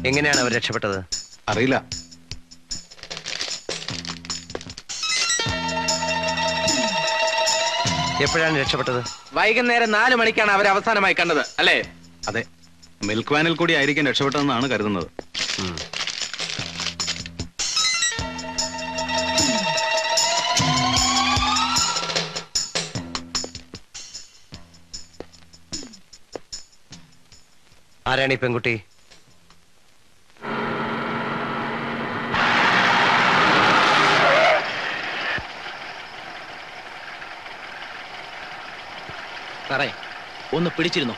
എങ്ങനെയാണ് അവർ രക്ഷപ്പെട്ടത് അറിയില്ല എപ്പോഴാണ് രക്ഷപ്പെട്ടത് വൈകുന്നേരം നാല് മണിക്കാണ് അവർ അവസാനമായി കണ്ടത് അല്ലേ അതെ മിൽക്ക് വാനിൽ കൂടി ആയിരിക്കും രക്ഷപ്പെട്ടതെന്നാണ് കരുതുന്നത് ഉം. ആരാണ് ഈ പെൺകുട്ടി സാറേ ഒന്ന് പിടിച്ചിരുന്നു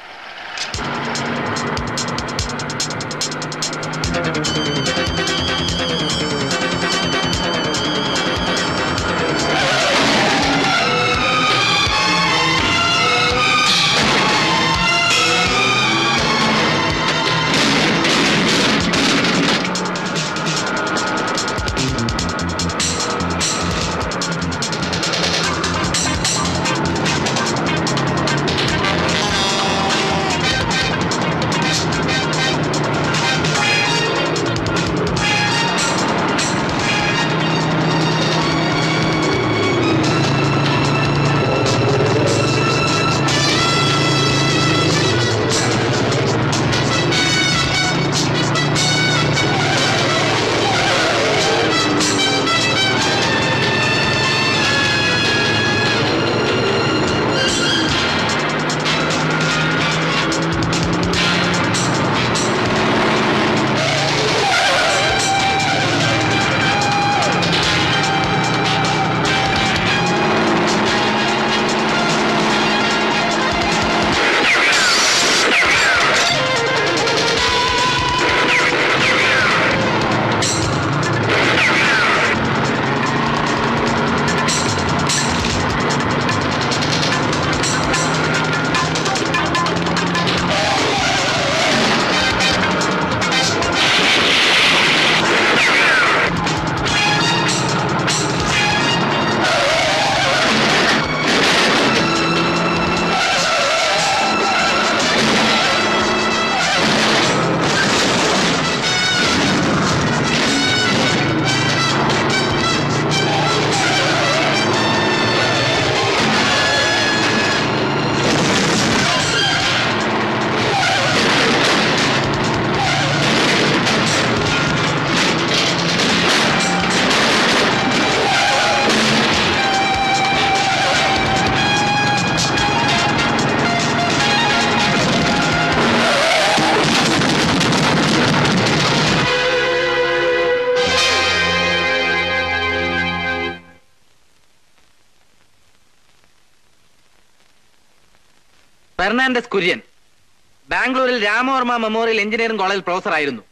ഫെർണാണ്ടസ് കുര്യൻ ബാംഗ്ലൂരിൽ രാമവർമ്മ മെമ്മോറിയൽ എഞ്ചിനീയറിംഗ് കോളേജിൽ പ്രൊഫസർ ആയിരുന്നു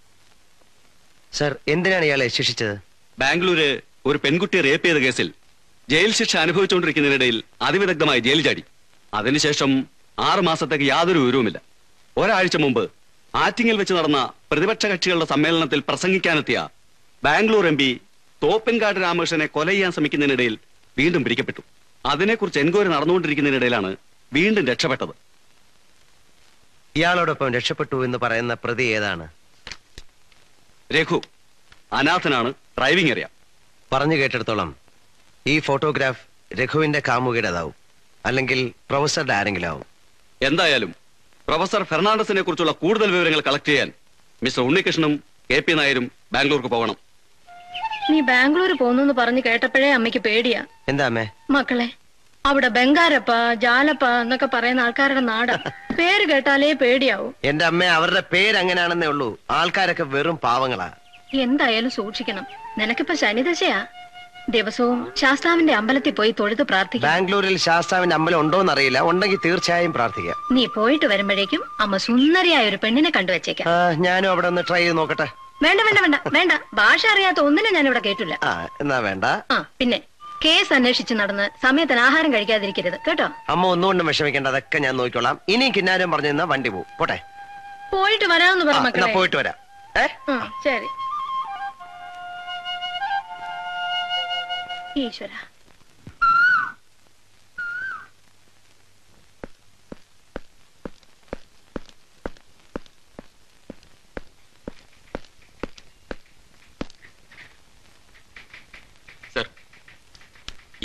സർ എന്തിനാണ് ഇയാളെ ശിക്ഷിച്ചത് ബാംഗ്ലൂര് ഒരു പെൺകുട്ടിയെ റേപ്പ് ചെയ്ത കേസിൽ ജയിൽ ശിക്ഷ അനുഭവിച്ചുകൊണ്ടിരിക്കുന്നതിനിടയിൽ അതിവിദഗ്ധമായി ജയിൽ ചാടി അതിനുശേഷം ആറ് മാസത്തേക്ക് യാതൊരു വിവരവുമില്ല ഒരാഴ്ച മുമ്പ് ആറ്റിങ്ങിൽ വെച്ച് നടന്ന പ്രതിപക്ഷ കക്ഷികളുടെ സമ്മേളനത്തിൽ പ്രസംഗിക്കാനെത്തിയ ബാംഗ്ലൂർ എം പി തോപ്പൻകാട് രാമകൃഷ്ണനെ കൊല ചെയ്യാൻ ശ്രമിക്കുന്നതിനിടയിൽ വീണ്ടും പിടിക്കപ്പെട്ടു അതിനെക്കുറിച്ച് എൻക്വയറി നടന്നുകൊണ്ടിരിക്കുന്നതിനിടയിലാണ് വീണ്ടും രക്ഷപ്പെട്ടത് ഇയാളോടൊപ്പം രക്ഷപ്പെട്ടു എന്ന് പറയുന്ന പ്രതി ഏതാണ് രഘു അനാഥനാണ് ഡ്രൈവിംഗ് അറിയാം പറഞ്ഞു കേട്ടിടത്തോളം ഈ ഫോട്ടോഗ്രാഫ് രഘുവിന്റെ കാമുകിയുടേതാവും അല്ലെങ്കിൽ പ്രൊഫസറുടെ ആരെങ്കിലും ആവും എന്തായാലും പ്രൊഫസർ ഫെർണാണ്ടസിനെ കുറിച്ചുള്ള കൂടുതൽ വിവരങ്ങൾ കളക്ട് ചെയ്യാൻ മിസ്റ്റർ ഉണ്ണികൃഷ്ണനും കെ പി നായരും ബാംഗ്ലൂർക്ക് പോകണം നീ ബാംഗ്ലൂർ പോന്നു പറഞ്ഞു കേട്ടപ്പോഴേ അമ്മയ്ക്ക് പേടിയാ എന്താ അമ്മേ മക്കളെ അവിടെ ബംഗാരപ്പ ജാലപ്പ എന്നൊക്കെ പറയുന്ന ആൾക്കാരുടെ നാടാ പേര് കേട്ടാലേ പേടിയാവും എന്റെ അമ്മ അവരുടെ പേര് അങ്ങനെയാണെന്നേ ഉള്ളൂ ആൾക്കാരൊക്കെ വെറും പാവങ്ങളാ എന്തായാലും സൂക്ഷിക്കണം നിനക്കിപ്പോ ശനിദശയാ ദിവസവും ശാസ്താവിന്റെ അമ്പലത്തിൽ പോയി തൊഴുത് പ്രാർത്ഥിക്കാം ബാംഗ്ലൂരിൽ ശാസ്താവിന്റെ അമ്പലം ഉണ്ടോന്ന് അറിയില്ല ഉണ്ടെങ്കിൽ തീർച്ചയായും പ്രാർത്ഥിക്കാം നീ പോയിട്ട് വരുമ്പോഴേക്കും അമ്മ സുന്ദരിയായ ഒരു പെണ്ണിനെ കണ്ടുവച്ചേക്കാം ആ, ഞാനും അവിടെ ഒന്ന് ട്രൈ ചെയ്ത് നോക്കട്ടെ വേണ്ട വേണ്ട വേണ്ട വേണ്ട ഭാഷ അറിയാത്ത ഒന്നിനും ഞാൻ ഇവിടെ കേട്ടില്ല ആ എന്നാ വേണ്ട ആ പിന്നെ കേസ് അന്വേഷിച്ച് നടന്ന് സമയത്തിന് ആഹാരം കഴിക്കാതിരിക്കരുത് കേട്ടോ അമ്മ ഒന്നുകൊണ്ടും വിഷമിക്കേണ്ട അതൊക്കെ ഞാൻ നോക്കിക്കോളാം ഇനിയും കിന്നാരം പറഞ്ഞു തന്നാ വണ്ടി പോകും പോട്ടെ പോയിട്ട് വരാമെന്ന് ആ, പറ എന്നാ മക്കളെ പോയിട്ട് വരാം ഏ ആ, ശരി ഈശ്വര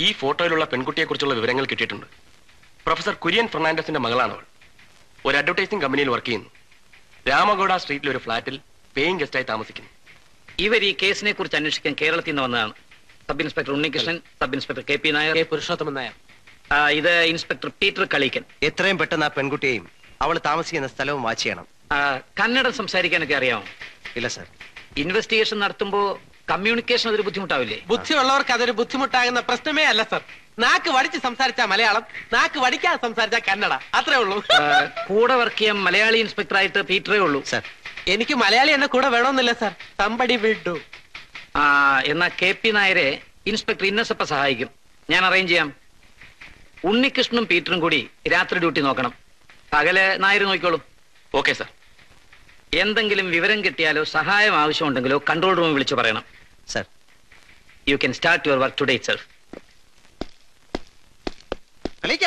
ഈ ഫോട്ടോയിലുള്ള പെൺകുട്ടിയെക്കുറിച്ചുള്ള വിവരങ്ങൾ കിട്ടിയിട്ടുണ്ട് പ്രൊഫസർ കുര്യൻ ഫെർണാണ്ടസിന്റെ മകളാണ് അവൾ ഒരു അഡ്വർടൈസിംഗ് കമ്പനിയിൽ വർക്ക് ചെയ്യുന്നു രാമഗൌഡ സ്ട്രീറ്റിൽ ഒരു ഫ്ലാറ്റിൽ പേയിങ് ഗസ്റ്റായി താമസിക്കുന്നു ഇവർ ഈ കേസിനെ കുറിച്ച് അന്വേഷിക്കാൻ കേരളത്തിൽ നിന്ന് വന്നതാണ് sub inspector Unnikrishnan sub inspector K P Nair Purushothaman Nair ആ, ഇത് ഇൻസ്പെക്ടർ പീറ്റർ കളീക്കൻ എത്രയും പെട്ടെന്ന് ആ പെൺകുട്ടിയെയും അവൾ താമസിക്കുന്ന സ്ഥലവും വാച്ച് ചെയ്യണം ആ, കന്നഡം സംസാരിക്കാനൊക്കെ അറിയാമോ ഇല്ല സർ ഇൻവെസ്റ്റിഗേഷൻ നടത്തുമ്പോ കമ്മ്യൂണിക്കേഷൻ അതൊരു ബുദ്ധിമുട്ടാവില്ലേ ബുദ്ധിയുള്ളവർക്ക് അതൊരു ബുദ്ധിമുട്ടാകുന്ന പ്രശ്നമേ അല്ല സർ നാക്ക് വടിച്ച് സംസാരിച്ച മലയാളം നാക്ക് വടിക്കാതെ സംസാരിച്ച കന്നഡ അത്രേ ഉള്ളൂ ആ, കൂടെ വർക്ക് ചെയ്യാൻ മലയാളി ഇൻസ്പെക്ടറായിട്ട് പീറ്ററേ ഉള്ളൂ സർ എനിക്ക് മലയാളി എന്നെ കൂടെ വേണമെന്നില്ല സർ സമ്പടി വിട്ടു ആ എന്നാ കെ പി നായരെ ഇൻസ്പെക്ടർ ഇന്നസപ്പ സഹായിക്കും ഞാൻ അറേഞ്ച് ചെയ്യാം ഉണ്ണികൃഷ്ണനും പീറ്ററും കൂടി രാത്രി ഡ്യൂട്ടി നോക്കണം പകല് നായർ നോക്കിക്കോളൂ ഓക്കെ സർ എന്തെങ്കിലും വിവരം കിട്ടിയാലോ സഹായം ആവശ്യമുണ്ടെങ്കിലോ കൺട്രോൾ റൂമിൽ വിളിച്ചു പറയണം sir you can start your work today self കളിക്ക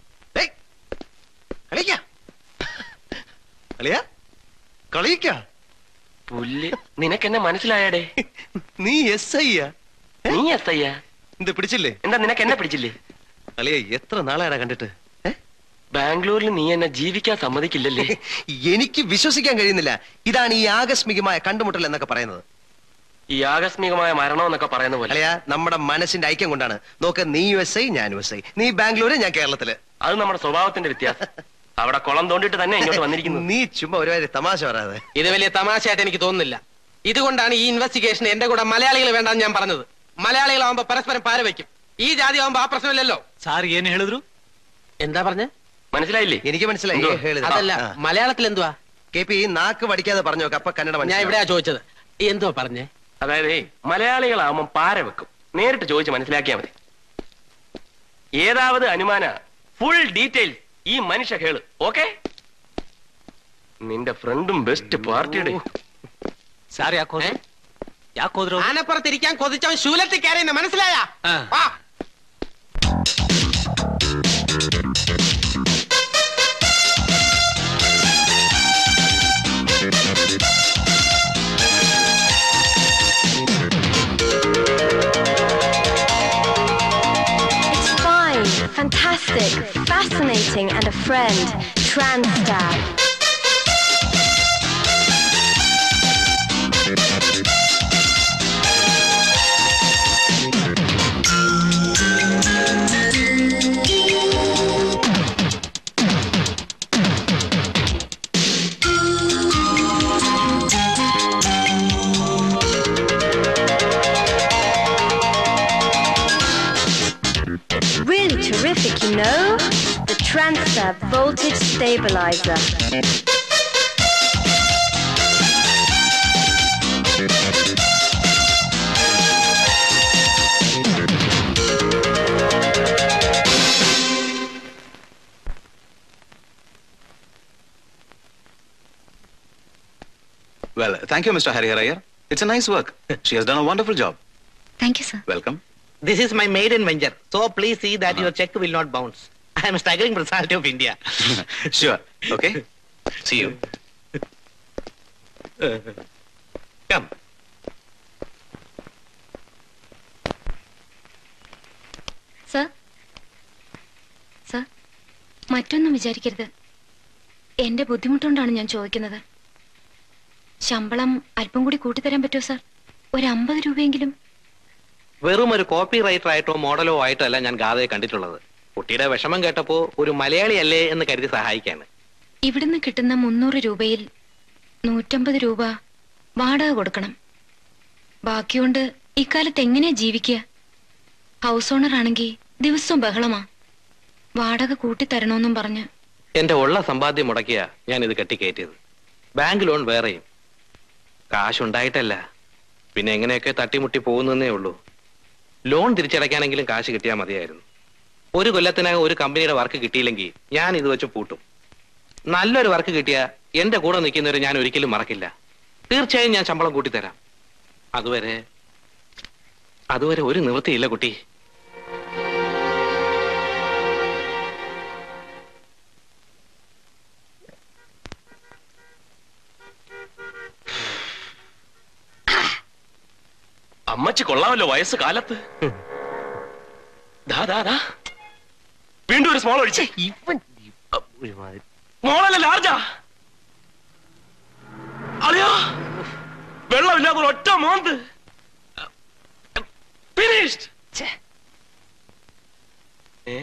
കളിക്ക കളിയാ കളിക്ക പുല്ല് നിനക്കെന്നെ മനസ്സിലായാടേ നീ എസ് ഐയാ നീ എസ് അയ്യാ എന്ത് പിടിച്ചില്ലേ എന്താ നിനക്ക് എന്നെ പിടിച്ചില്ലേ അളിയ എത്ര നാളായടാ കണ്ടിട്ട് ഏ? ബാംഗ്ലൂരിൽ നീ എന്നെ ജീവിക്കാൻ സമ്മതിക്കില്ലല്ലേ എനിക്ക് വിശ്വസിക്കാൻ കഴിയുന്നില്ല ഇതാണ് ഈ ആകസ്മികമായ കണ്ടുമുട്ടൽ എന്നൊക്കെ പറയുന്നത് ഈ ആകസ്മികമായ മരണം എന്നൊക്കെ പറയുന്ന പോലെ അളിയ നമ്മുടെ മനസ്സിന്റെ ഐക്യം കൊണ്ടാണ് നോക്ക് നീ യു എസ് ഐ ഞാൻ യു എസ് ഐ നീ ബാംഗ്ലൂര് ഞാൻ കേരളത്തില് അത് നമ്മുടെ സ്വഭാവത്തിന്റെ വ്യത്യാസം അവിടെ കുളം തോണ്ടിട്ട് തന്നെ ഇങ്ങോട്ട് വന്നിരിക്കുന്നു നീ ചുമ്മാ ഒരുപാട് തമാശ പറയാതെ ഇത് വലിയ തമാശയായിട്ട് എനിക്ക് തോന്നുന്നില്ല ഇതുകൊണ്ടാണ് ഈ ഇൻവെസ്റ്റിഗേഷൻ എന്റെ കൂടെ മലയാളികൾ വേണ്ടെന്ന് ഞാൻ പറഞ്ഞത് മലയാളികളാവുമ്പോ പരസ്പരം പാര വയ്ക്കും ഈ ജാതി ആവുമ്പോ ആ പ്രശ്നമില്ലല്ലോ സാർ ಏನ್ ಹೇಳಿದ್ರು എന്താ പറഞ്ഞ മനസ്സിലായില്ലേ എനിക്ക് മനസ്സിലായി എന്തോ? ഏ, ಹೇಳಿದೆ. അതല്ല ആ. മലയാളത്തിൽ എന്തുവാ കെ പി നാക്ക് പഠിക്കാതെ പറഞ്ഞു നോക്ക് അപ്പൊ കന്നഡ ഞാൻ മനസ്സിലാവും. ഇവിടെയാ ചോദിച്ചത് എന്തുവാ പറഞ്ഞേ അതായത് മലയാളികളാവുമ്പം പാര വെക്കും നേരിട്ട് ചോദിച്ച് മനസ്സിലാക്കിയാൽ മതി ഏതാവത് അനുമാന ഫുൾ ഡീറ്റെയിൽസ് ഈ മനുഷ്യ കേള് ഓക്കെ നിന്റെ ഫ്രണ്ടും ബെസ്റ്റ് പാർട്ടിയുടെ സാർ ಯಾಕೆ ಹೋದ್ರು ಯಾಕೆ ಹೋದ್ರು ആനപ്പുറത്തിരിക്കാൻ കൊതിച്ചവൻ ശൂലത്തിൽ കയറിയെന്ന് മനസ്സിലായ ആ. It's fine, fantastic, fascinating, and a friend. Transtab. Really terrific, you know? The Transtab Voltage Stabilizer. Well, thank you, Mr. Harihar Iyer. It's a nice work. She has done a wonderful job. Thank you sir Welcome. This is my made in venture so please see that your cheque will not bounce I'm struggling result of India sure. Okay. See you. Come sir sir മറ്റൊന്നും വിചാരിക്കരുത് എന്റെ ബുദ്ധിമുട്ടുകൊണ്ടാണ് ഞാൻ ചോദിക്കുന്നത് ശമ്പളം അല്പം കൂടി കൂട്ടിത്തരാൻ പറ്റുമോ sir ഒരു അമ്പത് രൂപയെങ്കിലും വെറും ഒരു കോപ്പി റൈറ്റർ ആയിട്ടോ മോഡലോ ആയിട്ടോ അല്ല ഞാൻ ഗാഥയെ കണ്ടിട്ടുള്ളത് കുട്ടിയുടെ വിഷമം കേട്ടപ്പോ ഒരു മലയാളി അല്ലേ എന്ന് കരുതി സഹായിക്കാണ് ഇവിടുന്ന് കിട്ടുന്ന മുന്നൂറ് രൂപയിൽ നൂറ്റമ്പത് രൂപ വാടക കൊടുക്കണം ബാക്കിയുണ്ട് ഇക്കാലത്ത് എങ്ങനെയാ ജീവിക്കുക ഹൗസ് ഓണർ ആണെങ്കിൽ ദിവസവും ബഹളമാ വാടക കൂട്ടിത്തരണോന്നും പറഞ്ഞ് എന്റെ ഉള്ള സമ്പാദ്യം മുടക്കിയ ഞാൻ ഇത് കെട്ടിക്കയറ്റിയത് ബാങ്ക് ലോൺ വേറെയും കാശുണ്ടായിട്ടല്ല പിന്നെ എങ്ങനെയൊക്കെ തട്ടിമുട്ടി പോകുന്നേ ഉള്ളൂ ലോൺ തിരിച്ചടയ്ക്കാനെങ്കിലും കാശ് കിട്ടിയാൽ മതിയായിരുന്നു ഒരു കൊല്ലത്തിനകം ഒരു കമ്പനിയുടെ വർക്ക് കിട്ടിയില്ലെങ്കിൽ ഞാൻ ഇത് വെച്ച് പൂട്ടും നല്ലൊരു വർക്ക് കിട്ടിയ എന്റെ കൂടെ നിൽക്കുന്നവരെ ഞാൻ ഒരിക്കലും മറക്കില്ല തീർച്ചയായും ഞാൻ ശമ്പളം കൂട്ടിത്തരാം അതുവരെ അതുവരെ ഒരു നിവൃത്തിയില്ല കുട്ടി അമ്മച്ചി കൊള്ളാമല്ലോ വയസ്സ് കാലത്ത് ദാ ദാ ദാ വീണ്ടും ഒരു സ്മോൾ ഒഴിച്ച് ഇവൻ ഒരുമാതിരി സ്മോളല്ല ലാർജാ അളിയോ വെള്ളമില്ലാത്ത ഒരു ഒറ്റ മോന്ത് ഫിനിഷ്ഡ് ഏ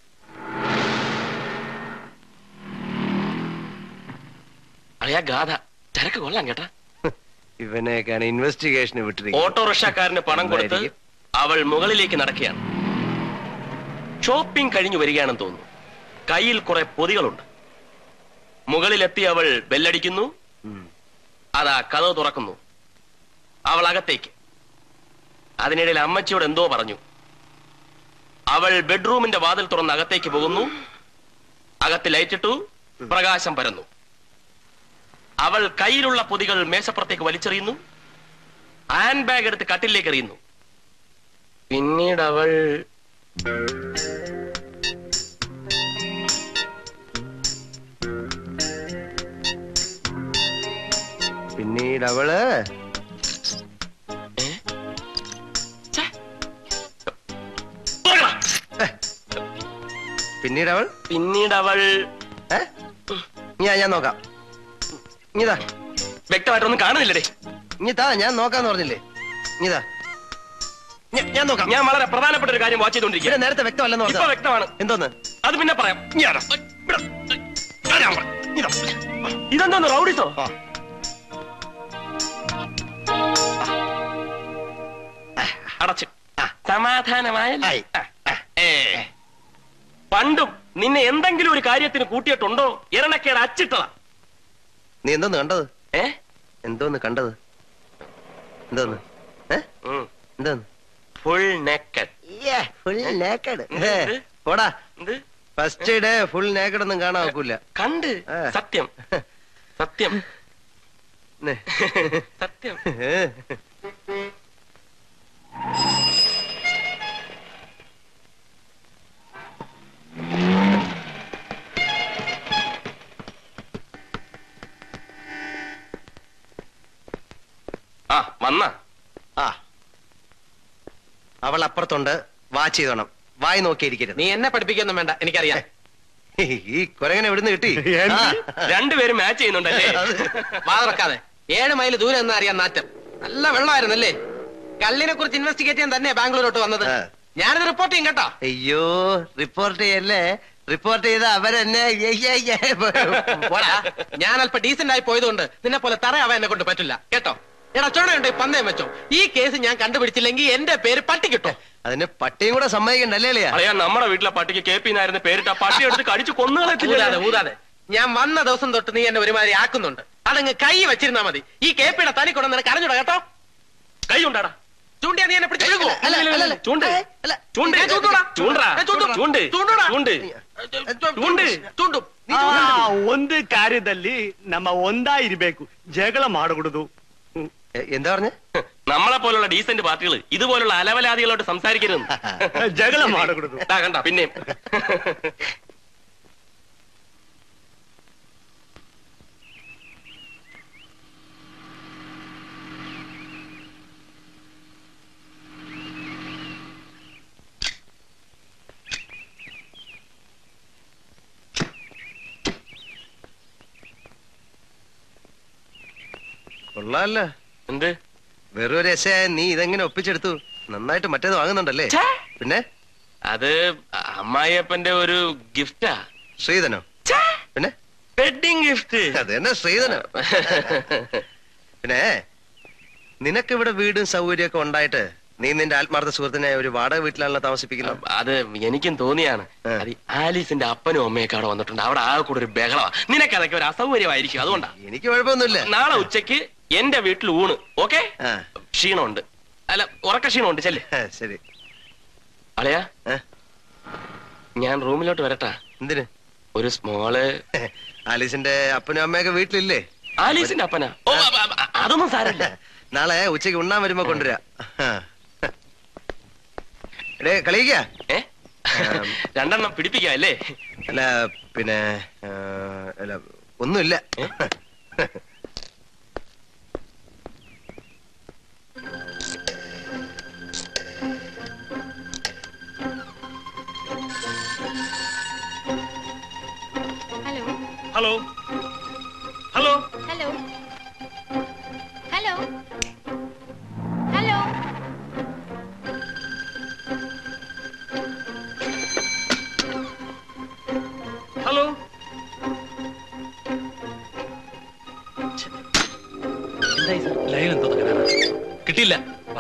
അളിയാ ഗാഥ ചരക്ക് കൊള്ളാം കേട്ടാ ഇവനെയൊക്കെയാണ് ഇൻവെസ്റ്റിഗേഷന് വിട്ടിരിക്കുന്നത് ഓട്ടോറിക്ഷക്കാരന് പണം കൊടുത്ത് എന്തായിരിക്കും? അവൾ മുകളിലേക്ക് നടക്കുകയാണ് ഷോപ്പിംഗ് കഴിഞ്ഞു വരികയാണെന്ന് തോന്നുന്നു കയ്യിൽ കുറെ പൊതികളുണ്ട് മുകളിലെത്തി അവൾ ബെല്ലടിക്കുന്നു ഉം. അതാ കഥ തുറക്കുന്നു അവൾ അകത്തേക്ക് അതിനിടയിൽ അമ്മച്ചിയോട് എന്തോ പറഞ്ഞു അവൾ ബെഡ്റൂമിന്റെ വാതിൽ തുറന്ന് അകത്തേക്ക് പോകുന്നു അകത്ത് ലൈറ്റിട്ടു പ്രകാശം പരന്നു അവൾ കയ്യിലുള്ള പൊതികൾ മേശപ്പുറത്തേക്ക് വലിച്ചെറിയുന്നു ഹാൻഡ് ബാഗ് എടുത്ത് കട്ടിലേക്ക് എറിയുന്നു പിന്നീട് അവൾ പിന്നീട് അവള് ഏ? ഛെ. തുറക്കടാ. പിന്നീട് അവൾ പിന്നീട് അവൾ ഏ ഞാൻ ഞാൻ നോക്കാം ഇഞ്ഞിതാ വ്യക്തമായിട്ടൊന്നും കാണുന്നില്ലടേ ഇഞ്ഞി താ ഞാൻ നോക്കാന്ന് പറഞ്ഞില്ലേ ഇഞ്ഞിതാ ഞ- ഞാൻ നോക്കാം ഞാൻ വളരെ പ്രധാനപ്പെട്ട ഒരു കാര്യം വാച്ച് ഇവിടെ ചെയ്തോണ്ടിരിക്കുക നേരത്തെ വ്യക്തമല്ലെന്ന് ഇപ്പൊ പറഞ്ഞാ വ്യക്തമാണ് എന്തോന്ന് അത് പിന്നെ പറയാം ഞാനാ. ഇവിടെ. ആ, ഞാൻ പറയാം. ഇതാ. ഇതെന്തോന്ന് റൗഡിസോ ആ. അടച്ച് സമാധാനമായ ആയി. പണ്ടും നിന്നെ എന്തെങ്കിലും ഒരു കാര്യത്തിന് കൂട്ടിയിട്ടുണ്ടോ എരണക്കേട് അച്ചിട്ടതാ നീ എന്തോന്ന് കണ്ടത് ഏ എന്തോന്ന് കണ്ടത് എന്തോന്ന് ഏ എന്തോന്ന് ഫുൾ നെക്കഡ് ഫുൾ നേക്കഡ് എന്ത്? പോടാ എന്ത് ഫസ്റ്റ് ഡേ ഫുൾ നേക്കഡ് ഒന്നും കാണാൻ ഒക്കില്ല കണ്ട് ഏ. സത്യം സത്യം സത്യം ആ വന്ന ആ അവൾ അപ്പുറത്തുണ്ട് വാച്ച് ചെയ്തോണം വായി നോക്കിയിരിക്കരുത് നീ എന്നെ പഠിപ്പിക്കൊന്നും വേണ്ട എനിക്കറിയാം ഈ കുരങ്ങനെ എവിടുന്ന് കിട്ടി ആ. രണ്ടുപേരും മാച്ച് ചെയ്യുന്നുണ്ടല്ലേ വാതിറക്കാതെ ഏഴ് മൈൽ ദൂരം എന്ന് അറിയാൻ നാറ്റം നല്ല വെള്ളമായിരുന്നല്ലേ കള്ളിനെ കുറിച്ച് ഇൻവെസ്റ്റിഗേറ്റ് ചെയ്യാൻ തന്നെ ബാംഗ്ലൂരോട്ട് വന്നത് ആ. ഞാനിത് റിപ്പോർട്ട് ചെയ്യും കേട്ടോ അയ്യോ റിപ്പോർട്ട് ചെയ്യല്ലേ റിപ്പോർട്ട് ചെയ്ത അവരെന്നെ ഏയ് ഏയ് ഏയ് പോടാ ഞാൻ അല്പം ഡീസന്റ് ആയി പോയതുകൊണ്ട് നിന്നെ പോലെ തറയാവാൻ എന്നെ കൊണ്ട് പറ്റില്ല കേട്ടോ എടാ ചോണയുണ്ട് പന്തയം വെച്ചോ ഈ കേസ് ഞാൻ കണ്ടുപിടിച്ചില്ലെങ്കിൽ എന്റെ പേര് പട്ടി കിട്ടും അതിന് പട്ടിയും കൂടെ സമ്മതിക്കണ്ടല്ലേ അളിയാ അറിയാ നമ്മുടെ വീട്ടിലെ പട്ടിക്ക് കെ പി നായരുന്ന പേരിട്ട് ആ പട്ടി എടുത്ത് കടിച്ചു ഊതാതെ കൊന്നുകളത്തില്ല ഊതാതെ ഞാൻ വന്ന ദിവസം തൊട്ട് നീ എന്നെ ഒരുമാതിരി ആക്കുന്നുണ്ട് അതങ്ങ് കൈ വെച്ചിരുന്നാ മതി ഈ കേപ്പിയുടെ തനി കൊണ്ട് നിനക്ക് അറിഞ്ഞൂടാ കേട്ടോ കൈ ഉണ്ടാടാ ചൂണ്ടിയാ നീ എന്നെ പിടിച്ച് വിഴുങ്ങുവോ? അല്ല, അല്ല, അല്ല. ചൂണ്ട് ഏ, അല്ല. ചൂണ്ട് ഞാൻ ചൂണ്ടൂടാ. ചൂണ്ടടാ ഞാൻ ചൂണ്ടും. ചൂണ്ട് ചൂണ്ടൂടാ. ചൂണ്ട് ചൂണ്ട് ചൂണ്ടും നീ ಆ, ചൂണ്ടും. ಒಂದು ಕಾರ್ಯದಲ್ಲಿ ನಮ್ಮ ಒಂದಾಗಿರ್ಬೇಕು ಜಗಳ ಮಾಡಕೂಡದು എ- എന്താ പറഞ്ഞ നമ്മളെ പോലുള്ള ഡീസന്റ് പാർട്ടികൾ ഇതുപോലുള്ള അലവലാദികളോട് സംസാരിക്കരുത് ಜಗಳ ಮಾಡಕೂಡದು കണ്ട പിന്നെയും കൊള്ളാല്ല എന്ത് വെറും ഒരു എസ് നീ ഇതെങ്ങനെ ഒപ്പിച്ചെടുത്തു നന്നായിട്ട് മറ്റേത് വാങ്ങുന്നുണ്ടല്ലേ ഛേ. പിന്നെ അത് അമ്മായിയപ്പന്റെ ഒരു ഗിഫ്റ്റാ ശ്രീധനോ പിന്നെ വെഡിങ് ഗിഫ്റ്റ് അത് തന്നെ ശ്രീധനോ പിന്നെ നിനക്ക് ഇവിടെ വീടും സൗകര്യമൊക്കെ ഉണ്ടായിട്ട് നീ നിന്റെ ആത്മാർത്ഥ സുഹൃത്തിനെ ഒരു വാടക വീട്ടിലാണല്ലോ താമസിപ്പിക്കുന്നത് അത് എനിക്കും തോന്നിയാണ് ആ. അത് ഈ ആലീസിന്റെ അപ്പനും അമ്മയൊക്കെ അവിടെ വന്നിട്ടുണ്ട് അവിടെ ആകെ കൂടെ ഒരു ബഹളമാ നിനക്ക് അതൊക്കെ ഒരു അസൗകര്യമായിരിക്കും അതുകൊണ്ടാ എനിക്ക് കുഴപ്പമൊന്നുമില്ല നാളെ ഉച്ചയ്ക്ക് എന്റെ വീട്ടിൽ ഊണ് ഓക്കെ ആ. ക്ഷീണമുണ്ട് അല്ല ഉറക്ക ക്ഷീണമുണ്ട് ചെല്ലേ ആ, ശരി അളയാ ഏ? ഞാൻ റൂമിലോട്ട് വരട്ടാ എന്തിന് ഒരു സ്മോള് ആലീസിന്റെ അപ്പനും അമ്മയൊക്കെ വീട്ടിലില്ലേ ആലീസിന്റെ അപ്പനാ ഓ അ- അ- അ- അതൊന്നും സാരമില്ല നാളെ ഉച്ചയ്ക്ക് ഉണ്ണാൻ വരുമ്പോ കൊണ്ടുവരാ എടേ കളിക്ക ഏ രണ്ടെണ്ണം പിടിപ്പിക്കാം അല്ലേ അല്ല പിന്നെ ആ, അല്ല ഒന്നുമില്ല ഹലോ ഹലോ എന്തായി സർ ലൈൻ എന്തോ തകരാറാ കിട്ടിയില്ല വാ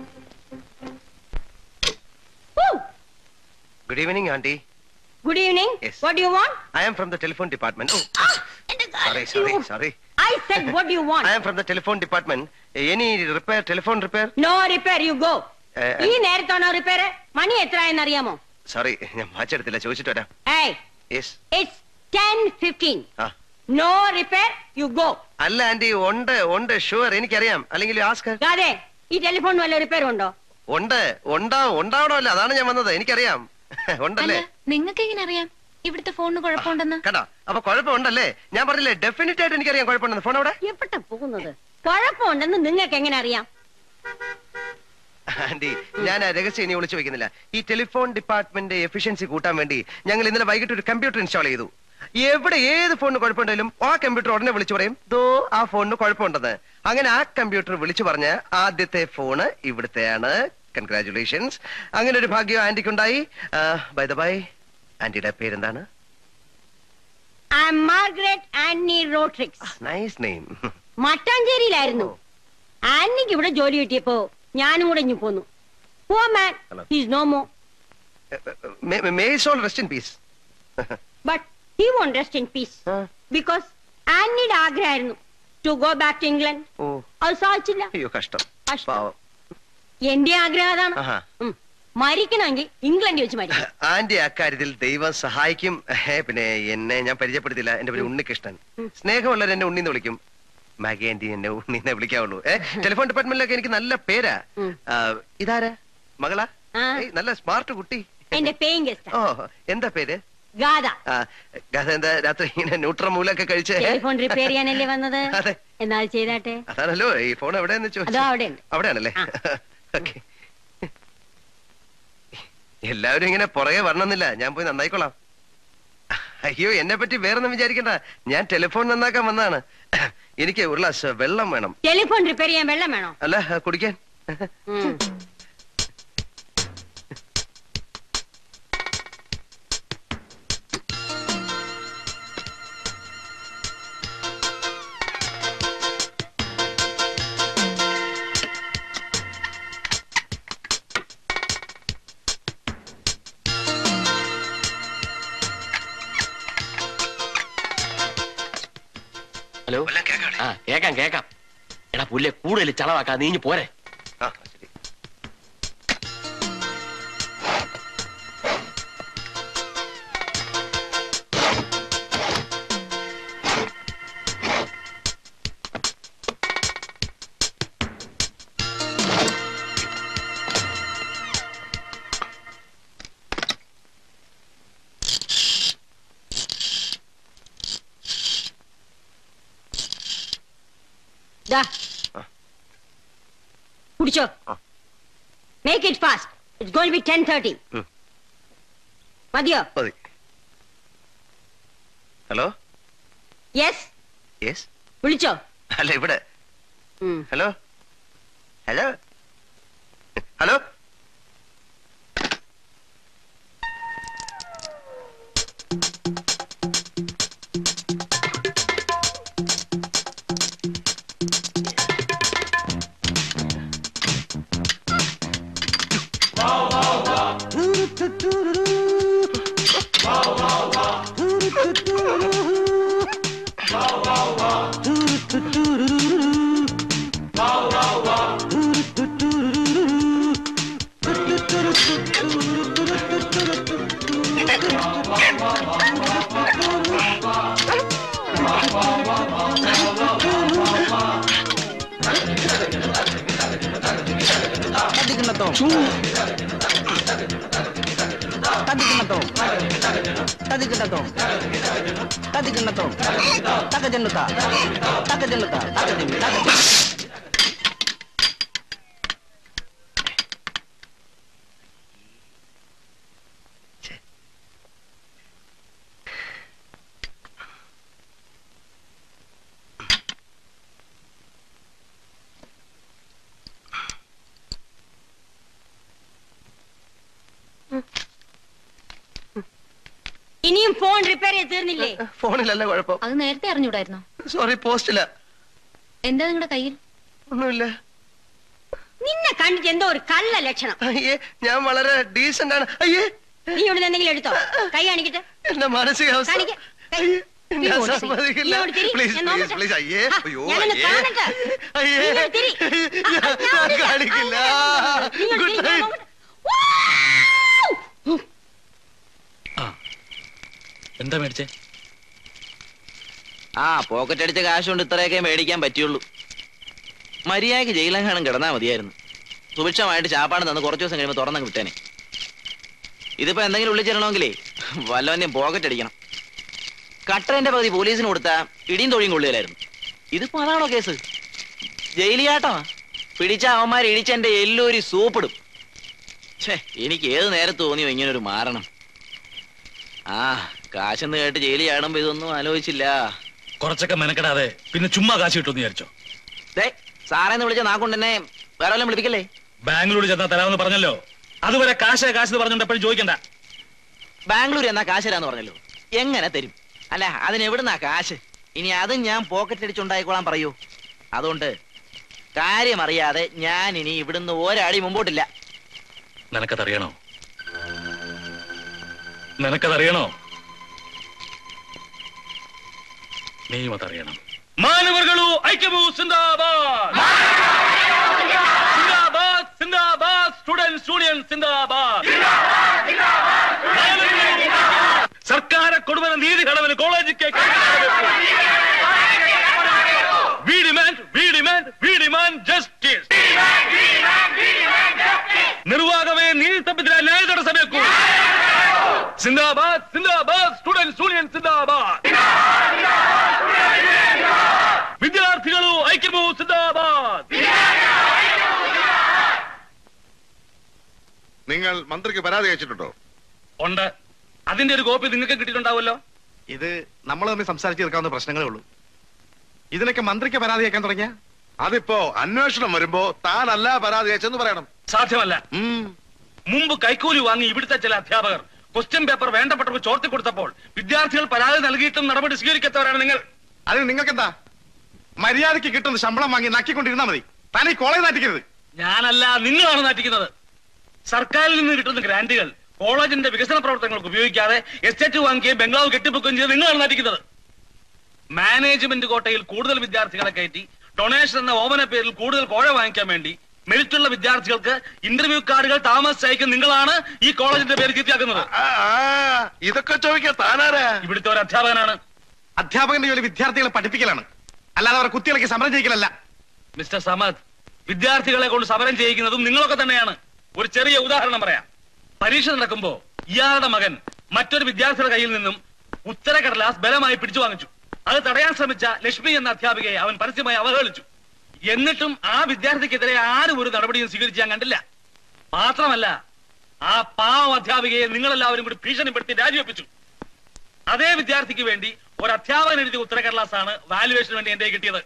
good evening aunty good evening Yes. What you want I am from the telephone department sorry sorry sorry I said what you I want am from the telephone department any repair telephone repair no repair you go Eh, ഈ നേരത്താണോ repair മണി എത്രയെന്ന് അറിയാമോ sorry ഞാൻ മാച്ചെടുത്തില്ല ചോദിച്ചിട്ട് വരാം ഏയ് yes it's ten fifteen ആ no repair you go അല്ല anti ഉണ്ട് ഉണ്ട് ഷുവർ എനിക്കറിയാം അല്ലെങ്കിൽ ആസ്ക് അതെ ഈ ടെലിഫോൺ വല്ല റിപ്പയർ ഉണ്ടോ ഉണ്ട് ഉണ്ടാ ഉണ്ടാവണമല്ലോ അതാണ് ഞാൻ വന്നത് എനിക്കറിയാം ഉണ്ടല്ലേ നിങ്ങൾക്ക് എങ്ങനെ അറിയാം ഇവിടുത്തെ ഫോണിന് കുഴപ്പമുണ്ടെന്ന് കേട്ടോ അപ്പൊ കുഴപ്പമുണ്ടല്ലേ ഞാൻ പറഞ്ഞില്ലേ ഡെഫിനറ്റ് ആയിട്ട് എനിക്കറിയാം കുഴപ്പമുണ്ടെന്ന് ഫോൺ അവിടെ എവിടെ പോകുന്നത് കുഴപ്പമുണ്ടെന്ന് നിങ്ങൾക്ക് എങ്ങനെ അറിയാം ആന്റി ഞാൻ ആ രഹസ്യം ഇനി വിളിച്ചു വെക്കുന്നില്ല ഈ ടെലിഫോൺ ഡിപ്പാർട്ട്മെന്റ് എഫിഷ്യൻസി കൂട്ടാൻ വേണ്ടി ഞങ്ങൾ ഇന്നലെ വൈകിട്ട് ഒരു കമ്പ്യൂട്ടർ ഇൻസ്റ്റാൾ ചെയ്തു എവിടെ ഏത് ഫോണിന് കുഴപ്പമുണ്ടെങ്കിലും ആ കമ്പ്യൂട്ടർ ഉടനെ വിളിച്ചു പറയും ദോ ആ ഫോണിന് കുഴപ്പമുണ്ടെന്ന് അങ്ങനെ ആ കമ്പ്യൂട്ടർ വിളിച്ചു പറഞ്ഞ ആദ്യത്തെ ഫോണ് ഇവിടുത്തെയാണ് കൺഗ്രാചുലേഷൻസ് അങ്ങനെ ഒരു ഭാഗ്യം ആന്റിക്കുണ്ടായി ബൈ ദ ബൈ ആന്റിയുടെ പേരെന്താണ് I am Margaret Annie Rodrigues nice name മട്ടാഞ്ചേരിയിലായിരുന്നു ആന്റിക്ക് ഇവിടെ ജോലി കിട്ടിയപ്പോ ഞാനും കൂടെ ഇഞ്ഞു പോന്നു poor man Hello. He's no more may soul rest in peace but he won't rest in peace because ആന്റിയുടെ ആഗ്രഹമായിരുന്നു to go back to England ഓ അത് സാധിച്ചില്ല അയ്യോ കഷ്ടം കഷ്ടം. പാവം എന്റെ ആഗ്രഹം അതാണ് ആഹാ ഉം. മരിക്കണമെങ്കിൽ ഇംഗ്ലണ്ടിൽ വെച്ച് മരിക്കണം ആന്റി അക്കാര്യത്തിൽ ദൈവം സഹായിക്കും ഏ, പിന്നെ എന്നെ ഞാൻ പരിചയപ്പെടുത്തില്ല എന്റെ പേര് ഉണ്ണികൃഷ്ണൻ സ്നേഹമുള്ളവർ എന്നെ ഉണ്ണിന്ന് വിളിക്കും മാഗി ആന്റി എന്നെ ഉണ്ണിന്നെ വിളിക്കാവുള്ളൂ ഏ ടെലിഫോൺ ഡിപ്പാർട്ട്മെന്റിലൊക്കെ എനിക്ക് നല്ല പേരാ ആ, ഇതാരാ മകളാ ആ. ഏയ്, നല്ല സ്മാർട്ട് കുട്ടി എന്റെ പേയിങ് ഗസ്റ്റ് ഓ എന്താ പേര് ഗാഥ ആ, ഗാഥ എന്താ രാത്രി ഇങ്ങനെ ന്യൂട്രമൂലൊക്കെ കഴിച്ച് ടെലിഫോൺ റിപ്പയർ ചെയ്യാനല്ലേ വന്നത് അതെ എന്നാൽ ചെയ്താട്ടെ അതാണല്ലോ ഈ ഫോൺ എവിടെയെന്ന് അതോ ചോദിച്ചു അവിടെ ഉണ്ട് അവിടെയാണല്ലേ ഓക്കെ എല്ലാവരും ഇങ്ങനെ പുറകെ വരണമെന്നില്ല ഞാൻ പോയി നന്നായിക്കോളാം അയ്യോ എന്നെ പറ്റി വേറൊന്നും വിചാരിക്കണ്ട ഞാൻ ടെലിഫോൺ നന്നാക്കാൻ വന്നതാണ് എനിക്ക് ഒരു ഗ്ലാസ് വെള്ളം വേണം ടെലിഫോൺ റിപ്പയർ ചെയ്യാൻ വെള്ളം വേണോ അല്ല കുടിക്കാൻ ഉം. ഹലോ ആ കേക്കാം കേക്കാം എടാ പുല്ലേ കൂടുതൽ ചളവാക്കാ നീഞ്ഞു പോരെ ആ ശരി ദാ. ആ. കുടിച്ചോ ആ. Make it fast it's going be ten thirty ഉം. മതിയോ മതി ഹലോ യെസ് യെസ് വിളിച്ചോ അല്ല ഇവിടെ ഉം. ഹലോ ഹലോ ഹലോ ഇനിയും ഫോൺ റിപ്പയർ ചെയ്ത് തീർന്നില്ലേ ഫോണിലല്ല കുഴപ്പം അത് നേരത്തെ അറിഞ്ഞൂടായിരുന്നോ സോറി പോസ്റ്റില്ല എന്താ നിങ്ങളുടെ കയ്യിൽ ഒന്നുമില്ല നിന്നെ കണ്ടിട്ട് എന്തോ ഒരു കള്ള ലക്ഷണം അയ്യേ ഞാൻ വളരെ ഡീസന്റ് ആണ് അയ്യേ നീ ഇവിടെ എന്തെങ്കിലും എടുത്തോ കൈ കാണിക്കട്ടെ എന്റെ മാനസികാവസ്ഥ കാണിക്ക കൈ. അയ്യേ, നീ ഞാൻ ഇങ്ങോട്ട് തിരി. സമ്മതിക്കില്ല നീ ഇങ്ങോട്ട് തിരി. പ്ലീസ് ഞാൻ പ്ലീസ് നോക്കട്ടെ. പ്ലീസ് അയ്യേ ഹാ, അയ്യോ ഞാനൊന്ന് അയ്യേ കാണട്ടെ. അയ്യേ നീ ഇങ്ങോട്ട് തിരി. ആ, ഞാൻ ഞാൻ ഞാൻ വിളിക്കാം. കാണിക്കില്ല നീ ഇങ്ങോട്ട് ഗുഡ് തിരി, ഞാൻ നൈറ്റ് നോക്കട്ടെ. വൗ! എന്താ മേടിച്ചേ ആ പോക്കറ്റ് അടിച്ച കാശ് കൊണ്ട് ഇത്രയൊക്കെ മേടിക്കാൻ പറ്റുള്ളൂ മര്യാദയ്ക്ക് ജയിലെങ്ങാനും കിടന്നാ മതിയായിരുന്നു സുഭിക്ഷമായിട്ട് ചാപ്പാട് തന്ന് കുറച്ച് ദിവസം കഴിയുമ്പോൾ തുറന്നങ്ങ് വിട്ടേനെ ഇതിപ്പോ എന്തെങ്കിലും ഉള്ളിൽ ചെല്ലണമെങ്കിലേ വല്ലവന്റെയും പോക്കറ്റ് അടിക്കണം കട്ടറിന്റെ പകുതി പോലീസിന് കൊടുത്താ ഇടിയും തൊഴിയും കൊള്ളുകയിലായിരുന്നു ഇതിപ്പോ അതാണോ കേസ് ജയിലിയാട്ടോ പിടിച്ച അവന്മാർ ഇടിച്ചെന്റെ എല്ലൂരി സൂപ്പിടും ഛേ എനിക്ക് ഏത് നേരത്ത് തോന്നിയോ ഇങ്ങനൊരു മാറണം ആ കാശെന്ന് കേട്ട് ജയിലിൽ ചാടുമ്പോ ഇതൊന്നും ആലോചിച്ചില്ല കുറച്ചൊക്കെ മെനക്കെടാതെ പിന്നെ ചുമ്മാ കാശ് കിട്ടുമെന്ന് വിചാരിച്ചോ ദേ സാറേന്ന് വിളിച്ച നാക്കൊണ്ട് തന്നെ വേറെ വല്ലതും വിളിപ്പിക്കല്ലേ ബാംഗ്ലൂർ ചെന്നാ തരാമെന്ന് പറഞ്ഞല്ലോ അതുവരെ കാശ് കാശ് എന്ന് പറഞ്ഞോണ്ട് എപ്പോഴും ചോദിക്കണ്ട ബാംഗ്ലൂർ എന്നാ കാശ് തരാന്ന് പറഞ്ഞല്ലോ എങ്ങനെ തരും അല്ല അതിന് എവിടുന്നാ കാശ് ഇനി അതും ഞാൻ പോക്കറ്റ് അടിച്ചുണ്ടായിക്കോളാൻ പറയൂ അതുകൊണ്ട് കാര്യം അറിയാതെ ഞാൻ ഇനി ഇവിടുന്ന് ഒരാടി മുമ്പോട്ടില്ല നിനക്കതറിയണോ നിനക്കതറിയണോ നീയും അതറിയണം മാനവർകളു ഐക്യമു സിന്ദാബാദ് സിന്ദാബാദ് സിന്ദാബാദ് സ്റ്റുഡൻസ് യൂണിയൻ സിന്ദാബാദ് സർക്കാര കൊടുവന നീതി ഘടവന് കോളേജിക്ക് we demand we demand we demand justice ನಿರ್ವಾಗವೇ ನೀತಿ ತಪ್ಪಿದ್ರೆ ನ್ಯಾಯ ತಡಿಸಬೇಕು ಸಿಂದಾಬಾದ್ ಸಿಂದಾಬಾದ್ ಸ್ಟೂಡೆಂಟ್ಸ್ ಯೂನಿಯನ್ ಸಿಂದಾಬಾದ್ ವಿದ್ಯಾರ್ಥಿಗಳು ಐಕ್ಯವು ಸಿಂದಾಬಾದ್ നിങ്ങൾ മന്ത്രിക്ക് പരാതി അയച്ചിട്ടുണ്ടോ ഉണ്ട് അതിന്റെ ഒരു കോപ്പി നിങ്ങൾക്ക് കിട്ടിയിട്ടുണ്ടാവുമല്ലോ ഇത് നമ്മൾ തമ്മിൽ സംസാരിച്ച് തീർക്കാവുന്ന പ്രശ്നങ്ങളേ ഉള്ളൂ ഇതിനൊക്കെ മന്ത്രിക്ക് പരാതി അയക്കാൻ തുടങ്ങിയ അതിപ്പോ അന്വേഷണം വരുമ്പോ താനല്ല പരാതി അയച്ചെന്ന് പറയണം സാധ്യമല്ല മുമ്പ് കൈക്കൂലി വാങ്ങി ഇവിടുത്തെ ചില അധ്യാപകർ ക്വസ്റ്റ്യൻ പേപ്പർ വേണ്ടപ്പെട്ടവർക്ക് ചോർത്തി കൊടുത്തപ്പോൾ വിദ്യാർത്ഥികൾ പരാതി നൽകിയിട്ടും നടപടി സ്വീകരിക്കാത്തവരാണ് നിങ്ങൾ അതിന് നിങ്ങൾക്ക് എന്താ മര്യാദയ്ക്ക് കിട്ടുന്ന ശമ്പളം വാങ്ങി നക്കിക്കൊണ്ടിരുന്നാ മതി താൻ ഈ കോളേജ് നാട്ടിക്കരുത് ഞാനല്ല നിങ്ങളാണ് നാട്ടിക്കുന്നത് സർക്കാരിൽ നിന്ന് കിട്ടുന്ന ഗ്രാന്റുകൾ കോളേജിന്റെ വികസന പ്രവർത്തനങ്ങൾക്ക് ഉപയോഗിക്കാതെ എസ്റ്റേറ്റ് വാങ്ങുകയും ബംഗ്ലാവ് കെട്ടിപ്പൊക്കുകയും ചെയ്ത് നിങ്ങളാണ് നാട്ടിക്കുന്നത് മാനേജ്മെന്റ് കോട്ടയിൽ കൂടുതൽ വിദ്യാർത്ഥികളെ കയറ്റി ഡൊണേഷൻ എന്ന ഓമന പേരിൽ കൂടുതൽ കോഴ വാങ്ങിക്കാൻ വേണ്ടി മെരിറ്റുള്ള വിദ്യാർത്ഥികൾക്ക് ഇന്റർവ്യൂ കാർഡുകൾ താമസിച്ചയക്കും നിങ്ങളാണ് ഈ കോളേജിന്റെ പേര് ചീത്തയാക്കുന്നത് ഇതൊക്കെ ചോദിക്കാൻ താനാരാ ഇവിടുത്തെ ഒരു അധ്യാപകനാണ് അധ്യാപകന്റെ ജോലി വിദ്യാർത്ഥികളെ പഠിപ്പിക്കലാണ് അല്ലാതെ അവർ കുത്തികളൊക്കെ സമരം ചെയ്യിക്കലല്ല മിസ്റ്റർ സമദ് വിദ്യാർത്ഥികളെ കൊണ്ട് സമരം ചെയ്യിക്കുന്നതും നിങ്ങളൊക്കെ തന്നെയാണ് ഒരു ചെറിയ ഉദാഹരണം പറയാം പരീക്ഷ നടക്കുമ്പോ ഇയാളുടെ മകൻ മറ്റൊരു വിദ്യാർത്ഥിയുടെ കയ്യിൽ നിന്നും ഉത്തരക്കടലാസ് ബലമായി പിടിച്ചു വാങ്ങിച്ചു അത് തടയാൻ ശ്രമിച്ച ലക്ഷ്മി എന്ന അധ്യാപികയെ അവൻ പരസ്യമായി അവഹേളിച്ചു എന്നിട്ടും ആ വിദ്യാർത്ഥിക്കെതിരെ ആരും ഒരു നടപടിയും സ്വീകരിച്ച് ഞാൻ കണ്ടില്ല മാത്രമല്ല ആ പാവം അധ്യാപികയെ നിങ്ങളെല്ലാവരും കൂടി ഭീഷണിപ്പെടുത്തി രാജിവെപ്പിച്ചു അതേ വിദ്യാർത്ഥിക്ക് വേണ്ടി ഒരു അധ്യാപകൻ എഴുതിയ ഉത്തരക്കടലാസാണ് വാല്യുവേഷന് വേണ്ടി എന്റെ കിട്ടിയത്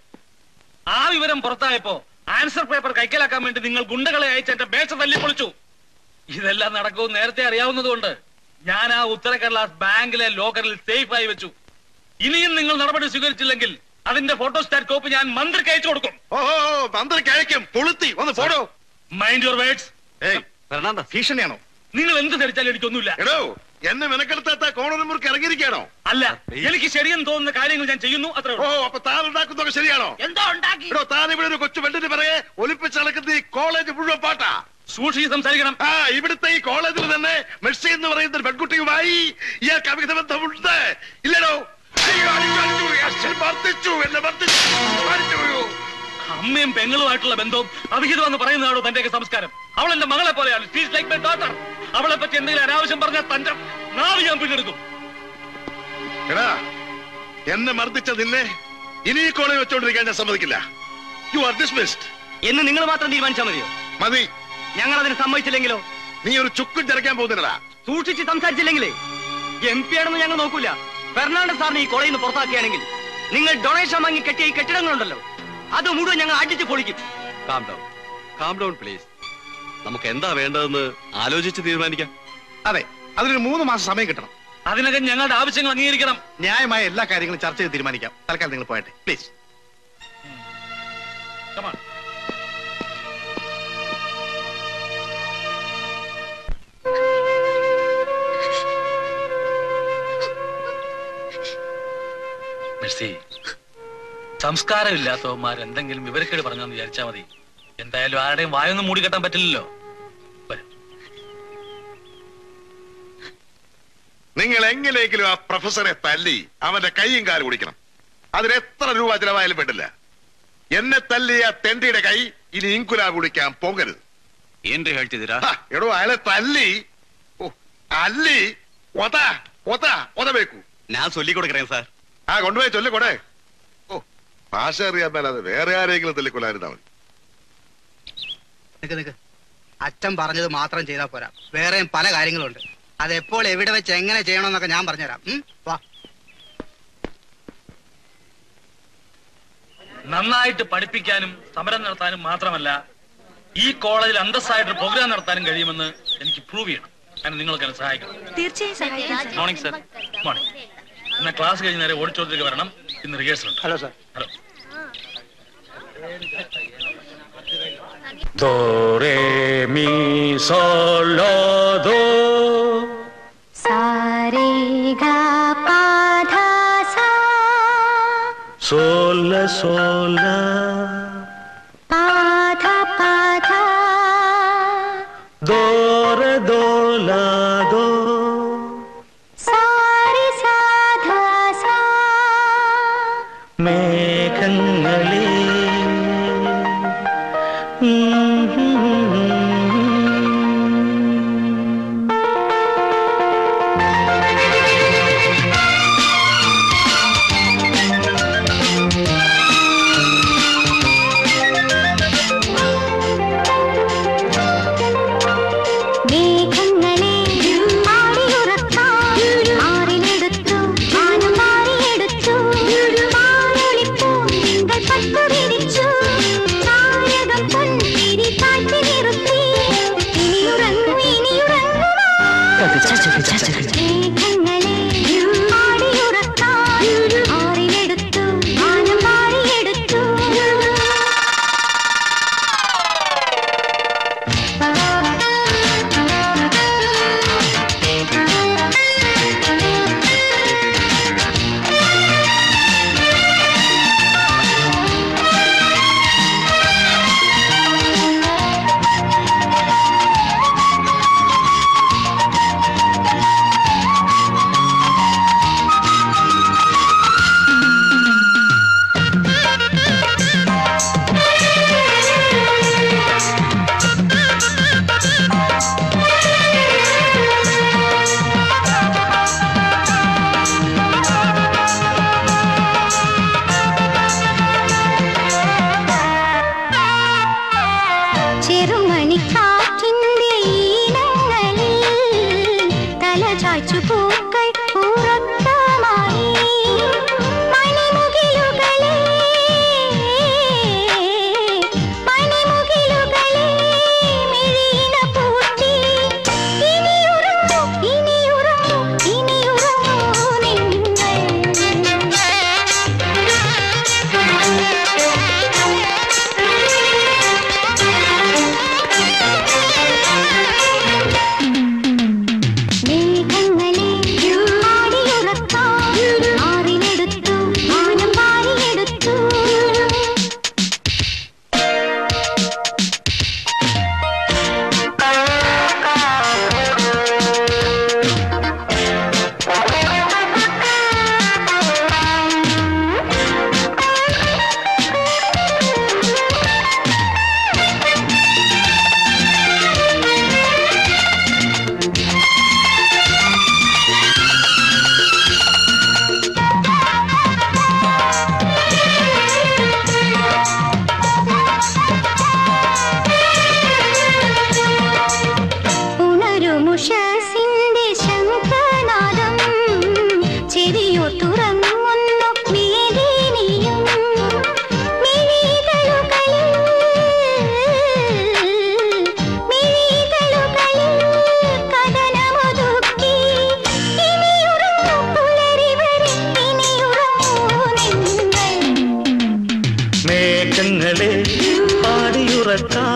ആ വിവരം പുറത്തായപ്പോ ആൻസർ പേപ്പർ കൈക്കലാക്കാൻ വേണ്ടി നിങ്ങൾ ഗുണ്ടകളെ അയച്ച് എന്റെ മേശ തല്ലിപ്പൊളിച്ചു ഇതെല്ലാം നടക്കും നേരത്തെ അറിയാവുന്നതുകൊണ്ട് ഞാൻ ആ ഉത്തരക്കടലാസ് ബാങ്കിലെ ലോക്കറിൽ സേഫ് ആയി വെച്ചു ഇനിയും നിങ്ങൾ നടപടി സ്വീകരിച്ചില്ലെങ്കിൽ അതിന്റെ ഫോട്ടോസ്റ്റാറ്റ് കോപ്പി ഞാൻ മന്ത്രിക്ക് അയച്ചു കൊടുക്കും ഓ മന്ത്രിക്ക് അയക്കും കൊളുത്തി ഒന്ന് പോടോ മൈൻഡ് യുവർ വേർഡ്സ് ഭീഷണിയാണോ നിങ്ങൾ എന്ത് ധരിച്ചാലും എനിക്കൊന്നുമില്ല എടോ എന്നെ മെനക്കെടുത്താത്ത കോണനമുർക്ക് ഇറങ്ങിയിരിക്കാണോ അല്ല എനിക്ക് ശരിയെന്ന് തോന്നുന്ന കാര്യങ്ങൾ ഞാൻ ചെയ്യുന്നു അത്രേ ഓ അപ്പൊ താൻ ഉണ്ടാക്കുന്നതൊക്കെ ശരിയാണോ എന്തോ ഉണ്ടാക്കി എടോ താൻ ഇവിടെ ഒരു കൊച്ചു വെണ്ടിന് പറയെ ഒലിപ്പിച്ച് നടക്കുന്ന ഈ കോളേജ് മുഴുവൻ പാട്ടാ സൂക്ഷിച്ച് സംസാരിക്കണം ആ ഇവിടുത്തെ ഈ കോളേജിൽ തന്നെ മെസ്സി എന്ന് പറയുന്ന ഒരു പെൺകുട്ടിയുമായി ഇയാൾക്ക് അവിഹിത ബന്ധമുണ്ട് ഇല്ലടോ അയ്യോ, അടിച്ചു, അടിച്ചു. അച്ഛൻ മർദ്ദിച്ചു എന്നെ മർദ്ദിച്ചു മരിച്ചു വീണു. അമ്മയും പെങ്ങളുമായിട്ടുള്ള ബന്ധവും അവിഹിതമെന്ന് പറയുന്നതാണോ തന്റെയൊക്കെ സംസ്കാരം അവൾ എന്റെ മകളെ പോലെയാണ് ഷീസ് ലൈക്ക് മൈ ഡോട്ടർ അവളെ പറ്റി എന്തെങ്കിലും അനാവശ്യം പറഞ്ഞാൽ തന്റെ നാവ് ഞാൻ പിന്നെടുക്കും എടാ എന്നെ മർദ്ദിച്ച നിന്നെ ഇനി ഈ കോളേജ് വെച്ചോണ്ടിരിക്കാൻ ഞാൻ സമ്മതിക്കില്ല യു ആർ ഡിസ്മിസ്ഡ് എന്ന് നിങ്ങൾ മാത്രം തീരുമാനിച്ചാൽ മതിയോ മതി ഞങ്ങൾ അതിന് സമ്മതിച്ചില്ലെങ്കിലോ നീ ഒരു ചുക്കും ചിറക്കാൻ പോകുന്നില്ലടാ സൂക്ഷിച്ച് സംസാരിച്ചില്ലെങ്കിലേ എം പി ആണെന്ന് ഞങ്ങൾ നോക്കൂല ഫെർണാണ്ടസ് സാറിന് ഈ കോളേജിൽ നിന്ന് പുറത്താക്കുകയാണെങ്കിൽ നിങ്ങൾ ഡൊണേഷൻ വാങ്ങി കെട്ടിയ ഈ കെട്ടിടങ്ങളുണ്ടല്ലോ അത് മുഴുവൻ ഞങ്ങൾ അടിച്ചു പൊളിക്കും calm down calm down please നമുക്ക് എന്താ വേണ്ടതെന്ന് ആലോചിച്ച് തീരുമാനിക്കാം അതെ അതിനൊരു മൂന്ന് മാസം സമയം കിട്ടണം അതിനകം ഞങ്ങളുടെ ആവശ്യങ്ങൾ അംഗീകരിക്കണം ന്യായമായ എല്ലാ കാര്യങ്ങളും ചർച്ച ചെയ്ത് തീരുമാനിക്കാം തൽക്കാലം നിങ്ങൾ പോയട്ടെ പ്ലീസ് Come on. മെഴ്സി സംസ്കാരമില്ലാത്തവന്മാർ എന്തെങ്കിലും വിവരക്കേട് പറഞ്ഞെന്ന് വിചാരിച്ചാൽ മതി എന്തായാലും ആരുടെയും വായൊന്നും മൂടിക്കെട്ടാൻ പറ്റില്ലല്ലോ നിങ്ങൾ എങ്ങനെയെങ്കിലും ആ പ്രൊഫസറെ തല്ലി അവന്റെ കൈയും കാലും കുടിക്കണം അതിന് എത്ര രൂപ ചിലവായാലും വേണ്ടില്ല എന്നെ തല്ലിയ തെണ്ടിയുടെ കൈ ഇനി ഇൻകുലാ കുടിക്കാൻ പോകരുത് ಏನ್ರಿ ಹೇಳ್ತಿದ್ದೀರಾ ಹ, ಎಡೋ ಅಲೆ ತಲ್ಲಿ ಓ, ಅಲ್ಲಿ ಒತ ಒತ ಒದಬೇಕು ഞാൻ ചൊല്ലിക്കൊടുക്കറേൻ സാർ ആ കൊണ്ടുപോയി ചൊല്ലിക്കൊടെ ഓ ഭാഷ അറിയാൻ മേലാതെ വേറെ ആരെങ്കിലും തല്ലിക്കൊല്ലായിരുന്നാ മതി നിക്ക് നിക്ക് അച്ഛൻ പറഞ്ഞത് മാത്രം ചെയ്താൽ പോരാ വേറെയും പല കാര്യങ്ങളുണ്ട് അത് എപ്പോൾ എവിടെ വെച്ച് എങ്ങനെ ചെയ്യണമെന്നൊക്കെ ഞാൻ പറഞ്ഞുതരാം ഉം? വാ നന്നായിട്ട് പഠിപ്പിക്കാനും സമരം നടത്താനും മാത്രമല്ല ഈ കോളേജിൽ അന്തസ്സായിട്ട് പ്രോഗ്രാം നടത്താനും കഴിയുമെന്ന് എനിക്ക് പ്രൂവ് ചെയ്യണം അതിന് നിങ്ങൾക്ക് എന്നെ സഹായിക്കണം തീർച്ചയായും മോർണിംഗ് സർ മോർണിംഗ് ഇന്ന് ക്ലാസ് കഴിഞ്ഞ് നേരെ ഓടിച്ചോടത്തേക്ക് വരണം ഇന്ന് റിഹേഴ്സൽ ഉണ്ട് hello sir hello Do, re, mi, sol, la, do. സാരേ ഗാ പാ ധാ സാ Sol, la, sol, la. പാ ധാ പാ ധാ Do, re, do, la, do. Sari സാ ധാ സാ മേഘങ്ങളെ മേഘങ്ങളെ ആടിയുറക്കാം ആറിലെടുത്തു മാനം മാറിയെടുത്തു മാറൊളിപ്പൂ തിങ്കൾ പട്ടു വിരിച്ചു ചാരകം പൊൻതിരി താഴ്ത്തി നിർത്തി ഇനിയുറങ്ങൂ ഇനിയുറങ്ങുമോ മേഘങ്ങളെ ആടിയുറക്കാം ആറിലെടുത്തു മാനം മാറിയെടുത്തു ചെറുമണിക്കാറ്റിന്റെ ഈണങ്ങളിൽ തലചായ്ച്ചു പൂക്കൾ ഉറക്കമായി മണിമുകിലുകളെ മണിമുകിലുകളെ മിഴിയിണ പൂട്ടി ഇനിയുറങ്ങൂ ഇനിയുറങ്ങൂ ഇനിയുറങ്ങൂ നിങ്ങൾ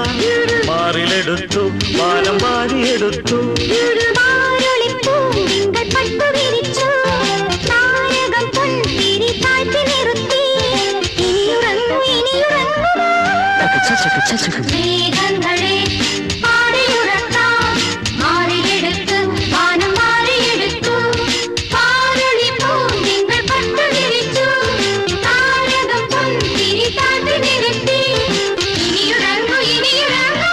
മാറിലെടുത്തു വാനം വാരിയെടുത്തു മേഘങ്ങളെ പാടിയുറക്കാം മാറിയെടുത്ത് വാനം മാറിയെടുത്തു പാരൊളി പൂന്തിങ്കൾ പട്ടു വിരിച്ചു താരകം പൊന്തിരി താഴ്ത്തി നിരത്തി ഇനിയുറങ്ങു ഇനിയുറങ്ങു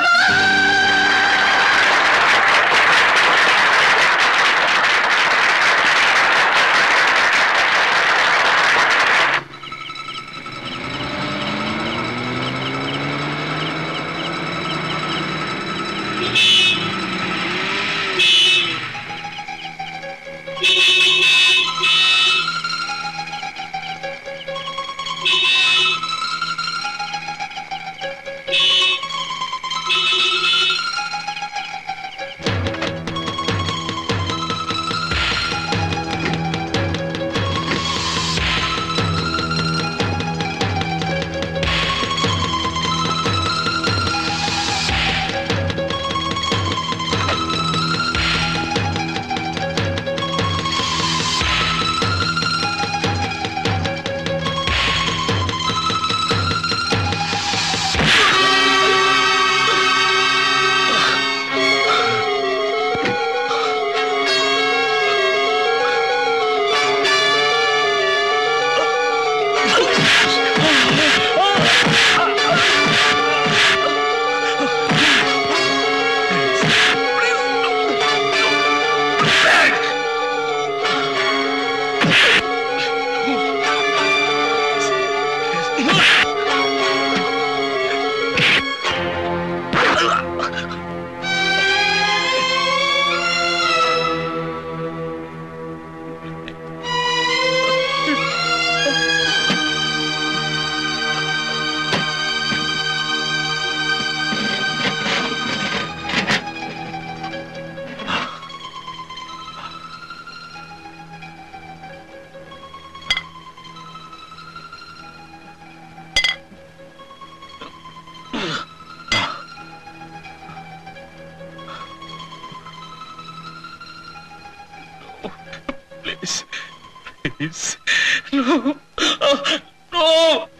Please. Please. No. Oh, no.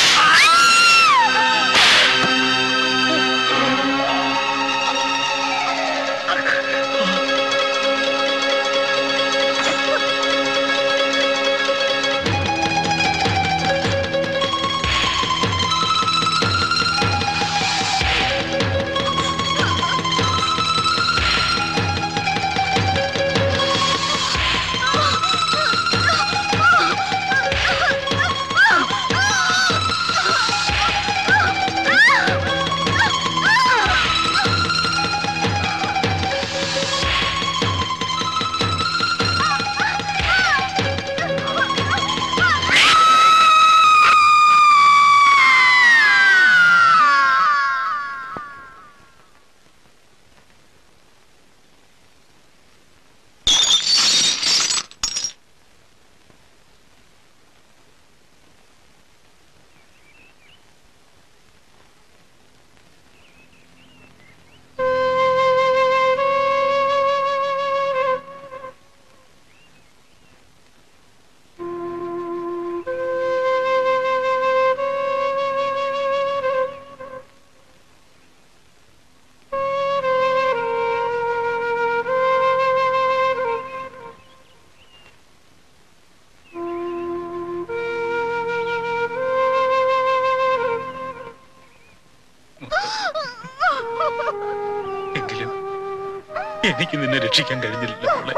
എങ്കിലും എനിക്ക് നിന്നെ രക്ഷിക്കാൻ കഴിഞ്ഞില്ല മോളെ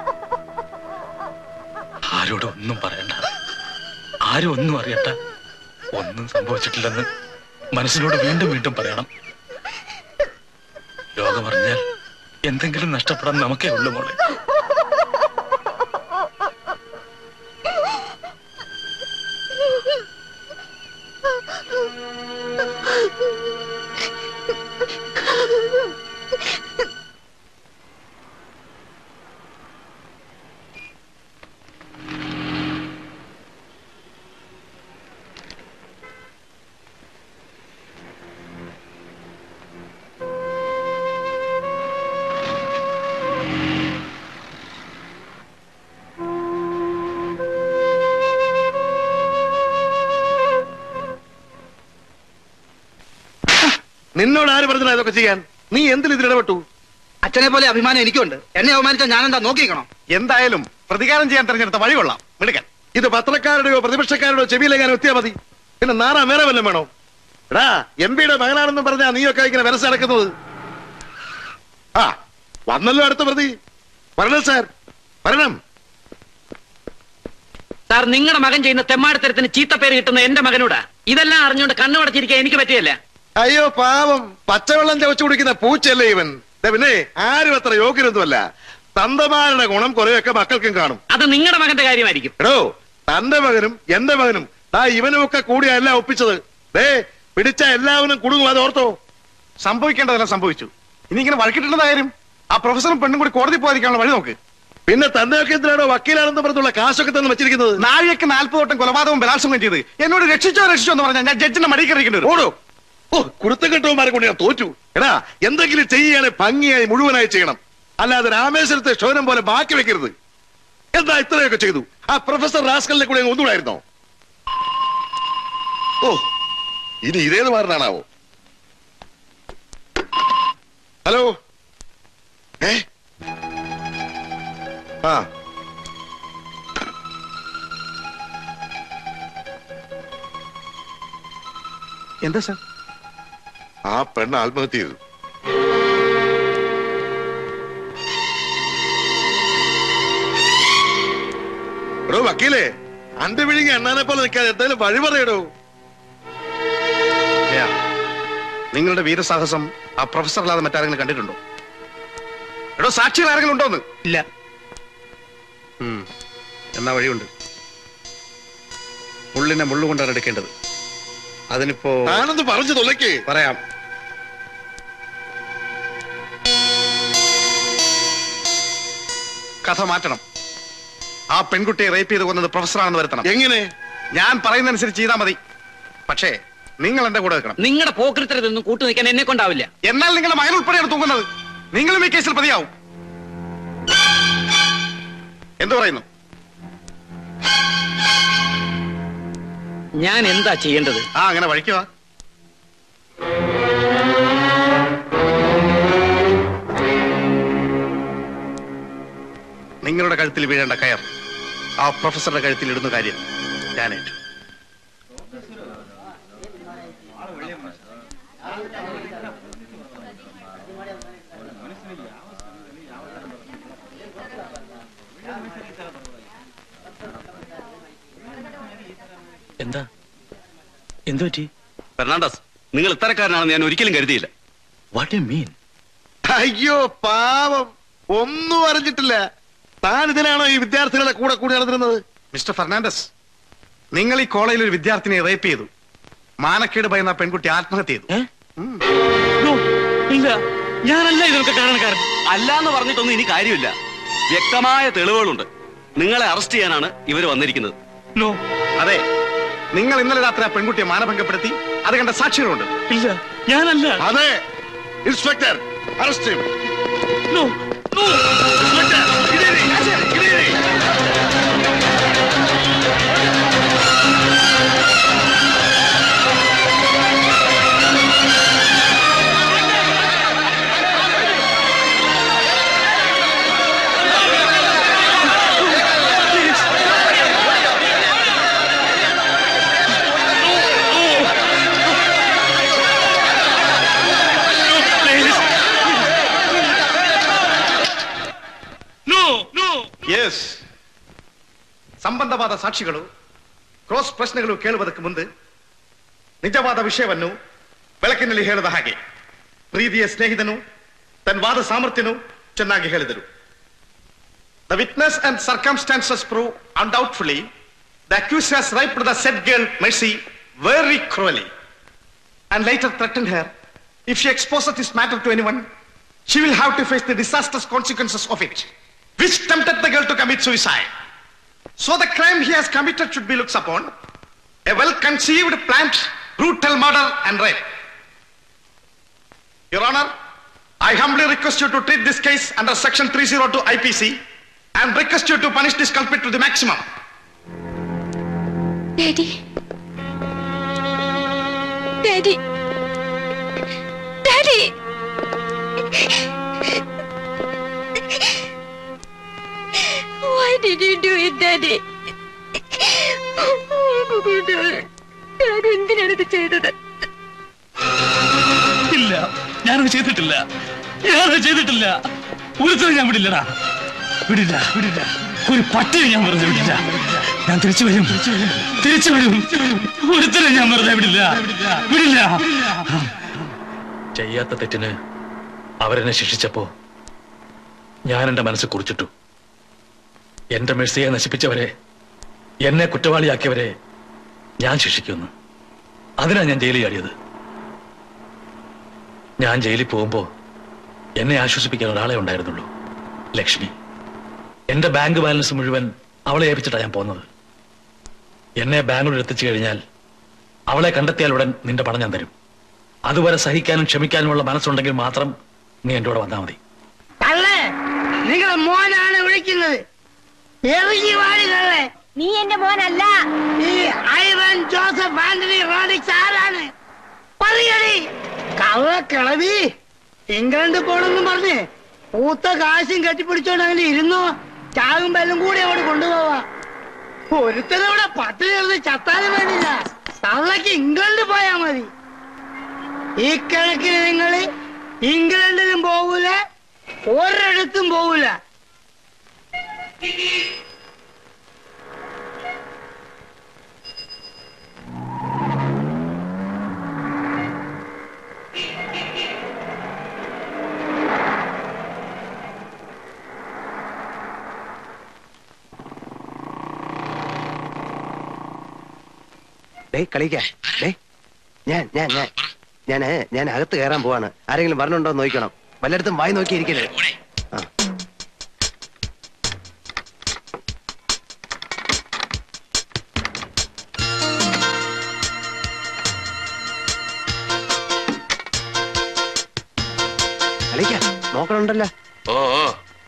ആരോടും ഒന്നും പറയണ്ട ആരും ഒന്നും അറിയണ്ട ഒന്നും സംഭവിച്ചിട്ടില്ലെന്ന് മനസ്സിനോട് വീണ്ടും വീണ്ടും പറയണം രോഗമറിഞ്ഞാൽ എന്തെങ്കിലും നഷ്ടപ്പെടാൻ നമുക്കേ ഉള്ളൂ മോളെ നിന്നോട് ആര് പറഞ്ഞാ ഇതൊക്കെ ചെയ്യാൻ നീ എന്തിൽ ഇതിൽ ഇടപെട്ടു അച്ഛനെ പോലെ അഭിമാനം എനിക്കുണ്ട് എന്നെ അവമാനിച്ചാൽ ഞാൻ എന്താ നോക്കിക്കണോ എന്തായാലും പ്രതികാരം ചെയ്യാൻ തെരഞ്ഞെടുത്ത വഴി കൊള്ളാം മിടുക്കൻ ഇത് പത്രക്കാരുടെയോ പ്രതിപക്ഷക്കാരുടെയോ ചെവിയിലെങ്ങാനും എത്തിയാ മതി പിന്നെ നാറാ വേറെ വല്ലതും വേണോ എടാ എം പിയുടെ മകനാണെന്നും പറഞ്ഞാ നീയൊക്കെ ഇങ്ങനെ വിരസ് നടക്കുന്നത് ആ വന്നല്ലോ അടുത്ത പ്രതി വരണം സാർ വരണം സാർ നിങ്ങളുടെ മകൻ ചെയ്യുന്ന തെമ്മാടിത്തരത്തിന് ചീത്തപ്പേര് കിട്ടുന്ന എന്റെ മകനോടാ ഇതെല്ലാം അറിഞ്ഞുകൊണ്ട് കണ്ണുടച്ചിരിക്കാൻ എനിക്ക് പറ്റിയല്ല അയ്യോ പാവം പച്ചവെള്ളം ചവച്ചു കുടിക്കുന്ന പൂച്ചല്ലേ ഇവൻ ദേ പിന്നെ ആരും അത്ര യോഗ്യനൊന്നുമല്ല തന്തമാരുടെ ഗുണം കുറെയൊക്കെ മക്കൾക്കും കാണും അത് നിങ്ങളുടെ മകന്റെ കാര്യമായിരിക്കും എടോ തന്റെ മകനും എന്റെ മകനും ദാ ഇവനും ഒക്കെ കൂടിയാ എല്ലാം ഒപ്പിച്ചത് ദേ പിടിച്ച എല്ലാവരും കുടുങ്ങും അത് ഓർത്തോ സംഭവിക്കേണ്ടതെല്ലാം സംഭവിച്ചു ഇനി ഇങ്ങനെ വഴക്കിട്ടുള്ള കാര്യം ആ പ്രൊഫസറും പെണ്ണും കൂടി കോടതി പോകാതിരിക്കാനുള്ള വഴി നോക്ക് പിന്നെ തന്നെയൊക്കെ എന്തിനാണോ വക്കീലാണെന്ന് പറഞ്ഞുള്ള കാശൊക്കെ തന്നെ വെച്ചിരിക്കുന്നത് നാഴികക്ക് നാൽപ്പത് വട്ടം കൊലപാതകവും ബലാത്സംഗം ചെയ്ത് എന്നോട് രക്ഷിച്ചോ രക്ഷിച്ചോ എന്ന് പറഞ്ഞാൽ ഞാൻ ജഡ്ജിന്റെ മടി കയറിക്കേണ്ടി വരും ഓടോ ഓ കുരുത്തക്കെട്ടവന്മാരെ കൊണ്ട് ഞാൻ തോറ്റു എടാ എന്തെങ്കിലും ചെയ്യാനെ ഭംഗിയായി മുഴുവനായി ചെയ്യണം അല്ലാതെ രാമേശ്വരത്തെ ക്ഷോരം പോലെ ബാക്കി വെക്കരുത് എന്താ ഇത്രയൊക്കെ ചെയ്തു ആ പ്രൊഫസർ റാസ്കലിനെ കൂടെ അങ്ങ് ഒന്നുകൂടായിരുന്നോ ഓ ഇനി ഇതേത് മാറിനാണാവോ ഹലോ ഏ ആ എന്താ സാർ ആ പെണ്ണ് ആത്മഹത്യ ചെയ്തു എടോ വക്കീലേ അന്റെ വിഴുങ്ങി അണ്ണാനെ പോലെ നിൽക്കാതെ എന്തായാലും വഴി പറയടോ ജയ, നിങ്ങളുടെ വീരസാഹസം ആ പ്രൊഫസർ അല്ലാതെ മറ്റാരെങ്കിലും കണ്ടിട്ടുണ്ടോ എടോ സാക്ഷികൾ ആരെങ്കിലും ഉണ്ടോന്ന് ഇല്ല ഉം. എന്നാ വഴിയുണ്ട് മുള്ളിനെ മുള്ളുകൊണ്ടാണ് എടുക്കേണ്ടത് അതിനിപ്പോ ആനന്ദ് പറഞ്ഞു തൊലക്കേ പറയാം കഥ മാറ്റണം ആ പെൺകുട്ടിയെ റേപ്പ് ചെയ്ത് കൊന്നത് പ്രൊഫസറാണെന്ന് വരുത്തണം എങ്ങനെ ഞാൻ പറയുന്നതനുസരിച്ച് ചെയ്താൽ മതി പക്ഷേ നിങ്ങൾ എന്റെ കൂടെ വെക്കണം നിങ്ങളുടെ പോക്കൃത്തരതൊന്നും കൂട്ടു നിൽക്കാൻ എന്നെ കൊണ്ടാവില്ല എന്നാൽ നിങ്ങളുടെ മകൻ ഉൾപ്പെടെയാണ് തൂങ്ങുന്നത് നിങ്ങളും ഈ കേസിൽ പ്രതിയാവും എന്തു പറയുന്നു ഞാൻ എന്താ ചെയ്യേണ്ടത് ആ അങ്ങനെ വഴിക്കുക നിങ്ങളുടെ കഴുത്തിൽ വീഴേണ്ട കയർ ആ പ്രൊഫസറുടെ കഴുത്തിൽ ഇടുന്ന കാര്യം ഞാൻ ഏറ്റു എന്താ എന്തു പറ്റി ഫെർണാണ്ടസ് നിങ്ങൾ ഇത്തരക്കാരനാണെന്ന് ഞാൻ ഒരിക്കലും കരുതിയില്ല വാട്ട് യു മീൻ അയ്യോ പാവം ഒന്നും അറിഞ്ഞിട്ടില്ല താൻ ഇതിനാണോ ഈ വിദ്യാർത്ഥികളെ കൂടെ കൂടി നടന്നിരുന്നത് മിസ്റ്റർ ഫെർണാണ്ടസ് നിങ്ങൾ ഈ കോളേജിൽ ഒരു വിദ്യാർത്ഥിനിയെ റേപ്പ് ചെയ്തു മാനക്കേട് ഭയന്ന ആ പെൺകുട്ടി ആത്മഹത്യ ചെയ്തു ഇല്ല ഞാനല്ല ഇതിനൊക്കെ കാരണക്കാരൻ അല്ലാന്ന് പറഞ്ഞിട്ടൊന്നും ഇനി കാര്യമില്ല വ്യക്തമായ തെളിവുകളുണ്ട് നിങ്ങളെ അറസ്റ്റ് ചെയ്യാനാണ് ഇവർ വന്നിരിക്കുന്നത് നോ അതെ നിങ്ങൾ ഇന്നലെ രാത്രി ആ പെൺകുട്ടിയെ മാനഭംഗപ്പെടുത്തി അത് കണ്ട സാക്ഷികളുണ്ട് ഇല്ല ഞാനല്ല അതെ inspector arrest no no no no yes ಸಂಬಂಧವಾದ ಸಾಕ್ಷಿಗಳು ಕ್ರಾಸ್ ಪ್ರಶ್ನೆಗಳು ಕೇಳುವುದಕ್ಕೆ ಮುಂದೆ ನಿಜವಾದ ವಿಷಯವನ್ನು ಬೆಳಕಿನಲ್ಲಿ ಹೇಳಿದ ಹಾಗೆ ಪ್ರೀತಿಯ ಸ್ನೇಹಿತನು ತನ್ನ ವಾದ ಸಾಮರ್ಥ್ಯನು ಚೆನ್ನಾಗಿ ಹೇಳಿದರು the witness and circumstances prove undoubtedly the accused has raped the said girl Mercy very cruelly and later threatened her if she exposes this matter to anyone, she will have to face the disastrous consequences of it, which tempted the girl to commit suicide. So the crime he has committed should be looked upon a well-conceived, planned, brutal murder and rape. Your Honor, I humbly request you to treat this case under Section 302 IPC and request you to punish this culprit to the maximum. Daddy daddy daddy Why did you do it, Daddy? ഞാൻ എന്തിനാണ് ഇത് ചെയ്തത് ഇല്ല ഞാനത് ചെയ്തിട്ടില്ല ഞാനത് ചെയ്തിട്ടില്ല ഒരുത്തരം ഞാൻ വിടില്ലടാ വിടില്ല വിടില്ല ഒരു പട്ടിനെ ഞാൻ വെറുതെ വിടില്ല ഞാൻ തിരിച്ചു വരും തിരിച്ചു വരും ഒരുത്തരം ഞാൻ വെറുതെ വിടില്ല വിടില്ല ചെയ്യാത്ത തെറ്റിന് അവരെന്നെ ശിക്ഷിച്ചപ്പോ ഞാൻ എന്റെ മനസ്സ് കുറിച്ചിട്ടു എന്റെ മെഴ്സിയെ നശിപ്പിച്ചവരെ എന്നെ കുറ്റവാളിയാക്കിയവരെ ഞാൻ ശിക്ഷിക്കുന്നു അതിനാ ഞാൻ ജയിലിൽ ചാടിയത് ഞാൻ ജയിലിൽ പോകുമ്പോ എന്നെ ആശ്വസിപ്പിക്കാൻ ഒരാളെ ഉണ്ടായിരുന്നുള്ളൂ ലക്ഷ്മി എന്റെ ബാങ്ക് ബാലൻസ് മുഴുവൻ അവളെ ഏൽപ്പിച്ചിട്ടാ ഞാൻ പോകുന്നത് എന്നെ ബാംഗ്ലൂർ എത്തിച്ചു കഴിഞ്ഞാൽ അവളെ കണ്ടെത്തിയാൽ ഉടൻ നിന്റെ പണം ഞാൻ തരും അതുവരെ സഹിക്കാനും ക്ഷമിക്കാനുമുള്ള മനസ്സുണ്ടെങ്കിൽ മാത്രം നീ എന്റെ കൂടെ വന്നാൽ മതി തള്ളേ നിങ്ങളെ മോനാണ് വിളിക്കുന്നത് ഇറങ്ങി വാടി തള്ളേ നീ എന്റെ മോനല്ല ഈ ഐവൻ ജോസഫ് ആന്റണി റോഡിക്സ് ആരാണ് പറയടി കള്ള കിളവി ഇംഗ്ലണ്ട് പോണെന്നും പറഞ്ഞ് പൂത്ത കാശും കെട്ടിപ്പിടിച്ചോണ്ട് അങ്ങനെ ഇരുന്നോ ചാകും ബെല്ലും കൂടി അവിടെ കൊണ്ടുപോവാ ഒരുത്തനവിടെ പട്ടിണി കിടന്ന് ചത്താനും വേണ്ടില്ല തള്ളക്ക് ഇംഗ്ലണ്ട് പോയാ മതി ഈ കണക്കിന് നിങ്ങള് ഇംഗ്ലണ്ടിലും പോകൂല ഒരിടത്തും പോകൂല ഡേ കളിക്ക ഡേ ഞാൻ ഞാൻ ഞാൻ ഞാന് ഞാൻ അകത്ത് കയറാൻ പോവാണ് ആരെങ്കിലും പറഞ്ഞുണ്ടോ എന്ന് നോക്കണം വല്ലയിടത്തും വായി നോക്കി ഇരിക്കരുത് ആ കളിക്ക നോക്കണുണ്ടല്ലോ ഓ ഓ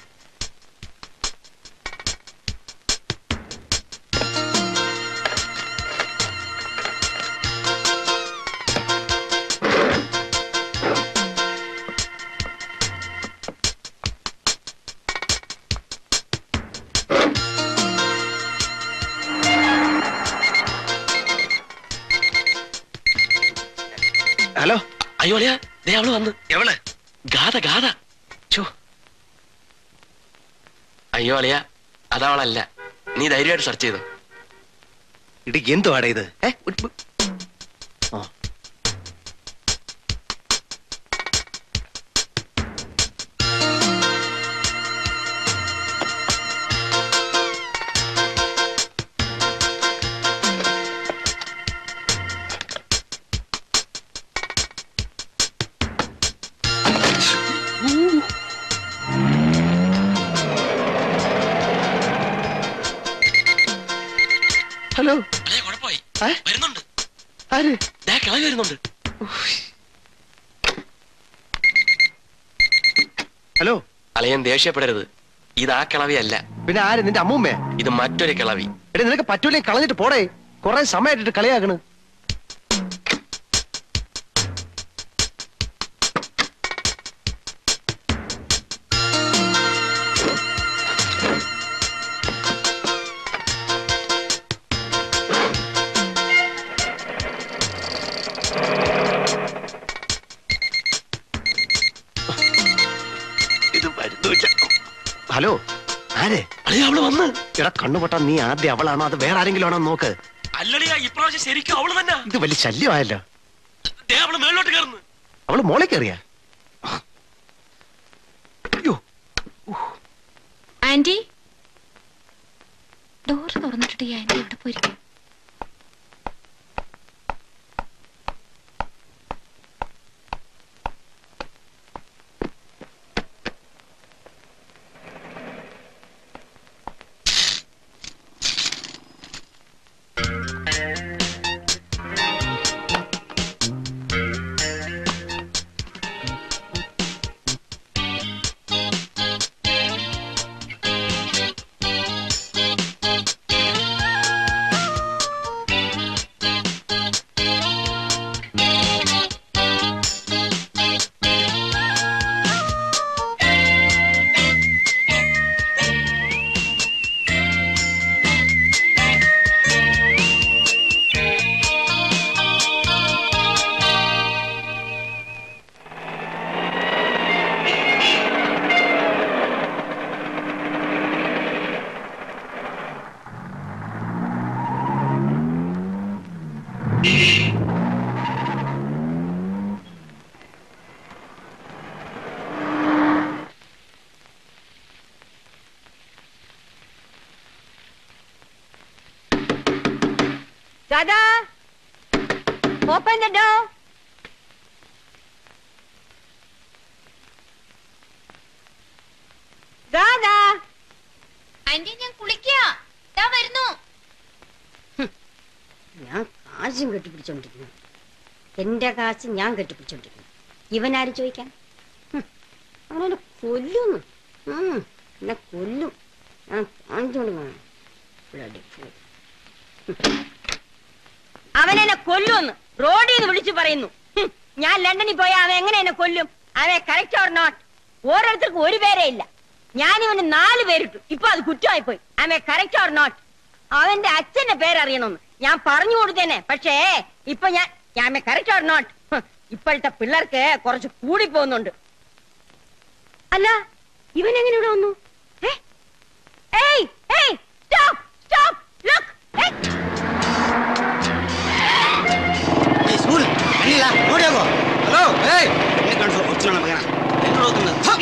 ഹലോ അയ്യോ അളിയാ ദേ അവള് വന്ന് എവള് ഗാഥ ഗാഥ ചോ അയ്യോ അളിയ അതവളല്ല നീ ധൈര്യമായിട്ട് സെർച്ച് ചെയ്തു ഇടി എന്തുവാടേ ഇത് ഏ ഉ- ഉ- ആ. ഹലോ അളിയ കുഴപ്പമായി ഏ? വരുന്നുണ്ട് ആര് ദേ കിളവി വരുന്നുണ്ട് ഹലോ അളിയൻ ദേഷ്യപ്പെടരുത് ഇത് ആ കിളവിയല്ല പിന്നെ ആര് നിന്റെ അമ്മൂമ്മേ ഇത് മറ്റൊരു കിളവി എടി നിനക്ക് പറ്റൂലേ കളഞ്ഞിട്ട് പോടേ കൊറേ സമയമായിട്ട് കളിയാക്കണ് ഇത് വരുന്നില്ല ഹലോ ആരെ അളിയ അവള് വന്ന് എടാ കണ്ണുപൊട്ടാ നീ ആദ്യം അവളാണോ അത് വേറെ ആരെങ്കിലും ആണോ നോക്ക് അല്ലളിയ ഇപ്രാവശ്യം ശരിക്കും അവള് തന്നെ ഇത് വലിയ ശല്യമായല്ലോ ദേ അവള് മേളിലോട്ട് കയറുന്നു അവള് മോളെ കയറിയ ആന്റി ഡോർ തുറന്നിട്ടിട്ട് ഈ ആന്റി എവിടെ പോയിരിക്കും ദാദാ ഓപ്പൺ ദ ഡോർ ദാദാ ആന്റി ഞാൻ കുളിക്കാ ദാ വരുന്നു ഞാൻ കാശും കെട്ടിപ്പിടിച്ചോണ്ടിരിക്കുന്നു എന്റെ കാശ് ഞാൻ കെട്ടിപ്പിടിച്ചോണ്ടിരിക്കുന്നു ഇവനാരും ചോദിക്കാൻ ഹും, അവനെന്നെ കൊല്ലുന്നു ഉം, എന്നെ കൊല്ലും ഞാൻ കാണിച്ചോണ്ട് പോണം Bloody fool. ഹും. അവനെന്നെ കൊല്ലുമെന്ന് റോഡിൽ നിന്ന് വിളിച്ചു പറയുന്നു ഹും, ഞാൻ ലണ്ടനിൽ പോയാൽ അവൻ എങ്ങനെ എന്നെ കൊല്ലും അവനെ കറക്റ്റ് ഓർ നോട്ട് ഓരോരുത്തർക്കും ഒരു പേരേ ഇല്ല ഞാൻ ഇവന് നാല് പേരിട്ടു ഇപ്പൊ അത് കുറ്റമായി പോയി അവനെ കറക്റ്റ് ഓർ നോട്ട് അവന്റെ അച്ഛന്റെ പേരറിയണമെന്ന് ഞാൻ പറഞ്ഞു കൊടുത്തേനെ പക്ഷേ ഇപ്പൊ ഞാൻ ഞാൻ കറക്റ്റ് ഓർ നോട്ട് ഇപ്പോഴത്തെ പിള്ളേർക്ക് കുറച്ച് കൂടി പോകുന്നുണ്ട് അല്ല ഇവൻ എങ്ങനെ ഇവിടെ വന്നു ഏ? ഏയ് ഏയ് സ്റ്റോപ്പ് സ്റ്റോപ്പ് ലുക്ക് ಹಲೋ ಏಯ್ ಎಲ್ಲಿ ಕಾಣಿಸು ಹುಚ್ಚು ಮಗನ ಎಲ್ಲಿ ಹೋಗ್ತಾನೆ ಥ!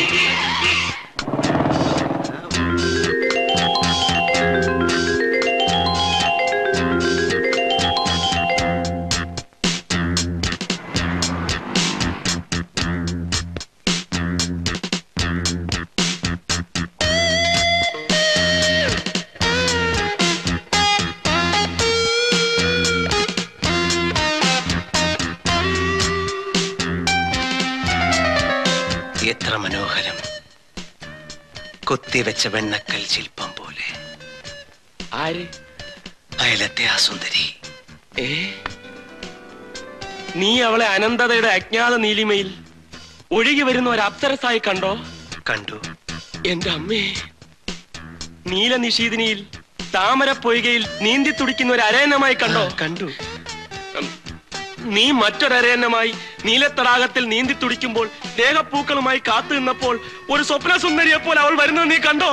എത്ര മനോഹരം കൊത്തിവെച്ച വെണ്ണക്കൽ ശില്പം പോലെ ആര് അയലത്തെ ആ സുന്ദരി ഏ നീ അവളെ അനന്തതയുടെ അജ്ഞാത നീലിമയിൽ ഒഴുകി വരുന്ന ഒരു അപ്സരസായി കണ്ടോ കണ്ടു എന്റെ അമ്മേ നീലനിഷീദിനിയിൽ താമരപ്പൊയ്കയിൽ നീന്തി തുടിക്കുന്ന ഒരു അരയന്നമായി കണ്ടോ കണ്ടു നീ മറ്റൊരരയന്നമായി നീലത്തടാകത്തിൽ നീന്തി തുടിക്കുമ്പോൾ ദേഹപ്പൂക്കളുമായി കാത്തു നിന്നപ്പോൾ ഒരു സ്വപ്ന സുന്ദരിയെ പോലെ അവൾ വരുന്നത് നീ കണ്ടോ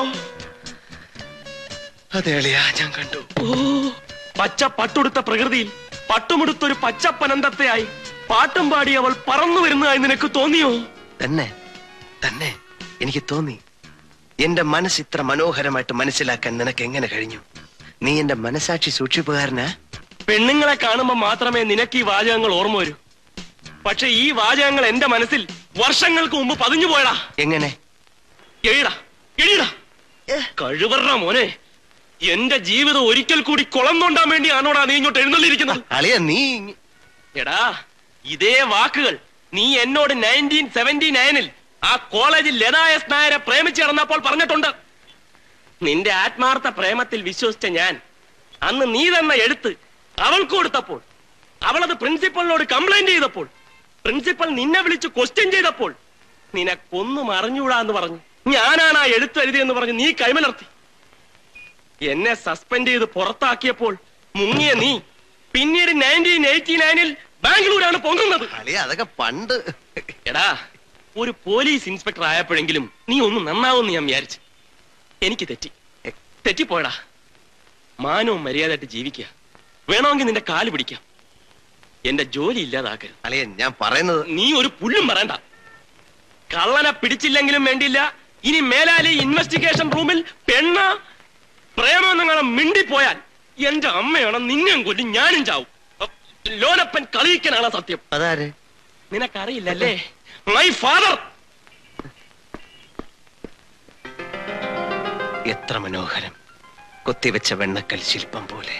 അതെ അളിയാ ഞാൻ കണ്ടു ഓ പച്ച പട്ടുടുത്ത പ്രകൃതിയിൽ പട്ടുമുടുത്തൊരു പച്ചപ്പനന്തത്തെയായി പാട്ടും പാടി അവൾ പറന്നു വരുന്നതായി നിനക്ക് തോന്നിയോ തന്നെ തന്നെ എനിക്ക് തോന്നി എന്റെ മനസ്സ് ഇത്ര മനോഹരമായിട്ട് മനസ്സിലാക്കാൻ നിനക്ക് എങ്ങനെ കഴിഞ്ഞു നീ എന്റെ മനസാക്ഷി സൂക്ഷിപ്പുകാരനാ പെണ്ണുങ്ങളെ കാണുമ്പോൾ മാത്രമേ നിനക്ക് ഈ വാചകങ്ങൾ ഓർമ്മ വരൂ പക്ഷെ ഈ വാചകങ്ങൾ എന്റെ മനസ്സിൽ വർഷങ്ങൾക്ക് മുമ്പ് പതിഞ്ഞു പോയടാ എങ്ങനെ എഴുടാ എഴുടാ കഴിവറ മോനെ എന്റെ ജീവിതം ഒരിക്കൽ കൂടി കുളം തോണ്ടാൻ വേണ്ടിയാണോടാ നീ ഇങ്ങോട്ട് എഴുന്നള്ളിയിരിക്കുന്നത് അളിയ നീ എടാ ഇതേ വാക്കുകൾ നീ എന്നോട് നയൻറ്റീൻ സെവന്റി നയനിൽ ആ കോളേജിൽ ലതാ എസ് നായരെ പ്രേമിച്ച് നടന്നപ്പോൾ പറഞ്ഞിട്ടുണ്ട് നിന്റെ ആത്മാർത്ഥ പ്രേമത്തിൽ വിശ്വസിച്ച ഞാൻ അന്ന് നീ തന്ന എഴുത്ത് അവൾക്ക് കൊടുത്തപ്പോൾ അവളത് പ്രിൻസിപ്പളിനോട് കംപ്ലൈന്റ് ചെയ്തപ്പോൾ പ്രിൻസിപ്പൽ നിന്നെ വിളിച്ച് ക്വസ്റ്റ്യൻ ചെയ്തപ്പോൾ നിനക്കൊന്നും അറിഞ്ഞൂടാ എന്ന് പറഞ്ഞു ഞാനാണ് ആ എഴുത്ത് എഴുതിയെന്ന് പറഞ്ഞ് നീ കൈമലർത്തി എന്നെ സസ്പെൻഡ് ചെയ്ത് പുറത്താക്കിയപ്പോൾ മുങ്ങിയ നീ പിന്നീട് നയൻറ്റീൻ എയ്റ്റി നയനിൽ ബാംഗ്ലൂരാണ് പൊങ്ങുന്നത് അളിയ അതൊക്കെ പണ്ട് എടാ ഒരു പോലീസ് ഇൻസ്പെക്ടർ ആയപ്പോഴെങ്കിലും നീ ഒന്ന് നന്നാവുമെന്ന് ഞാൻ വിചാരിച്ചു എനിക്ക് തെറ്റി തെറ്റിപ്പോയടാ മാനവും മര്യാദയായിട്ട് ജീവിക്കുക വേണമെങ്കിൽ നിന്റെ കാല് പിടിക്കാം എന്റെ ജോലി ഇല്ലാതാക്കരുത് അളിയ ഞാൻ പറയുന്നത് നീ ഒരു പുല്ലും പറയണ്ട കള്ളനെ പിടിച്ചില്ലെങ്കിലും വേണ്ടിയില്ല ഇനി മേലാലി ഇൻവെസ്റ്റിഗേഷൻ റൂമിൽ പെണ്ണ പ്രേമെന്നങ്ങനെ മിണ്ടിപ്പോയാൽ എന്റെ അമ്മയാണ് നിന്നെയും കൊല്ലും ഞാനും ചാവും ലോനപ്പൻ കളിയിക്കനാണ് സത്യം അതാര് നിനക്കറിയില്ലല്ലേ മൈ ഫാദർ എത്ര മനോഹരം കൊത്തിവെച്ച വെണ്ണക്കൽ ശില്പം പോലെ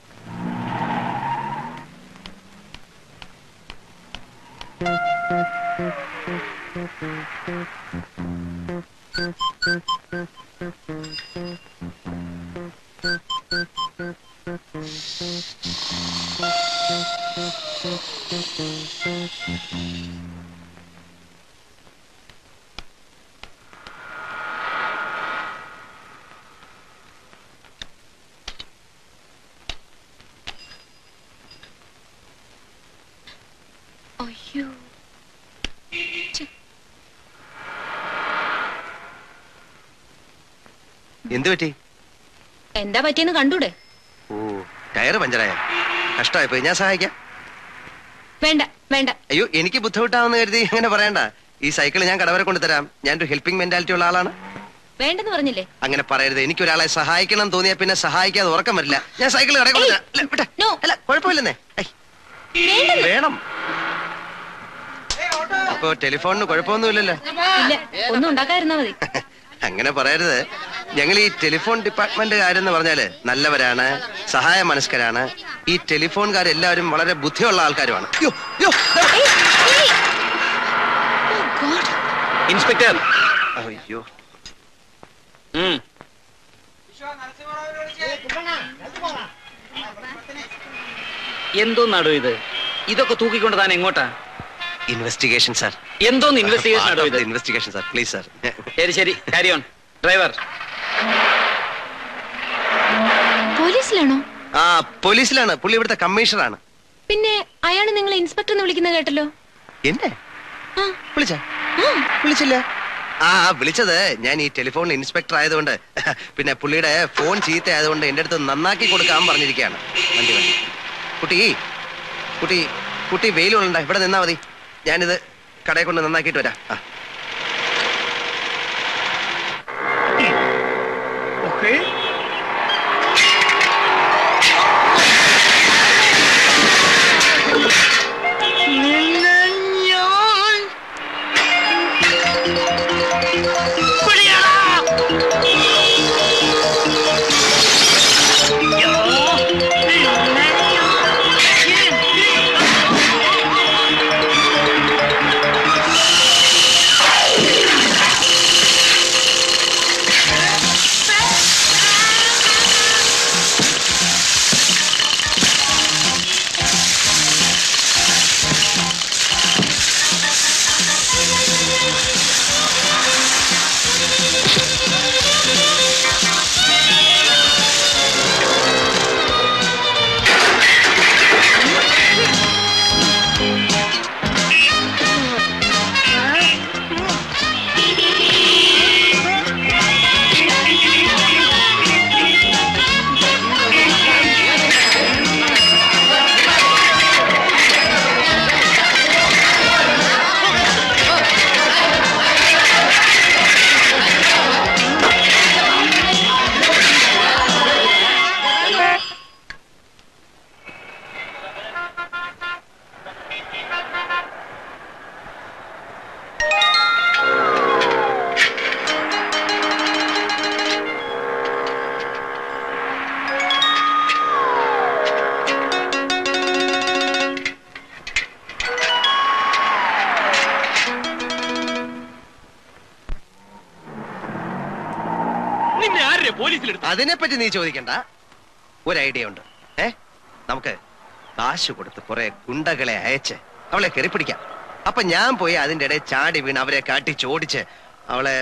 അയ്യോ എന്തു പറ്റി എന്താ പറ്റിയെന്ന് കണ്ടൂടെ ഓ ടയറ് പഞ്ചറായ കഷ്ടമായി പോയി ഞാൻ സഹായിക്കാം വേണ്ട വേണ്ട അയ്യോ എനിക്ക് ബുദ്ധിമുട്ടാവുന്ന കരുതി അങ്ങനെ പറയണ്ട ഈ സൈക്കിൾ ഞാൻ കടവരെ കൊണ്ടുതരാം ഞാൻ ഒരു ഹെൽപ്പിംഗ് മെന്റാലിറ്റി ഉള്ള ആളാണ് വേണ്ടെന്ന് പറഞ്ഞില്ലേ അങ്ങനെ പറയരുത് എനിക്ക് ഒരാളെ സഹായിക്കണം എന്ന് തോന്നിയാ പിന്നെ സഹായിക്കാതെ ഉറക്കം വരില്ല ഞാൻ സൈക്കിൾ കടയിൽ കൊണ്ടുവരാം. അല്ല, വിട്ടെ. അല്ല കുഴപ്പമില്ലെന്നേ ഐ, വേണം അപ്പൊ ടെലിഫോണിന് കുഴപ്പമൊന്നുമില്ലല്ലോ ഇല്ല ഒന്നും ഉണ്ടാക്കാതിരുന്നാ മതി അങ്ങനെ പറയരുത് ഞങ്ങൾ ഈ ടെലിഫോൺ ഡിപ്പാർട്ട്മെന്റുകാരെന്ന് പറഞ്ഞാല് നല്ലവരാണ് സഹായ മനസ്കരാണ് ഈ ടെലിഫോൺകാരെല്ലാവരും വളരെ ബുദ്ധിയുള്ള ആൾക്കാരുമാണ് യ്യോ, യ്യോ, ദാ. ഇൻസ്പെക്ടർ അയ്യോ ഉം. എന്തോന്നാടോ ഇത് ഇതൊക്കെ തൂക്കിക്കൊണ്ട് താൻ എങ്ങോട്ടാ ഇൻവെസ്റ്റിഗേഷൻ സാർ എന്തോന്ന് ഇൻവെസ്റ്റിഗേഷൻ ആടോ ഇത് ഇൻവെസ്റ്റിഗേഷൻ സാർ പ്ലീസ് സാർ ശരി ശരി കാരി ഓൺ ഡ്രൈവർ പോലീസിലാണോ ആ പോലീസിലാണ് പുള്ളി ഇവിടുത്തെ കമ്മീഷണറാണ് പിന്നെ അയാൾ നിങ്ങളെ ഇൻസ്പെക്ടർ എന്ന് വിളിക്കുന്ന കേട്ടല്ലോ എന്നെ വിളിച്ച വിളിച്ചില്ല ആ ആ, വിളിച്ചത് ഞാൻ ഈ ടെലിഫോണിൽ ഇൻസ്പെക്ടർ ആയതുകൊണ്ട് പിന്നെ പുള്ളിയുടെ ഫോൺ ചീത്ത ആയതുകൊണ്ട് എന്റെ അടുത്ത് നന്നാക്കി കൊടുക്കാൻ പറഞ്ഞിരിക്കുകയാണ് വണ്ടി വണ്ടി കുട്ടി കുട്ടി കുട്ടി വെയിലുള്ള ഇവിടെ നിന്നാ മതി ഞാനിത് കടയിൽ കൊണ്ട് നന്നാക്കിയിട്ട് വരാം ആ ഓക്കെ നിന്നെ ഞാൻ പിടിയടാ. യ്യോ, നിന്നെ നിന്നെ ആരുടെ പോലീസിലെടുത്തു അതിനെപ്പറ്റി നീ ചോദിക്കണ്ട ഒരു ഐഡിയ ഉണ്ട് ഏ നമുക്ക് കാശ് കൊടുത്ത് കുറെ ഗുണ്ടകളെ അയച്ച് അവളെ കെറിപ്പിടിക്കാം അപ്പൊ ഞാൻ പോയി അതിന്റെ ഇടയിൽ ചാടി വീണ് അവരെ കാട്ടി ചോടിച്ച് അവളെ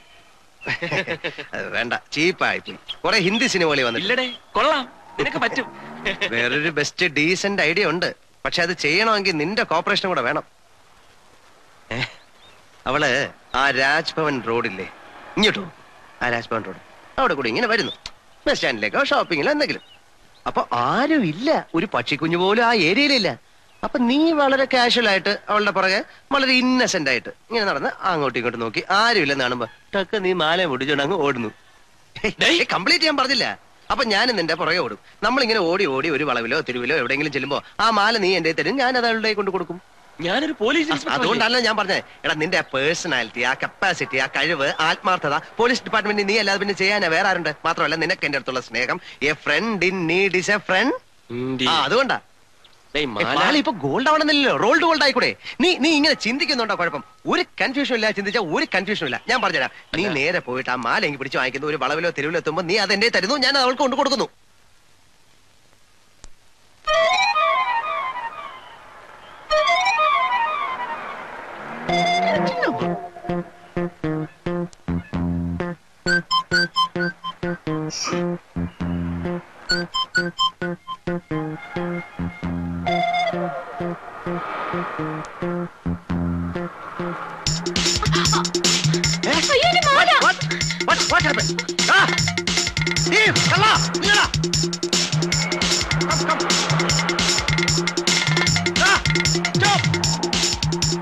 അത് വേണ്ട ചീപ്പായി പോയി കുറെ ഹിന്ദി സിനിമകളിൽ വന്നിട്ട് ഇല്ലടേ കൊള്ളാം നിനക്ക് പറ്റും വേറൊരു ബെസ്റ്റ് ഡീസന്റ് ഐഡിയ ഉണ്ട് പക്ഷെ അത് ചെയ്യണമെങ്കിൽ നിന്റെ കോപ്പറേഷൻ കൂടെ വേണം ഏ? അവള് ആ രാജ്ഭവൻ റോഡില്ലേ ഇങ്ങോട്ടു ആ രാജ്ഭവൻ റോഡ് അവിടെ കൂടി ഇങ്ങനെ വരുന്നു ബസ് സ്റ്റാൻഡിലേക്കോ ഷോപ്പിങ്ങിലോ എന്തെങ്കിലും അപ്പൊ ആരും ഇല്ല ഒരു പക്ഷിക്കുഞ്ഞു പോലും ആ ഏരിയയിലില്ല അപ്പൊ നീ വളരെ കാഷ്വൽ ആയിട്ട് അവളുടെ പുറകെ വളരെ ഇന്നസെന്റ് ആയിട്ട് ഇങ്ങനെ നടന്ന് അങ്ങോട്ടും ഇങ്ങോട്ടും നോക്കി ആരും ഇല്ലെന്ന് കാണുമ്പോ ടക്ക് നീ മാല മുടിച്ചോണ്ട് അങ്ങ് ഓടുന്നു കംപ്ലീറ്റ് ചെയ്യാൻ പറഞ്ഞില്ല അപ്പൊ ഞാൻ നിന്റെ പുറകെ ഓടും നമ്മളിങ്ങനെ ഓടി ഓടി ഒരു വളവിലോ തെരുവിലോ എവിടെയെങ്കിലും ചെല്ലുമ്പോ ആ മാല നീ എന്റെ തരും ഞാൻ അത് അവളുടെ കൊണ്ട് കൊടുക്കും ഞാനൊരു പോലീസ് ഇൻസ്പെക്ടർ അല്ലേ? അതുകൊണ്ടല്ല ഞാൻ പറഞ്ഞത് എടാ നിന്റെ പേഴ്സണാലിറ്റി ആ കപ്പാസിറ്റി ആ കഴിവ് ആത്മാർത്ഥത പോലീസ് ഡിപ്പാർട്ട്മെന്റിൽ നീ അല്ലാതെ പിന്നെ ചെയ്യാനാ വേറെ ആരുണ്ട് മാത്രമല്ല നിനക്ക് എന്റെ അടുത്തുള്ള സ്നേഹം a friend in need is a friend ആ അതുകൊണ്ടാ ഡേയ്, ഏ, മാല. മാല ഇപ്പൊ ഗോൾഡ് ആവണമെന്നില്ലല്ലോ റോൾഡ് ഗോൾഡ് ആയിക്കൂടെ നീ നീ ഇങ്ങനെ ചിന്തിക്കുന്നുണ്ടോ കുഴപ്പം ഒരു കൺഫ്യൂഷൻ ഇല്ല ചിന്തിച്ചാൽ ഒരു കൺഫ്യൂഷൻ ഇല്ല ഞാൻ പറഞ്ഞുതരാം നീ നേരെ പോയിട്ട് ആ മാല എങ്കിൽ പിടിച്ച് വാങ്ങിക്കുന്നു ഒരു വളവിലോ തെരുവിലോ എത്തുമ്പോൾ നീ അതെന്റെ തരുന്നു ഞാൻ അത് അവൾക്ക് കൊണ്ട് കൊടുക്കുന്നു What? What happened? Ah! Steve, kalla! Nila! Come, come. Ah! Stop!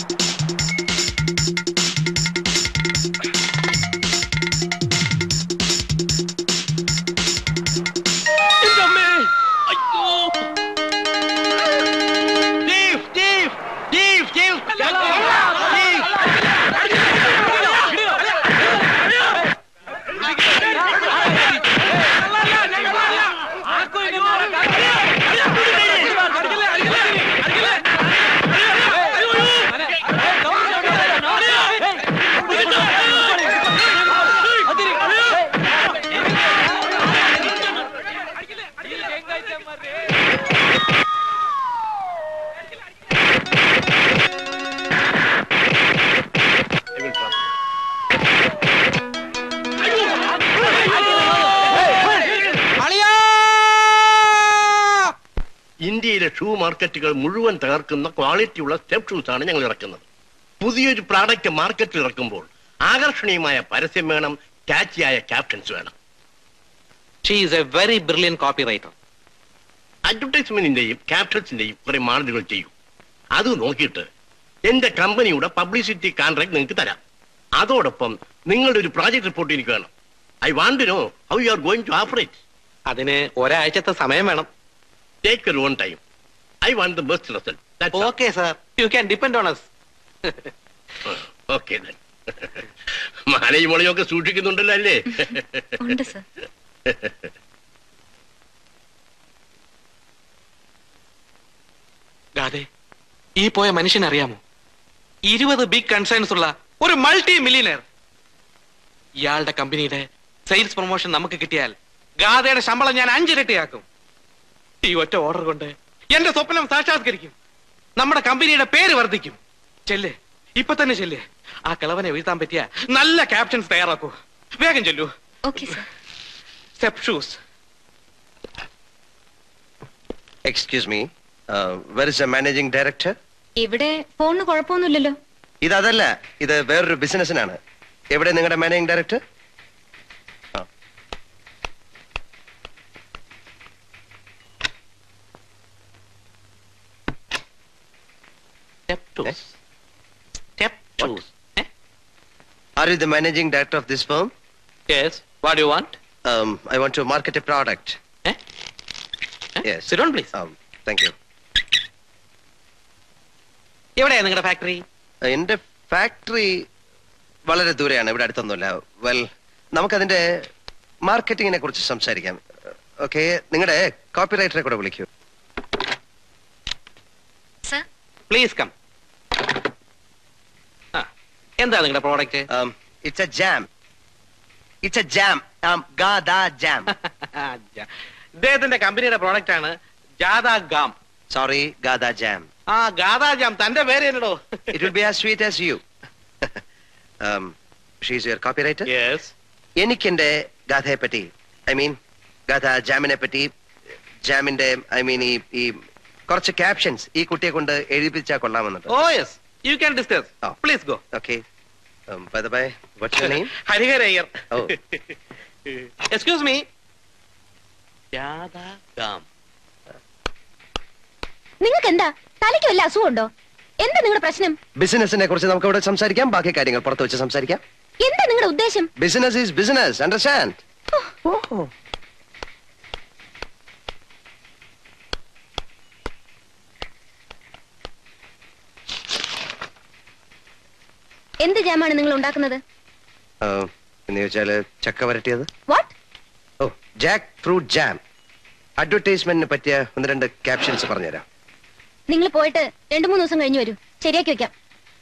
ഇന്ത്യയിലെ ഷൂ മാർക്കറ്റുകൾ മുഴുവൻ തകർക്കുന്ന ക്വാളിറ്റിയുള്ള സ്റ്റെപ്പ് ഷൂസ് ആണ് ഞങ്ങൾ ഇറക്കുന്നത് പുതിയൊരു പ്രോഡക്റ്റ് മാർക്കറ്റിൽ ഇറക്കുമ്പോൾ ആകർഷണീയമായ പരസ്യം വേണം ക്യാച്ചിയായ ക്യാപ്റ്റൻസ് വേണം she is a very brilliant copy writer അഡ്വർടൈസ്മെന്റിന്റെയും ക്യാപ്റ്റൻസിന്റെയും കുറെ മാർജുകൾ ചെയ്യും അത് നോക്കിയിട്ട് എന്റെ കമ്പനിയുടെ പബ്ലിസിറ്റി കോൺട്രാക്ട് നിങ്ങൾക്ക് തരാം അതോടൊപ്പം നിങ്ങളുടെ ഒരു പ്രോജക്ട് റിപ്പോർട്ട് എനിക്ക് വേണം I want know how you are going to operate അതിന് ഒരാഴ്ചത്തെ സമയം വേണം take your own time I want the best result okay sir you can depend on us okay മാലയും മുളയും ഒക്കെ സൂക്ഷിക്കുന്നുണ്ടല്ലോ അല്ലേ ഉണ്ട് സർ ഗാതെ ഈ പോയ മനുഷ്യനെ അറിയാമോ ഇരുപത് ബിഗ് കൺസേൺസ് ഉള്ള ഒരു മൾട്ടി മില്യനയർ ഇയാളുടെ കമ്പനിയുടെ സെയിൽസ് പ്രൊമോഷൻ നമുക്ക് കിട്ടിയാൽ ഗാഥയുടെ ശമ്പളം ഞാൻ അഞ്ചിരട്ടിയാക്കും ഈ ഒറ്റ ഓർഡർ കൊണ്ട് എന്റെ സ്വപ്നം സാക്ഷാത്കരിക്കും നമ്മുടെ കമ്പനിയുടെ പേര് വർദ്ധിക്കും ചെല്ല് ഇപ്പൊ തന്നെ ചെല്ല് ആ കിളവനെ വീഴ്ത്താൻ പറ്റിയ നല്ല ക്യാപ്റ്റൻസ് തയ്യാറാക്കൂ വേഗം ചെല്ലൂ okay sir step shoes excuse me where is a managing director ഇവിടെ ഫോണിന് കുഴപ്പമൊന്നുമില്ലല്ലോ ഇത് അതല്ല ഇത് വേറൊരു ബിസിനസ്സിനാണ് എവിടെ നിങ്ങളുടെ managing director Are you the managing director of this firm? Yes. What do you want? Um, I want to market a product. Eh? Yes. Sit down, please. Um, thank you. എവിടെയാ നിങ്ങളുടെ ഫാക്ടറി എന്റെ factory വളരെ ദൂരെയാണ് ഇവിടെ അടുത്തൊന്നുമില്ല well നമുക്കതിന്റെ മാർക്കറ്റിങ്ങിനെ കുറിച്ച് സംസാരിക്കാം okay നിങ്ങളുടെ കോപ്പിറൈറ്ററെ കൂടെ വിളിക്കൂ സർ പ്ലീസ് കം എന്താ നിങ്ങളുടെ product it's a jam it's a jam Gatha jam ഇദ്ദേഹത്തിന്റെ കമ്പനിയുടെ പ്രോഡക്റ്റ് ആണ് ജാദാ ഗാം സോറി ഗാദാ ജാം ആ ഗാദാ ജാം തന്റെ പേര് എന്നടോ it will be as sweet as you she's your copywriter yes എനിക്ക് എന്റെ ഗാഥയെ പറ്റി ഐ മീൻ ഗാഥ ജാമിനെ പറ്റി ജാമിന്റെ ഐ മീൻ ഈ ഈ കുറച്ച് ക്യാപ്ഷൻസ് ഈ കുട്ടിയെ കൊണ്ട് എഴുതിപ്പിച്ചാൽ കൊള്ളാമെന്നുണ്ട് ഓ yes you can discuss please go okay by the by what's your name Harihara Iyer ഓ എക്സ്ക്യൂസ് മീ ജാദാ ഗാം നിങ്ങൾക്ക് എന്താ തലയ്ക്ക് വല്ല അസുഖമുണ്ടോ എന്താ നിങ്ങളുടെ പ്രശ്നം ബിസിനസിനെ കുറിച്ച് നമുക്ക് ഇവിടെ സംസാരിക്കാം ബാക്കി കാര്യങ്ങൾ പുറത്ത് വെച്ച് സംസാരിക്കാം എന്താ നിങ്ങളുടെ ഉദ്ദേശം ബിസിനസ് ഈസ് ബിസിനസ് അണ്ടർസ്റ്റാൻഡ് എന്ത് ജാമാണ് നിങ്ങൾ ഉണ്ടാക്കുന്നത് എന്ന് ചോദിച്ചാല് ചക്ക വരട്ടിയത് what oh jackfruit jam അഡ്വർടൈസ്മെന്റിന് പറ്റിയ ഒന്ന് രണ്ട് ക്യാപ്ഷൻസ് പറഞ്ഞുതരാം നിങ്ങൾ പോയിട്ട് രണ്ടു മൂന്ന് ദിവസം കഴിഞ്ഞ് വരൂ ശരിയാക്കി വെക്കാം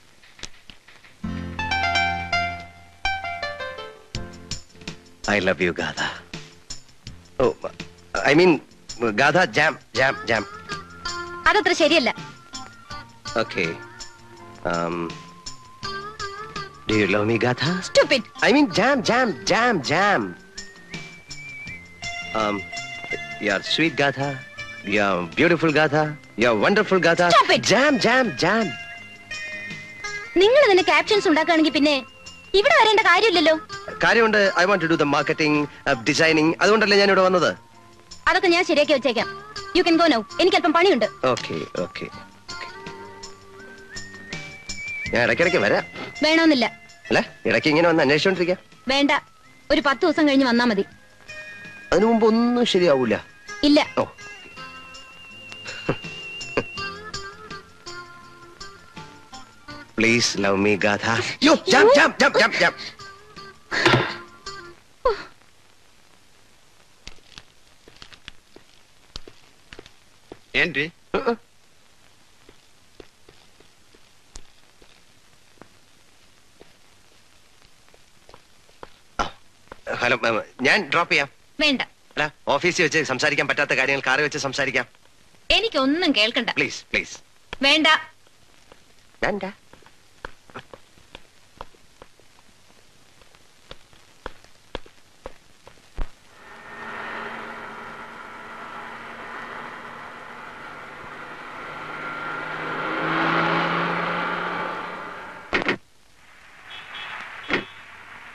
I love you Gatha oh I mean Gatha jam jam jam അതത്ര ശരിയല്ല okay do you love me Gatha Stupid. I mean jam jam jam jam you are sweet Gatha you are beautiful Gatha you are wonderful Gatha Stop it. Jam jam jam നിങ്ങൾ ഇതിന്റെ captions ഉണ്ടാക്കുകയാണെങ്കിൽ പിന്നെ ഇവിടെ വരേണ്ട കാര്യമില്ലല്ലോ കാര്യമുണ്ട് I want to do the marketing designing അതുകൊണ്ടല്ലേ ഞാൻ ഇവിടെ വന്നത് അതൊക്കെ ഞാൻ ശരിയാക്കി വെച്ചേക്കാം യു കെൻ ഗോ നൗ എനിക്ക് അല്പം പണിയുണ്ട് ഓക്കെ ഓക്കെ ഞാൻ ഇടയ്ക്കിടയ്ക്ക് വരാം വേണമെന്നില്ല അല്ല ഇടയ്ക്ക് ഇങ്ങനെ വന്ന് അന്വേഷിച്ചോണ്ടിരിക്കാം വേണ്ട ഒരു പത്ത് ദിവസം കഴിഞ്ഞ് വന്നാ മതി അതിനു മുമ്പ് ഒന്നും ശരിയാവൂല ഇല്ല oh please love me Gatha യോ jam jam jam jam jam ఏంటి ഹലോ ഞാൻ ഡ്രോപ്പ് ചെയ്യാം വേണ്ട അല്ല ഓഫീസിൽ വെച്ച് സംസാരിക്കാൻ പറ്റാത്ത കാര്യങ്ങൾ കാറിൽ വെച്ച് സംസാരിക്കാം എനിക്കൊന്നും കേൾക്കണ്ട പ്ലീസ് പ്ലീസ് വേണ്ട വേണ്ട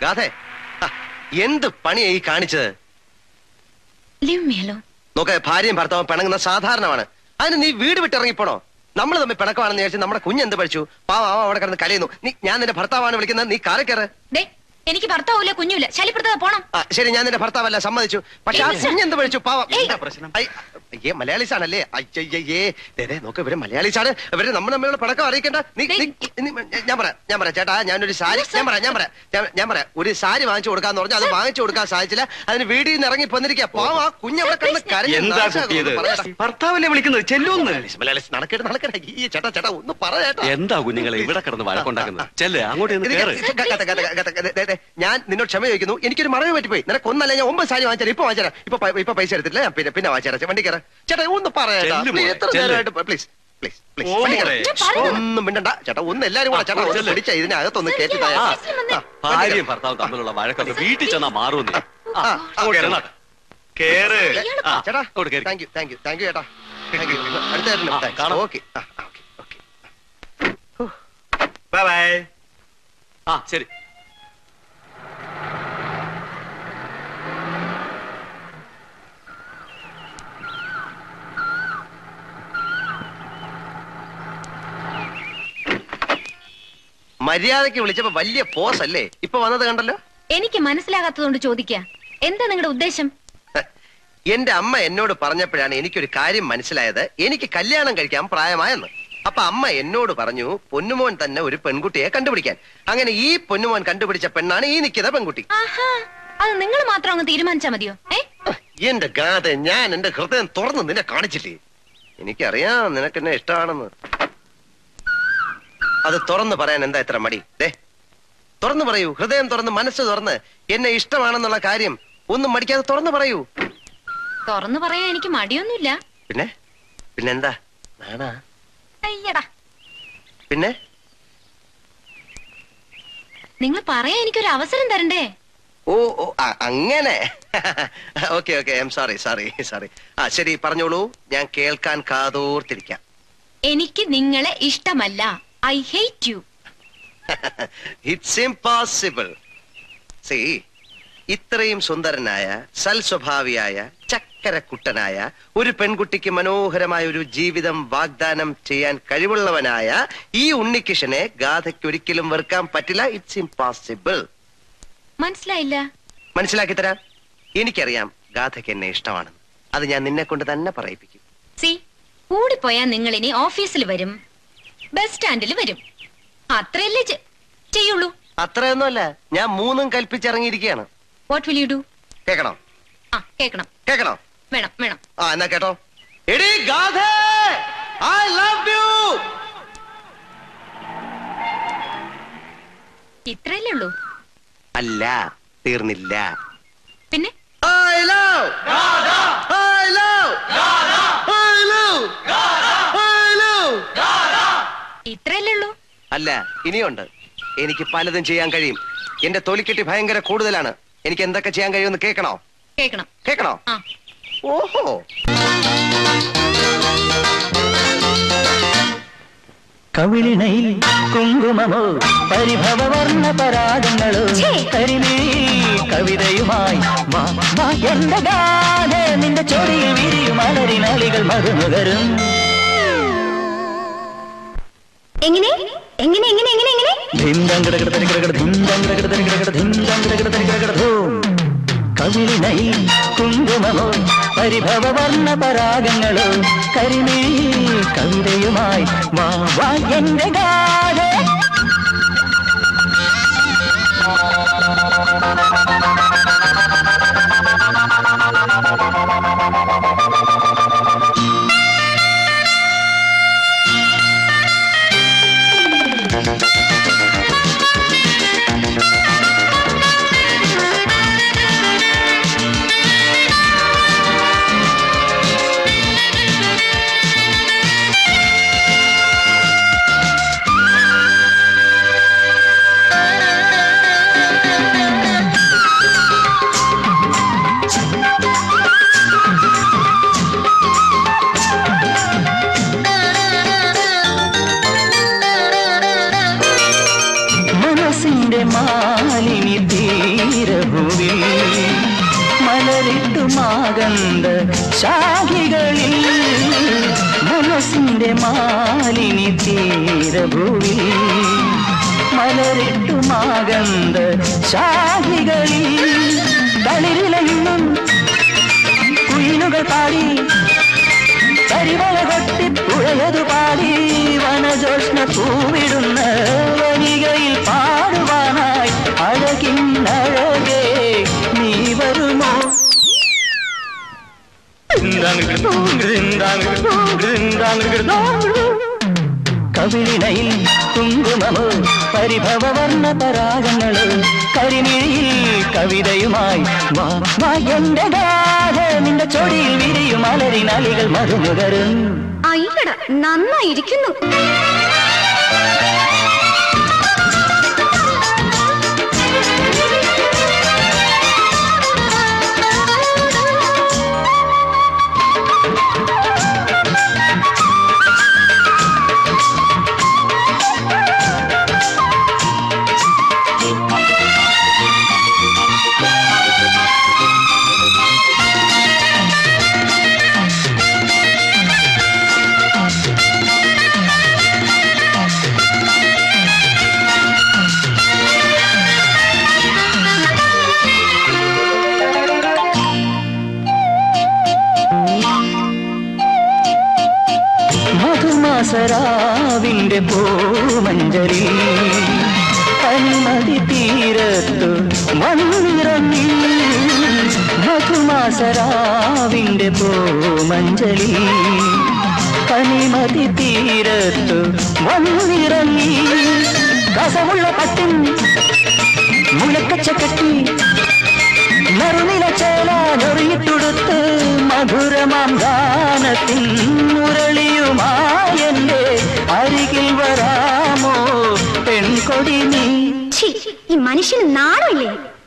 ഗാഥേ ആ, എന്ത് പണിയാ ഈ കാണിച്ചത് ലിവ് മീ അലോൺ നോക്ക് ഭാര്യയും ഭർത്താവും പിണങ്ങുന്ന സാധാരണമാണ് അതിന് നീ വീട് വിട്ടിറങ്ങിപ്പോണോ നമ്മൾ തമ്മിൽ പിണക്കമാണെന്ന് വിചാരിച്ച് നമ്മുടെ കുഞ്ഞ് എന്ത് പഠിച്ചു പാവം അവൻ അവിടെ കിടന്ന് കലയുന്നു നീ ഞാൻ നിന്റെ ഭർത്താവാണ് വിളിക്കുന്നത് നീ കാറി കയറ് ദേ എനിക്ക് ഭർത്താവില്ല കുഞ്ഞുമില്ല ശല്യപ്പെടുത്താതെ പോണം ആ ശരി ഞാൻ നിന്റെ ഭർത്താവല്ല സമ്മതിച്ചു പക്ഷെ ആ ഏയ് മിസ്റ്റർ. കുഞ്ഞ് എന്ത് പഠിച്ചു പാവം ഏയ്. എന്താ പ്രശ്നം ഐ, അയ്യേ മലയാളീസ് ആണല്ലേ അയ്യയ്യേ ദേ, ദേ, നോക്ക് ഇവര് മലയാളീസ് ആണ് ഇവര് നമ്മൾ തമ്മിലുള്ള പടക്കം അറിയിക്കണ്ട നീ നീ- നീ- ഞാൻ പറയാം ഞാൻ പറയാം ചേട്ടാ ഞാനൊരു സാരി ഞാൻ പറയാം ഞാൻ പറയാം ഞാൻ- ഞാൻ പറയാം ഒരു സാരി വാങ്ങിച്ചു കൊടുക്കാന്ന് പറഞ്ഞു അത് വാങ്ങിച്ചു കൊടുക്കാൻ സാധിച്ചില്ല അതിന് വീടിൽ നിന്ന് ഇറങ്ങി പോന്നിരിക്കുക പാവം ആ കുഞ്ഞവിടെ കിടന്ന് കരഞ്ഞ് എന്താ നാശാകും. കുട്ടി ഇത്? പറയടാ. ഭർത്താവല്ലേ വിളിക്കുന്നത് ചെല്ലൂന്ന് മലയാളീസ് നടക്കട്ടെ നടക്കട്ടെ ഈ ചേട്ടാ ചേട്ടാ ഒന്ന് പറ ചേട്ടാ എന്താ കുഞ്ഞുങ്ങളെ ഇവിടെ കിടന്ന് വഴക്കുണ്ടാക്കുന്നത് ചെല്ലേ അങ്ങോട്ട് ചെന്ന് ഇത് കേറ് ഗ- ഗ- ഗ- ഗ- ഗ- ഗ- ദേ, ദേ, ഞാൻ നിന്നോട് ക്ഷമ ചോദിക്കുന്നു എനിക്കൊരു മറവ് പറ്റിപ്പോയി നിനക്ക് ഒന്നല്ല ഞാൻ ഒമ്പത് സാരി വാങ്ങിച്ചാൽ ഇപ്പൊ വാങ്ങിച്ചാൽ ഇപ്പൊ പ- ഇപ്പൊ പൈസ എടുത്തില്ല ഞാൻ പിന്നെ പിന്നെ വാങ്ങിച്ചാൽ വണ്ടി കയറാം ചേട്ടാ ഒന്ന് പറയാ ചെല്ല് മോളെ, എത്ര ചെല്ല്. നേരമായിട്ട് പ്ലീസ് പ്ലീസ് പ്ലീസ് ഓ, വണ്ടി മോളെ. കയറ്. ഞാൻ പറയുന്നു. ഒന്നും മിണ്ടണ്ട ചേട്ടാ ഒന്ന് എല്ലാരും കൂടെ ചേട്ടാ ഒന്ന് ചെല്ല്. പിടിച്ച ഇതിനകത്തൊന്ന് കയറ്റി താഴെ. ആ, ആ, ഭാര്യയും ഭർത്താവും തമ്മിലുള്ള വഴക്കൊക്കെ വീട്ടിൽ ചെന്നാ മാറുന്നേ ആ, ആ, അങ്ങോട്ട് കേറ്. ചെന്നാട്ടെ. കേറ് ആ, ചേട്ടാ അങ്ങോട്ട് കേറി. Thank you thank you thank you ചേട്ടാ താങ്ക് യു അടുത്ത ആ, കാണാം. ഓക്കെ ബൈ ബൈ ആ ശരി മര്യാദക്ക് വിളിച്ചപ്പോ വലിയ പോസ് അല്ലേ ഇപ്പൊ വന്നത് കണ്ടല്ലോ എനിക്ക് മനസ്സിലാകാത്തതുകൊണ്ട് ചോദിക്കുക എന്താ നിങ്ങളുടെ ഉദ്ദേശം എന്റെ അമ്മ എന്നോട് പറഞ്ഞപ്പോഴാണ് എനിക്കൊരു കാര്യം മനസ്സിലായത് എനിക്ക് കല്യാണം കഴിക്കാൻ പ്രായമായെന്ന് അപ്പൊ അമ്മ എന്നോട് പറഞ്ഞു പൊന്നുമോൻ തന്നെ ഒരു പെൺകുട്ടിയെ കണ്ടുപിടിക്കാൻ അങ്ങനെ ഈ പൊന്നുമോൻ കണ്ടുപിടിച്ച പെണ്ണാണ് ഈ നിൽക്കുന്ന പെൺകുട്ടി ആഹാ അത് നിങ്ങൾ മാത്രം അങ്ങ് തീരുമാനിച്ചാ മതിയോ ഏ എന്റെ ഗാഥ ഞാൻ എന്റെ ഹൃദയം തുറന്ന് നിന്നെ കാണിച്ചില്ലേ എനിക്കറിയാം നിനക്ക് എന്നെ ഇഷ്ടമാണെന്ന് അത് തുറന്ന് പറയാൻ എന്താ ഇത്ര മടി ദേ തുറന്നു പറയൂ ഹൃദയം തുറന്ന് മനസ്സ് തുറന്ന് എന്നെ ഇഷ്ടമാണെന്നുള്ള കാര്യം ഒന്നും മടിക്കാതെ തുറന്നു പറയൂ തുറന്നു പറയാൻ എനിക്ക് മടിയൊന്നുമില്ല പിന്നെ പിന്നെന്താ നാണാ അയ്യടാ പിന്നെ നിങ്ങൾ പറയാൻ എനിക്കൊരു അവസരം തരണ്ടേ ഓ ഓ ആ, അങ്ങനെ okay okay I M sorry sorry sorry ആ ശരി പറഞ്ഞോളൂ ഞാൻ കേൾക്കാൻ കാതോർത്തിരിക്കാം എനിക്ക് നിങ്ങളെ ഇഷ്ടമല്ല I hate you it's impossible സി ഇത്രയും സുന്ദരനായ സൽസ്വഭാവിയായ ചക്കരക്കുട്ടനായ ഒരു പെൺകുട്ടിക്ക് മനോഹരമായ ഒരു ജീവിതം വാഗ്ദാനം ചെയ്യാൻ കഴിവുള്ളവനായ ഈ ഉണ്ണിക്കിഷനെ ഗാഥയ്ക്ക് ഒരിക്കലും വെറുക്കാൻ പറ്റില്ല ഇറ്റ്സ് ഇംപോസിബിൾ മനസ്സിലായില്ല മനസ്സിലാക്കി തരാം എനിക്കറിയാം ഗാഥയ്ക്ക് എന്നെ ഇഷ്ടമാണെന്ന് അത് ഞാൻ നിന്നെ കൊണ്ട് തന്നെ പറയിപ്പിക്കും സി കൂടിപ്പോയാൽ നിങ്ങൾ ഇനി ഓഫീസിൽ വരും ബസ് സ്റ്റാൻഡിൽ വരും അത്രയല്ലേ ചെ- ചെയ്യുള്ളൂ അത്രയൊന്നുമല്ല ഞാൻ മൂന്നും കൽപ്പിച്ചിറങ്ങിയിരിക്കുകയാണ് വാട്ട് വിൽ യു ഡു കേക്കണോ ആ കേക്കണം കേക്കണോ വേണം വേണം ആ എന്നാ കേട്ടോ എടി ഗാഥേ ഐ ലവ് യു ഇത്രയല്ലേ ഉള്ളൂ അല്ല തീർന്നില്ല പിന്നെ I love I love I love I love ഇത്രയല്ലേ ഉള്ളൂ അല്ല ഇനിയുണ്ട് എനിക്ക് പലതും ചെയ്യാൻ കഴിയും എന്റെ തൊലിക്കെട്ടി ഭയങ്കര കൂടുതലാണ് എനിക്ക് എന്തൊക്കെ ചെയ്യാൻ കഴിയുമെന്ന് കേൾക്കണോ കേക്കണം കേൾക്കണോ ആ ഓഹോ കവിളിണയിൽ കുങ്കുമമോ പരിഭവവർണ്ണ പരാഗങ്ങളോ കരിമീ കവിതയുമായി വാ, വാ, എന്റെ ഗാഥ നിന്റെ ചൊടിയിൽ വിരിയും അലരിനാളികൾ മധുമുകരും എങ്ങനെ എങ്ങനെ എങ്ങനെ എങ്ങനെ എങ്ങനെ ധിന്തം കിടകിട തരികിടകിട ധിന്തം കിടകിട തരികിടകിട ധിന്തം കിടകിട തരികിടകിട ധൂം കവിളിണയിൽ കുങ്കുമമോ പരിഭവവർണ്ണ പരാഗങ്ങളോ കരിമീ കവിതയുമായി വാ വാ എന്റെ ഗാഥ മാലിനി തീരഭൂവിൽ മലരിട്ടു മാകന്ത ശാഖികളിൽ മനസ്സിന്റെ മാലിനി തീരഭൂവിൽ മലരിട്ടു മാകന്ത ശാഖികളിൽ തളിരിലെങ്ങും കുയിലുകൾ പാടി കരിവള കൊട്ടി പുഴയതു പാടി വനജോഷ്ണ പൂവിടുന്ന വനികയിൽ പാടുവാനായി അഴകിന്നഴകേ നീ വരുമോ കവിളിണയിൽ കുങ്കുമമോ പരിഭവവർണ്ണ പരാഗങ്ങളോ കരിമിഴിയിൽ കവിതയുമായി വാ വാ എന്റെ ഗാഥ നിന്റെ ചൊടിയിൽ വിരിയും അലരിനാലികൾ മധുമുകരും അയ്യട നന്നായിരിക്കുന്നു മധുമാസരാവിന്റെ പൂമഞ്ചലിൽ കന്മതി തീരത്തു വന്നിറങ്ങി മധുമാസരാവിന്റെ പൂമഞ്ചലിൽ കനിമതി തീരത്തു വന്നിറങ്ങി കസമുള്ള പട്ടിൻ മുലക്കച്ചക്കട്ടി നറുനില ചേല ഞൊറിയിട്ടുടുത്ത് മധുരമാം ഗാനത്തിൻ മുരളിയുമായെന്റെ അരികിൽ വരാമോ പെൺകൊടി നീ ഛീ, ഈ മനുഷ്യന് നാണമില്ലേ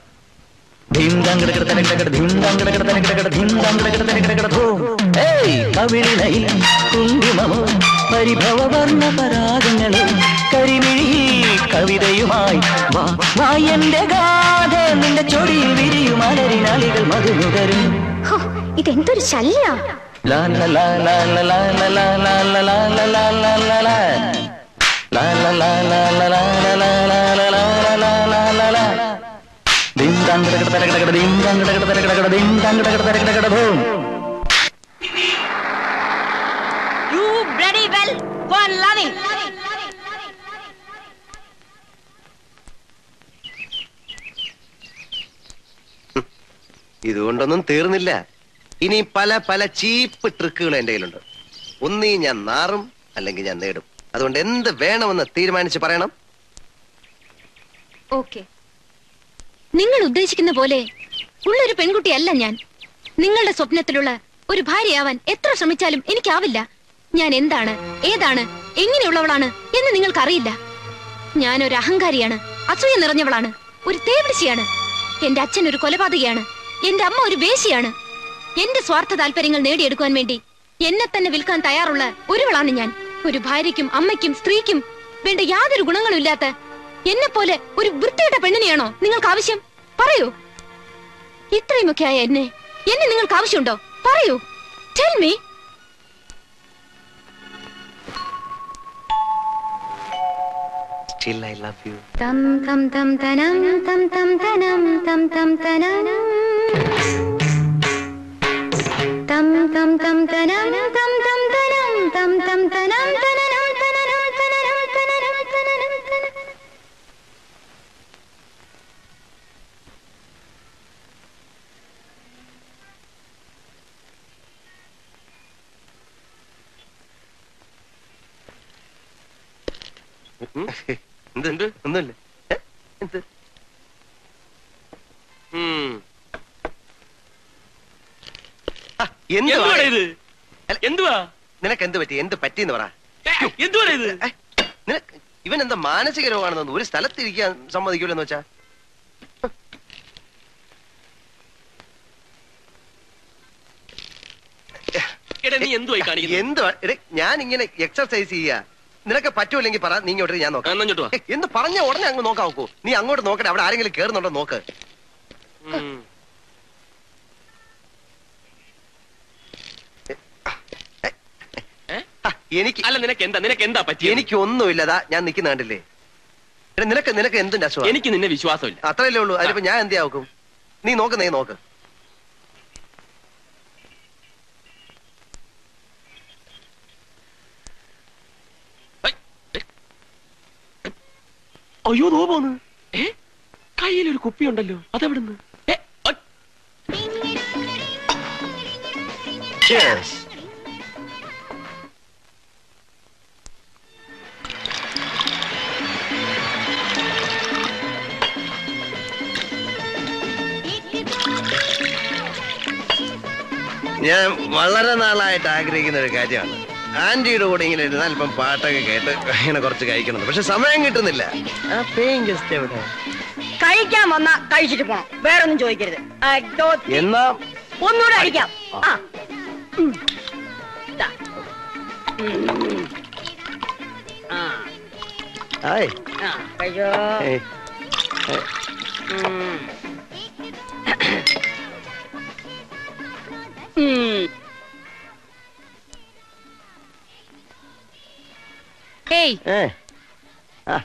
കവിളിണയിൽ കുങ്കുമമോ പരിഭവവർണ്ണ പരാഗങ്ങളോ കരിമിഴി കവിതയുമായി വാ വാ എന്റെ ഗാഥ നിന്റെ ചൊടിയിൽ വിരിയും അലരിനാളികൾ മധുനുകരും ഹോ, ഇതെന്തൊരു ശല്യ ലാ ലാ ലാ ലാ ലാ ലാ ലാ ലാ ലാ ലാ ലാ ലാ ലാ ലാ ലാ ലാ. ലാ ലാ ലാ ലാ ലാ ലാ ലാ ലാ ലാ ലാ ലാ ലാ ലാ ലാ ലാ. dim dang da da da da da dim dang da da da da da dim dang da da da da da boom You bloody well. Go and love him. ഇതുകൊണ്ടൊന്നും തീർന്നില്ല ഇനി പല പല ചീപ്പ് ട്രിക്കുകൾ എന്റെ കയ്യിലുണ്ട് ഒന്നീ ഞാൻ നാറും അല്ലെങ്കിൽ ഞാൻ നേടും അതുകൊണ്ട് എന്ത് വേണമെന്ന് തീരുമാനിച്ച് പറയണം ഓക്കെ നിങ്ങൾ ഉദ്ദേശിക്കുന്ന പോലെ ഉള്ളൊരു പെൺകുട്ടിയല്ല ഞാൻ നിങ്ങളുടെ സ്വപ്നത്തിലുള്ള ഒരു ഭാര്യയാവാൻ എത്ര ശ്രമിച്ചാലും എനിക്കാവില്ല ഞാൻ എന്താണ് ഏതാണ് എങ്ങനെയുള്ളവളാണ് എന്ന് നിങ്ങൾക്കറിയില്ല ഞാൻ ഒരു അഹങ്കാരിയാണ് അസൂയ നിറഞ്ഞവളാണ് ഒരു തേവിടിശിയാണ് എന്റെ അച്ഛൻ ഒരു കൊലപാതകയാണ് എന്റെ അമ്മ ഒരു വേശിയാണ് എന്റെ സ്വാർത്ഥ താല്പര്യങ്ങൾ നേടിയെടുക്കുവാൻ വേണ്ടി എന്നെ തന്നെ വിൽക്കാൻ തയ്യാറുള്ള ഒരുവളാണ് ഞാൻ ഒരു ഭാര്യയ്ക്കും അമ്മയ്ക്കും സ്ത്രീക്കും വേണ്ട യാതൊരു ഗുണങ്ങളും ഇല്ലാത്ത എന്നെ പോലെ ഒരു വൃത്തിയുടെ പെണ്ണിനെയാണോ നിങ്ങൾക്ക് ആവശ്യം പറയൂ ഇത്രയുമൊക്കെ ആയ എന്നെ എന്നെ നിങ്ങൾക്ക് ആവശ്യമുണ്ടോ പറയൂ tell me still I love you തം തം തം തനം തം തം തനം തം തം തനനം തം തം തം തനം തം തം തനം തം തം തനം തനനം തനനം തനനം തനനം തനനം തനനം എന്ത് എന്ത് ഒന്നുമില്ല ഏ? എന്ത് ഉം. ആ, എന്തുവാ എന്തുവാടാ ഇത്? എന്തുവാ നിനക്ക് എന്ത് പറ്റി എന്ത് പറ്റിയെന്ന് പറ എന്തുവാ ഇത് നിനക്ക് ഇവൻ എന്താ മാനസിക രോഗമാണെന്ന് ഒരു സ്ഥലത്തിരിക്കാൻ സമ്മതിക്കൂലെന്ന് വെച്ചാ എടാ നീ എന്തുവായി കാണിക്കുന്നത് എന്തുവാ എടേ, ഞാൻ ഇങ്ങനെ എക്സർസൈസ് ചെയ്യാ നിനക്ക് പറ്റൂല്ലെങ്കിൽ പറ നീ ഇങ്ങോട്ട് ഞാൻ നോക്കാം ഏയ്, എന്ന് പറഞ്ഞ ഉടനെ അങ്ങ് നോക്കാൻ നോക്കൂ നീ അങ്ങോട്ട് നോക്കട്ടെ അവിടെ ആരെങ്കിലും കേറുന്നുണ്ടോ നോക്ക് ആ, എനിക്ക് അല്ല നിനക്ക് എന്താ നിനക്ക് എന്താ പറ്റി എനിക്ക് ഒന്നുമില്ലതാ ഞാൻ നിൽക്കുന്ന കണ്ടില്ലേ എടാ, നിനക്ക് നിനക്ക് എന്തിന്റെ അസുഖം എനിക്ക് നിന്നെ വിശ്വാസമില്ല അത്രയല്ലേ ഉള്ളൂ അതിലിപ്പോ ഞാൻ എന്ത് ആക്കും നീ നോക്ക് നീ നോക്ക് അയ്യോ നോ പോന്ന് ഏ കയ്യിലൊരു കുപ്പി ഉണ്ടല്ലോ അതെവിടുന്ന് ഏ, ഒ- Cheers. ഞാൻ വളരെ നാളായിട്ട് ആഗ്രഹിക്കുന്ന ഒരു കാര്യമാണ് ആന്റിയുടെ കൂടെ ഇങ്ങനെ ഇരുന്നാൽ ഇപ്പം പാട്ടൊക്കെ കേട്ട് ഇങ്ങനെ കുറച്ച് കഴിക്കണം പക്ഷെ സമയം കിട്ടുന്നില്ല ആ പേയിങ് ഗസ്റ്റ് എവിടെ കഴിക്കാൻ വന്നാ കഴിച്ചിട്ട് പോണം വേറെ ഒന്നും ചോദിക്കരുത് അഡോ, എന്നാ ഒന്നുകൂടെ അടിക്കാം ആ ഉം. ദാ. ഉം. ആ ഹായ് ആ കഴിച്ചോ ഏയ്. ഏയ്. ഉം. ഉം. ഹേയ് ഏ ആ.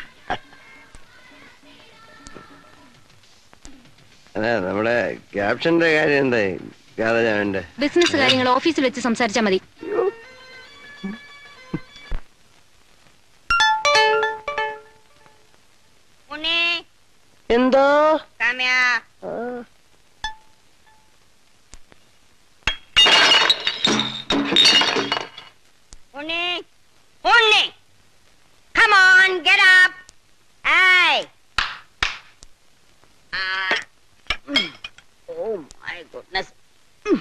അതെ നമ്മുടെ ക്യാപ്ഷന്റെ കാര്യം എന്തായി രാധാജാവിന്റെ ബിസിനസ് കാര്യങ്ങൾ ഓഫീസിൽ വെച്ച് സംസാരിച്ചാൽ മതി ഉണ്ണി എന്തോ കാമ്യാ ഉണ്ണി ഉണ്ണി Come on, get up. Hey. Ah. Mm. Oh my goodness. Mm.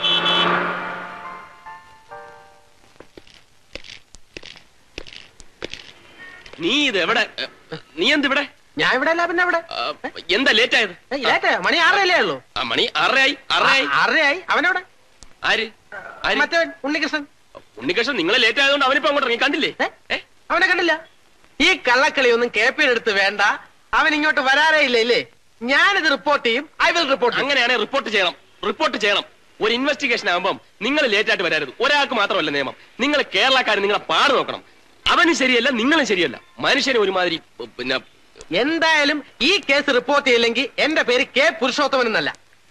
നീ ഇത് എവിടെ ഏ, നീ എന്ത് ഇവിടെ ഞാൻ ഇവിടെ അല്ല പിന്നെ അവിടെ ആ, എന്താ ലേറ്റ് ആയത് ലേറ്റ് മണി ആറരല്ലേ ഉള്ളൂ ആ, മണി ആറരയായി ആറരയായി ആറരയായി അവനവിടെ ആര് ആര്? മറ്റേ ഉണ്ണികൃഷ്ണൻ ഉണ്ണികൃഷ്ണൻ നിങ്ങൾ ലേറ്റ് ആയതുകൊണ്ട് അവനിപ്പോ അങ്ങോട്ട് ഇറങ്ങി കണ്ടില്ലേ അവനെ കണ്ടില്ല ഈ കള്ളക്കളി ഒന്നും കേപ്പിനെടുത്ത് വേണ്ട അവൻ ഇങ്ങോട്ട് വരാറേ ഇല്ല ഇല്ലേ ഞാനിത് റിപ്പോർട്ട് ചെയ്യും ഐ വിൽ റിപ്പോർട്ട് അങ്ങനെയാണെങ്കിൽ റിപ്പോർട്ട് ചെയ്യണം റിപ്പോർട്ട് ചെയ്യണം ഒരു ഇൻവെസ്റ്റിഗേഷൻ ആകുമ്പോൾ നിങ്ങൾ ലേറ്റ് ആയിട്ട് വരരുത് ഒരാൾക്ക് മാത്രമല്ല നിയമം നിങ്ങൾ കേരളക്കാർ നിങ്ങളെ പാട് നോക്കണം അവനും ശരിയല്ല നിങ്ങളും ശരിയല്ല മനുഷ്യന് ഒരുമാതിരി ഉം, പിന്നെ എന്തായാലും ഈ കേസ് റിപ്പോർട്ട് ചെയ്യില്ലെങ്കിൽ എന്റെ പേര് കെ പുരുഷോത്തമൻ എന്നല്ല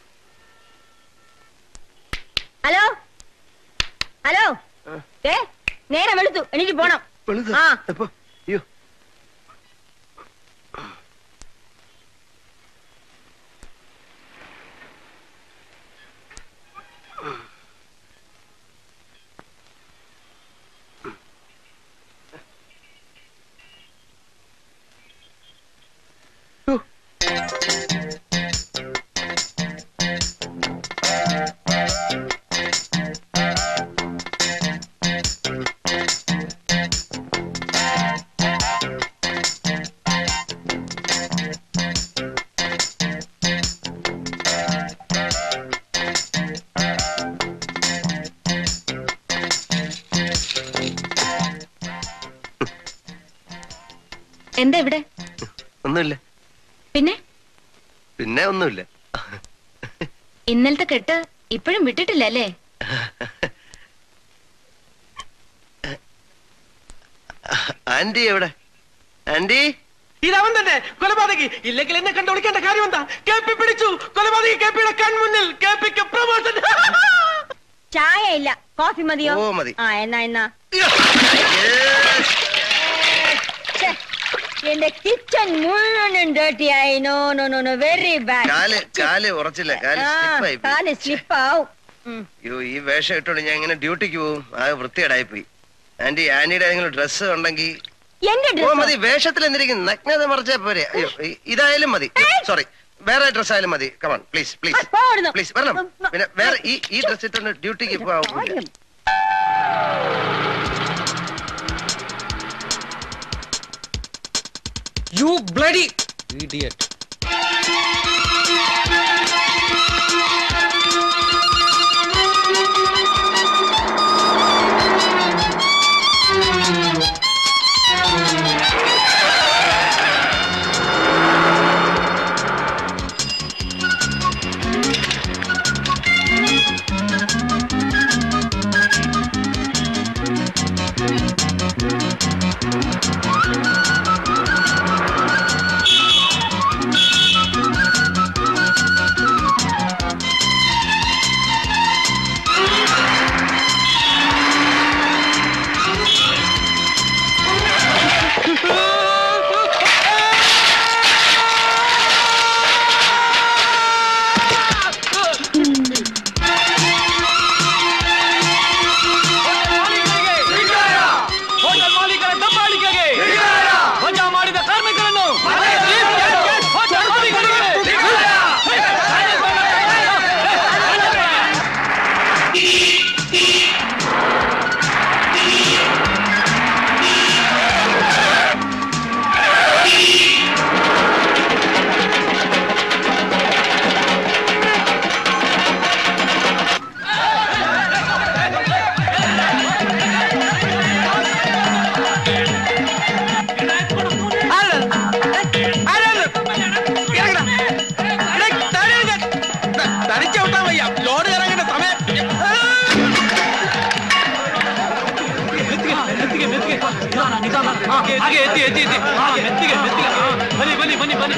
ഹലോ ഹലോ ഏ നേരെ വെളുത്തു എനിക്ക് പോണം ആ അയ്യോ എന്താ ഇവിടെ ഒന്നുമില്ല പിന്നെ പിന്നെ ഒന്നുമില്ല ഇന്നലത്തെ കെട്ട് ഇപ്പോഴും വിട്ടിട്ടില്ല അല്ലേ ആന്റി എവിടെ ആന്റി ഇതവൻ തന്നെ കൊലപാതകി ഇല്ലെങ്കിൽ എന്നെ കണ്ടു വിളിക്കേണ്ട കാര്യം എന്താ കെ പി പിടിച്ചു കൊലപാതകി കെ പിയുടെ കൺമുന്നിൽ കെ പിക്ക് പ്രമോഷൻ ചായ ഇല്ല കോഫി മതിയോ ഓ, മതി. ആ എന്നാ എന്നാ ഛെ, എന്റെ കിച്ചൺ മുഴുവനും ഡേർട്ടി ആയി no no no no very bad കാല് കാല് ഉറച്ചില്ല കാല് സ്ലിപ്പായി പോയി. കാല് സ്ലിപ്പ് ആവും ഉം. അയ്യോ ഈ വേഷം ഇട്ടോണ്ട് ഞാൻ ഇങ്ങനെ ഡ്യൂട്ടിക്ക് പോകും ആ വൃത്തികേടായി പോയി ആന്റി ആന്റിയുടെ ഏതെങ്കിലും ഡ്രസ്സ് ഉണ്ടെങ്കിൽ എന്റെ ഓ ഡ്രസ് മതി വേഷത്തിൽ എന്തിരിക്കും നഗ്നത മറിച്ചാ പോരെ അയ്യോ ഇ- ഇതായാലും മതി സോറി വേറെ ഡ്രസ് ആയാലും മതി കമാൺ പ്ലീസ് പ്ലീസ് പ്ലീസ് വരണം പിന്നെ വേറെ ഈ ഈ ഡ്രസ് ഇട്ടോണ്ട് ഡ്യൂട്ടിക്ക് പോകില്ല യു ബ്ലഡി ഇഡിയറ്റ് ആകെ എത്തി എത്തി എത്തി ആ എത്തിക എത്തിക ആ, ബനി ബനി ബനി ബനി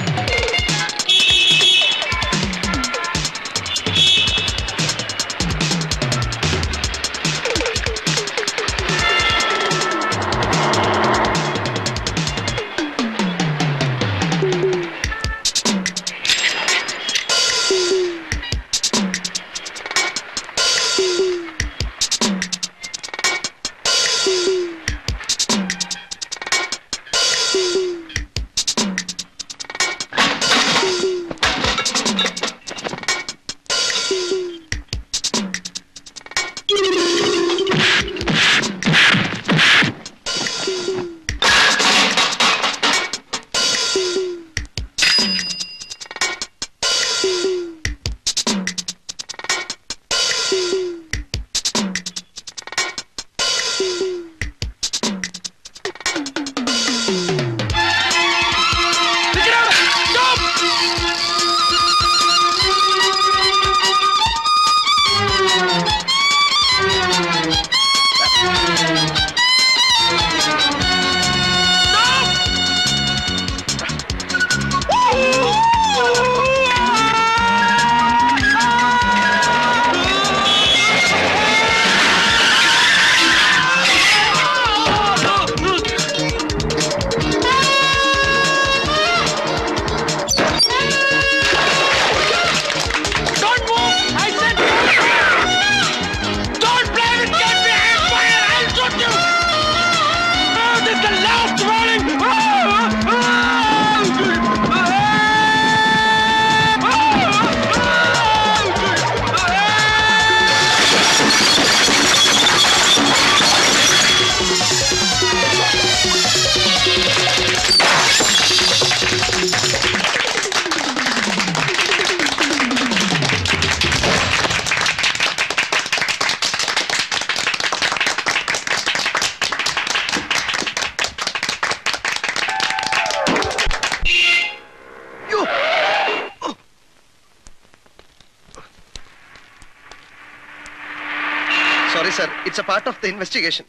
Don't move! I said don't play with gun behind fire! I'll shoot you! Oh, this is the last warning! Sorry sir it's a part of the investigation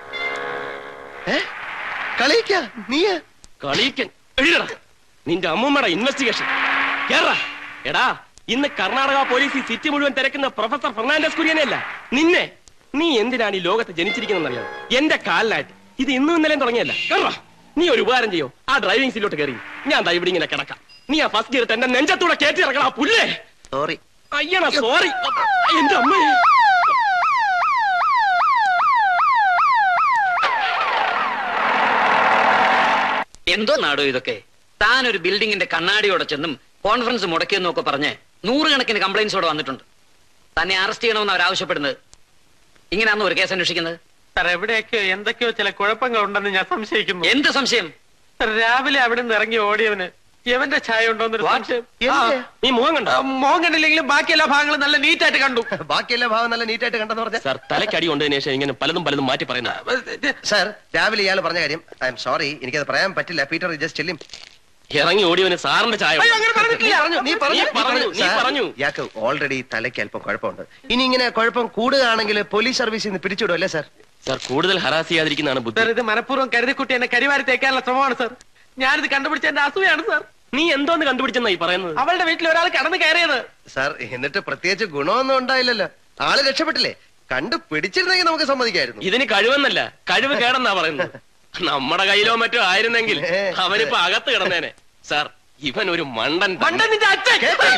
കളിക്ക നീ കളിക്കൻ എഴുതടാ നിന്റെ അമ്മൂമ്മയുടെ ഇൻവെസ്റ്റിഗേഷൻ കേറാ എടാ ഇന്ന് കർണാടക പോലീസ് ഈ സിറ്റി മുഴുവൻ തിരക്കുന്ന പ്രൊഫസർ ഫെർണാണ്ടസ് കുര്യനെയല്ല നിന്നെ നീ എന്തിനാണ് ഈ ലോകത്ത് ജനിച്ചിരിക്കുന്നറിയാം എന്റെ കാലിലായിട്ട് ഇത് ഇന്നും ഇന്നലെയും തുടങ്ങിയല്ല കേറാ നീ ഒരു ഉപകാരം ചെയ്യോ ആ ഡ്രൈവിംഗ് സീറ്റിലോട്ട് കയറി ഞാൻ ദാ ഇവിടെ ഇങ്ങനെ കിടക്കാം നീ ആ ഫസ്റ്റ് ഗിയർ എന്റെ നെഞ്ചത്തൂടെ കയറ്റി ഇറക്കണം ആ പുല്ലേ സോറി അയ്യണ സോറി എന്റെ അമ്മേ എന്തോ നാടോ ഇതൊക്കെ താൻ ഒരു ബിൽഡിങ്ങിന്റെ കണ്ണാടിയോടെ ചെന്നും കോൺഫറൻസ് മുടക്കിയെന്നും ഒക്കെ പറഞ്ഞ് നൂറുകണക്കിന് കംപ്ലൈൻസോടെ വന്നിട്ടുണ്ട് തന്നെ അറസ്റ്റ് ചെയ്യണമെന്ന് അവർ ആവശ്യപ്പെടുന്നത് ഇങ്ങനെയാണെന്ന് ഒരു കേസ് അന്വേഷിക്കുന്നത് സാർ എവിടെയൊക്കെയോ എന്തൊക്കെയോ ചില കുഴപ്പങ്ങൾ ഉണ്ടെന്ന് ഞാൻ സംശയിക്കുന്നു എന്ത് സംശയം സാർ രാവിലെ അവിടെ നിന്ന് ഇറങ്ങി ഓടിയവന് യവന്റെ ഛായ ഉണ്ടോന്നൊരു സംശയം ആ, നീ മുഖം കണ്ടോ മോഹം കണ്ടില്ലെങ്കിലും ബാക്കി എല്ലാ ഭാഗങ്ങളും നല്ല നീറ്റായിട്ട് കണ്ടു ബാക്കിയെല്ലാ ഭാഗം നല്ല നീറ്റായിട്ട് കണ്ടെന്ന് പറഞ്ഞ സാർ തലക്കടി കൊണ്ടതിന് ശേഷം ഇങ്ങനെ പലതും പലതും മാറ്റി പറയുന്നത് സർ രാവിലെ ഇയാൾ പറഞ്ഞ കാര്യം ഐ എം സോറി എനിക്കത് പറയാൻ പറ്റില്ല പീറ്റർ ജസ്റ്റ് ചെല്ലും ഇറങ്ങി ഓടിയവന് സാറിന്റെ ചായ നീ പറഞ്ഞു നീ പറഞ്ഞു നീ പറഞ്ഞു, നീ സാർ, പറഞ്ഞു. ഇയാൾക്ക് ഓൾറെഡി തലയ്ക്ക് അല്പം കുഴപ്പമുണ്ട് ഇനി ഇങ്ങനെ കുഴപ്പം കൂടുകയാണെങ്കിൽ പോലീസ് സർവീസിൽ നിന്ന് പിടിച്ചിടും അല്ലേ സാർ സാർ കൂടുതൽ ഹറാസ് ചെയ്യാതിരിക്കുന്നതാണ് ബുദ്ധി സാർ ഇത് മനഃപൂർവ്വം കരുതിക്കുട്ടി എന്നെ കരിവാരി തേക്കാനുള്ള ശ്രമമാണ് സാർ ഞാനിത് കണ്ടുപിടിച്ച എന്റെ അസൂയാണ് സാർ നീ എന്തോന്ന് കണ്ടുപിടിച്ചെന്നായി പറയുന്നത് അവളുടെ വീട്ടിൽ ഒരാൾ കടന്നു കയറിയത് സാർ എന്നിട്ട് പ്രത്യേകിച്ച് ഗുണമൊന്നും ഉണ്ടായില്ലല്ലോ ആള് രക്ഷപ്പെട്ടില്ലേ കണ്ടു പിടിച്ചിരുന്നെങ്കിൽ നമുക്ക് സമ്മതിക്കായിരുന്നു ഇതിന് കഴിവെന്നല്ല കഴിവ് കേടെന്നാ പറയുന്നത് നമ്മുടെ കയ്യിലോ മറ്റോ ആയിരുന്നെങ്കിൽ അവനിപ്പോ അകത്ത് കിടന്നേനെ സാർ ഇവൻ ഒരു മണ്ടൻ മണ്ടൻ നിന്റെ അച്ഛൻ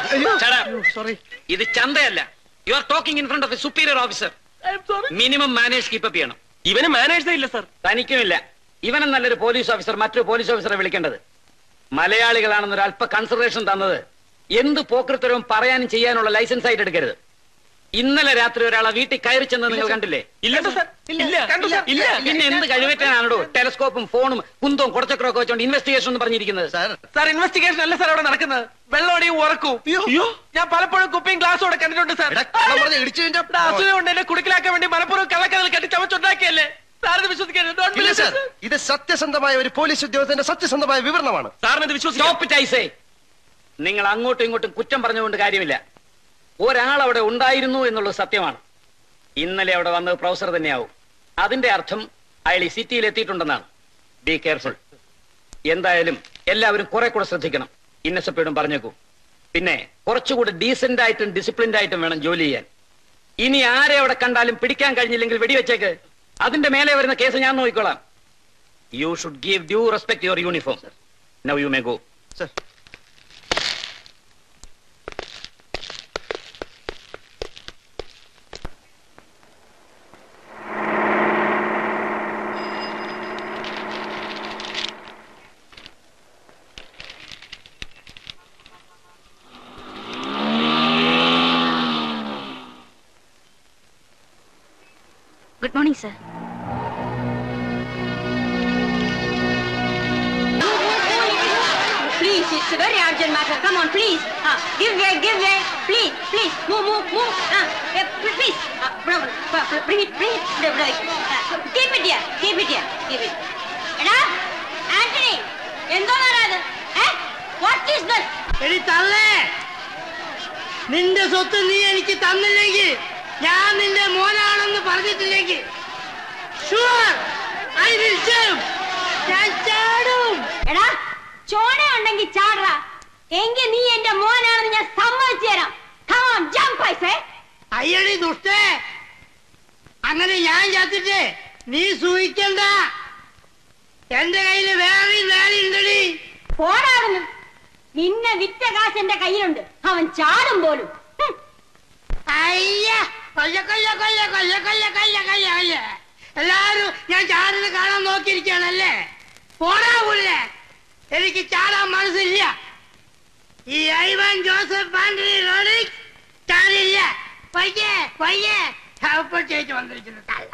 സോറി ഇത് ചന്തയല്ല you are talking in front of a superior officer minimum manage keep ചെയ്യണം ഇവന് മാനേജ് ഇല്ല സാർ തനിക്കുമില്ല ഇവനും നല്ലൊരു പോലീസ് ഓഫീസർ മറ്റൊരു പോലീസ് ഓഫീസറെ വിളിക്കേണ്ടത് മലയാളികളാണെന്നൊരു അല്പ കൺസിഡറേഷൻ തന്നത് എന്ത് പോക്കൃത്തരവും പറയാനും ചെയ്യാനുള്ള ലൈസൻസ് ആയിട്ട് എടുക്കരുത് ഇന്നലെ രാത്രി ഒരാളെ വീട്ടിൽ കയറി ചെന്ന് നിങ്ങൾ കണ്ടില്ലേ ഇല്ല സാർ ഇല്ല കണ്ടു സാർ ഇല്ല പിന്നെ എന്ത് കഴിവറ്റാനാണോ ടെലസ്കോപ്പും ഫോണും കുന്തവും കുറച്ചക്രമൊക്കെ വെച്ചോണ്ട് ഇൻവെസ്റ്റിഗേഷൻ എന്ന് പറഞ്ഞിരിക്കുന്നത് സാർ ഇൻവെസ്റ്റിഗേഷൻ അല്ല സാർ അവിടെ നടക്കുന്നത് വെള്ളമടിയും ഉറക്കും ഞാൻ പലപ്പോഴും കുപ്പിയും ഗ്ലാസും കണ്ടിട്ടുണ്ട് സാർ ഇവിടെ അസൂയ കൊണ്ട് എന്നെ കുടുക്കിലാക്കാൻ വേണ്ടി മനഃപൂർവ്വം കള്ളക്കടൽ കെട്ടി ചമച്ചുണ്ടാക്കിയല്ലേ സാറിന് വിശ്വസിക്കരുത് Don't ഇല്ല believe സാർ it, sir. ഇത് സത്യസന്ധമായ ഒരു പോലീസ് ഉദ്യോഗസ്ഥന്റെ സത്യസന്ധമായ വിവരണമാണ് സാറിന് സ്റ്റോപ്പ് ടൈസേ നിങ്ങൾ അങ്ങോട്ടും ഇങ്ങോട്ടും കുറ്റം പറഞ്ഞുകൊണ്ട് കാര്യമില്ല ഒരാൾ അവിടെ ഉണ്ടായിരുന്നു എന്നുള്ളത് സത്യമാണ് ഇന്നലെ അവിടെ വന്നത് പ്രൊഫസർ തന്നെയാവും അതിന്റെ അർത്ഥം അയാൾ ഈ സിറ്റിയിൽ എത്തിയിട്ടുണ്ടെന്നാണ് ബി കെയർഫുൾ എന്തായാലും എല്ലാവരും കുറെ കൂടെ ശ്രദ്ധിക്കണം ഇന്നസപ്പയോടും പറഞ്ഞേക്കൂ പിന്നെ കുറച്ചുകൂടി ഡീസന്റ് ആയിട്ടും ഡിസിപ്ലിൻഡ് ആയിട്ടും വേണം ജോലി ചെയ്യാൻ ഇനി ആരെ അവിടെ കണ്ടാലും പിടിക്കാൻ കഴിഞ്ഞില്ലെങ്കിൽ വെടിവെച്ചേക്ക് അതിന്റെ മേലെ വരുന്ന കേസ് ഞാൻ നോക്കിക്കോളാം you should give due respect your uniform now you may go good morning sir Please, it's a very urgent matter. Come on, please. Uh, give way, give way. Please, please. Move, move, move. Uh, uh, please. Uh, brother, uh, bring it, bring it. Uh, uh, keep it here. Keep it here. Keep it. എടാ ആന്റണി എന്തോന്നാണ് അത് what is this എടി തള്ളേ നിന്റെ സ്വത്ത് നീ എനിക്ക് തന്നില്ലെങ്കിൽ ഞാൻ നിന്റെ മോനാണെന്ന് പറഞ്ഞിട്ടില്ലെങ്കിൽ ഷുവർ ഐ വിൽ സേവ് ഞാൻ ചാടും എടാ ചോണ ഉണ്ടെങ്കിൽ ചാടറ എങ്കിൽ നീ എന്റെ മോനാണെന്ന് ഞാൻ സമ്മതിച്ചു തരാം Come on, jump, I say. അയ്യടി ദുഷ്ടേ അങ്ങനെ ഞാൻ ചത്തിട്ട് നീ സൂഹിക്കണ്ട എന്റെ കയ്യില് വേറെ വേറെ ഉണ്ടടി പോടാവുന്നു നിന്നെ വിറ്റ കാശ് എന്റെ കയ്യിലുണ്ട് അവൻ ചാടും പോലും ഹും. അയ്യ കൊല്ല കൊല്ല കൊല്ല കൊല്ല കൊല്ല കൊല്ല കൊല്ല കൊല്ല എല്ലാരും ഞാൻ ചാടുന്നത് കാണാൻ നോക്കിയിരിക്കുകയാണല്ലേ പോടാ പുല്ലേ എനിക്ക് ചാടാൻ മനസ്സില്ല ഈ ഐവൻ ജോസഫ് ആന്റണി റോഡിക് ചാടില്ല പയ്യെ പയ്യെ ഇപ്പോൾ ചേച്ചി വന്നിരിക്കുന്നു തള്ള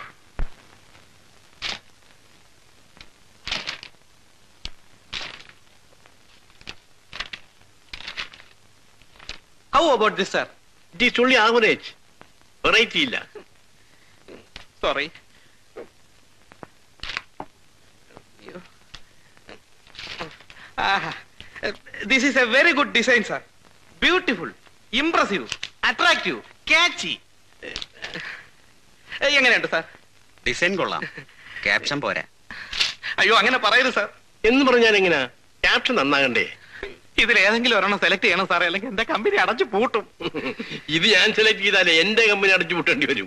how about this sir it is only average variety ഇല്ല sorry this is a very good design sir beautiful impressive attractive catchy എങ്ങനെയുണ്ട് സാർ ഡിസൈൻ കൊള്ളാം ക്യാപ്ഷൻ പോരാ അയ്യോ അങ്ങനെ പറയരുത് സാർ എന്ന് പറഞ്ഞാൽ എങ്ങനെയാ ക്യാപ്ഷൻ നന്നാകണ്ടേ ഇതിൽ ഏതെങ്കിലും ഒരെണ്ണം സെലക്ട് ചെയ്യണം സാറേ അല്ലെങ്കിൽ എന്റെ കമ്പനി അടച്ചു പൂട്ടും ഇത് ഞാൻ സെലക്ട് ചെയ്താലേ എന്റെ കമ്പനി അടച്ചു പൂട്ടേണ്ടി വരും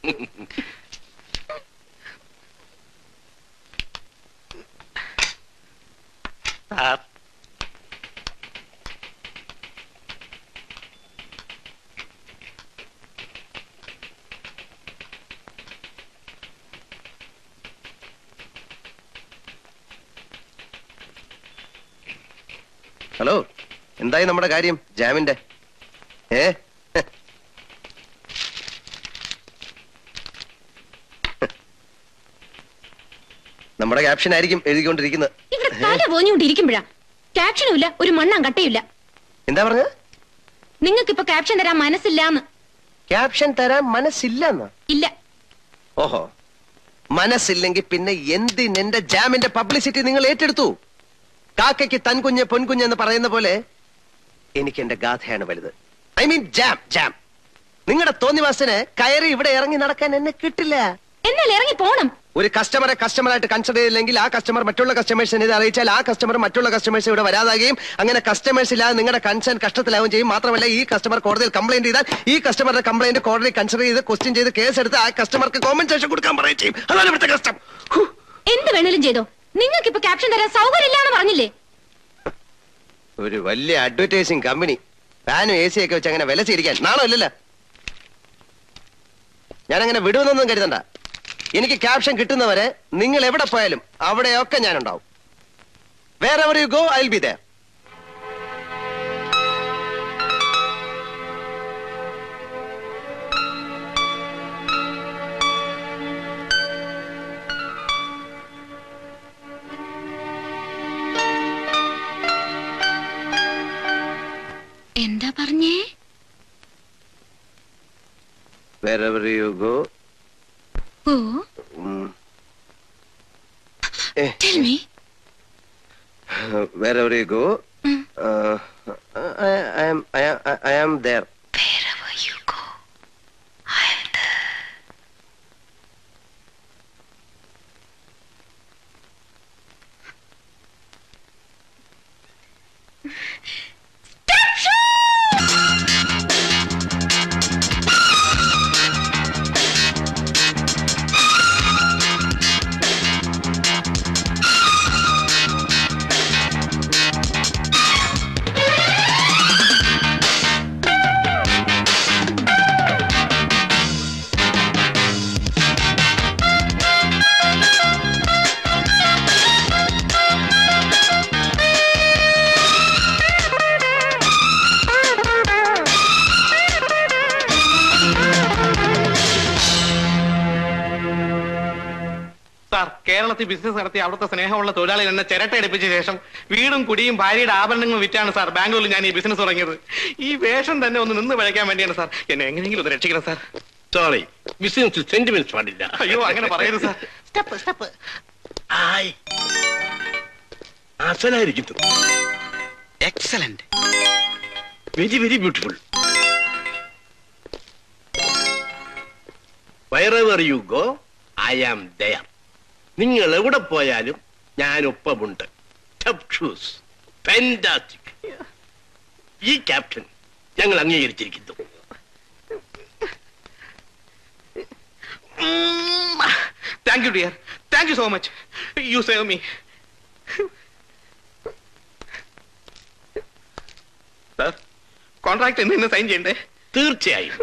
സാർ ഹലോ എന്തായി നമ്മുടെ കാര്യം ജാമിന്റെ ഏ നമ്മുടെ ക്യാപ്ഷൻ ആയിരിക്കും എഴുതിക്കൊണ്ടിരിക്കുന്നത് ഇവിടെ തല പോഞ്ഞുകൊണ്ടിരിക്കുമ്പോഴാ ക്യാപ്ഷനും ഇല്ല ഒരു മണ്ണാം കട്ടയില്ല എന്താ പറഞ്ഞത് നിങ്ങൾക്കിപ്പോ ക്യാപ്ഷൻ തരാൻ മനസ്സില്ലാന്ന് ക്യാപ്ഷൻ തരാൻ മനസ്സില്ലെന്ന് ഇല്ല ഓഹോ മനസ്സില്ലെങ്കിൽ പിന്നെ എന്തിനെന്റെ ജാമിന്റെ പബ്ലിസിറ്റി നിങ്ങൾ ഏറ്റെടുത്തു കാക്കയ്ക്ക് തൻകുഞ്ഞ് പൊൻകുഞ്ഞ് എന്ന് പറയുന്ന പോലെ എനിക്ക് എന്റെ ഗാഥയാണ് വലുത് ഐ മീൻ ജാം ജാം നിങ്ങളുടെ തോന്നിവാസന് കയറി ഇവിടെ ഇറങ്ങി നടക്കാൻ എന്നെ കിട്ടില്ല എന്നാൽ ഇറങ്ങി പോണം ഒരു കസ്റ്റമറെ കസ്റ്റമറായിട്ട് കൺസിഡർ ചെയ്തില്ലെങ്കിൽ ആ കസ്റ്റമർ മറ്റുള്ള കസ്റ്റമേഴ്സിനെ ഇത് അറിയിച്ചാൽ ആ കസ്റ്റമർ മറ്റുള്ള കസ്റ്റമേഴ്സ് ഇവിടെ വരാതാകുകയും അങ്ങനെ കസ്റ്റമേഴ്സ് ഇല്ലാതെ നിങ്ങളുടെ കൺസേൺ കഷ്ടത്തിലാവുകയും ചെയ്യും മാത്രമല്ല ഈ കസ്റ്റമർ കോടതിയിൽ കംപ്ലൈന്റ് ചെയ്താൽ ഈ കസ്റ്റമറുടെ കംപ്ലൈന്റ് കോടതി കൺസിഡർ ചെയ്ത് ക്വസ്റ്റ്യൻ ചെയ്ത് കേസ് എടുത്ത് ആ കസ്റ്റമർക്ക് കോമ്പൻസേഷൻ കൊടുക്കാൻ പറയുകയും ചെയ്യും അതാണ് ഇവിടുത്തെ കഷ്ടം എന്ത് വേണേലും ചെയ്തോ നിങ്ങൾക്കിപ്പോ ക്യാപ്ഷൻ തരാൻ സൗകര്യമില്ലാന്ന് പറഞ്ഞില്ലേ ഒരു വലിയ അഡ്വർടൈസിങ് കമ്പനി ഫാനും എ സി ഒക്കെ വെച്ച് അങ്ങനെ വില ചെയ്തിരിക്കാൻ നാണോ ഇല്ലല്ലോ ഞാനങ്ങനെ വിടുമെന്നൊന്നും കരുതണ്ട എനിക്ക് ക്യാപ്ഷൻ കിട്ടുന്നവരെ നിങ്ങൾ എവിടെ പോയാലും അവിടെയൊക്കെ ഞാനുണ്ടാവും wherever you go I will be there എന്താ പറഞ്ഞേ വേറെ എവർ യു ഗോ ഓ Tell me. wherever you go, uh, I, I am I am I am there. Wherever you go, I am there. കേരളത്തിൽ business നടത്തി അവിടുത്തെ സ്നേഹമുള്ള തൊഴിലാളികൾ എന്നെ ചിരട്ടയടിപ്പിച്ച ശേഷം വീടും കുടിയും ഭാര്യയുടെ ആഭരണങ്ങളും വിറ്റാണ് സാർ ബാംഗ്ലൂരിൽ ഞാൻ ഈ ബിസിനസ് തുടങ്ങിയത് ഈ വേഷം തന്നെ ഒന്ന് നിന്ന് പഴയ്ക്കാൻ വേണ്ടിയാണ് സാർ എന്നെ എങ്ങനെയെങ്കിലും ഒന്ന് രക്ഷിക്കണം സാർ സോറി ബിസിനസ്സിൽ സെന്റിമെന്റ്സ് പാടില്ല അയ്യോ അങ്ങനെ പറയരുത് സാർ സ്റ്റെപ്പ് സ്റ്റെപ്പ് ആയി അസലായിരിക്കുന്നു excellent very very beautiful wherever you go I am there നിങ്ങൾ എവിടെ പോയാലും ഞാൻ ഒപ്പമുണ്ട് ടഫ് ഷൂസ് ഫാന്റാസ്റ്റിക് ഈ ക്യാപ്റ്റൻ ഞങ്ങൾ അംഗീകരിച്ചിരിക്കുന്നു thank you dear thank you so much you save me sir contract ഇന്ന് ഇന്ന് സൈൻ ചെയ്യണ്ടേ തീർച്ചയായും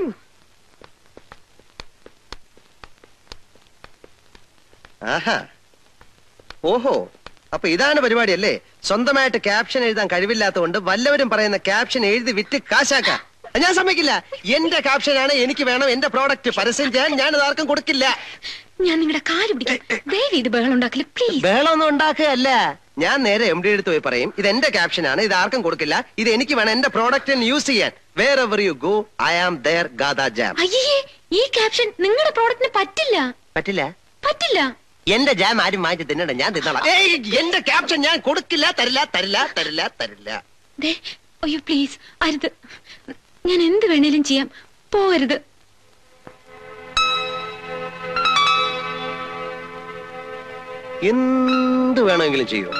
ആഹാ ഓഹോ അപ്പൊ ഇതാണ് പരിപാടി അല്ലേ സ്വന്തമായിട്ട് ക്യാപ്ഷൻ എഴുതാൻ കഴിവില്ലാത്തതുകൊണ്ട് വല്ലവരും പറയുന്ന ക്യാപ്ഷൻ എഴുതി വിറ്റ് കാശാക്ക ഞാൻ സമ്മതിക്കില്ല എന്റെ ക്യാപ്ഷനാണ് എനിക്ക് വേണം എന്റെ പ്രോഡക്റ്റ് പരസ്യം ചെയ്യാൻ ഞാൻ ഇത് ആർക്കും കൊടുക്കില്ല ഞാൻ നിങ്ങളുടെ കാല് പിടിക്കാം ദയവ് ഇത് ബഹളം ഉണ്ടാക്കില്ല പ്ലീസ് ബഹളമൊന്നും ഉണ്ടാക്കുകയല്ല ഞാൻ നേരെ എം ഡി എടുത്ത് പോയി പറയും ഇത് എന്റെ ക്യാപ്ഷനാണ് ഇത് ആർക്കും കൊടുക്കില്ല ഇത് എനിക്ക് വേണം എന്റെ പ്രോഡക്റ്റിന് യൂസ് ചെയ്യാൻ wherever you go I am there Gatha jam അയ്യേ ഈ ക്യാപ്ഷൻ നിങ്ങളുടെ പ്രോഡക്റ്റിന് പറ്റില്ല പറ്റില്ല പറ്റില്ല എന്റെ ജാം ആരും മാറ്റി തിന്നണ്ട ഞാൻ തിന്നോളാം ഏയ്, എന്റെ ക്യാപ്ഷൻ ഞാൻ കൊടുക്കില്ല തരില്ല തരില്ല തരില്ല തരില്ല ദേ അയ്യോ പ്ലീസ് അരുത് ഞാൻ എന്ത് വേണേലും ചെയ്യാം പോകരുത് എന്ത് വേണമെങ്കിലും ചെയ്യോ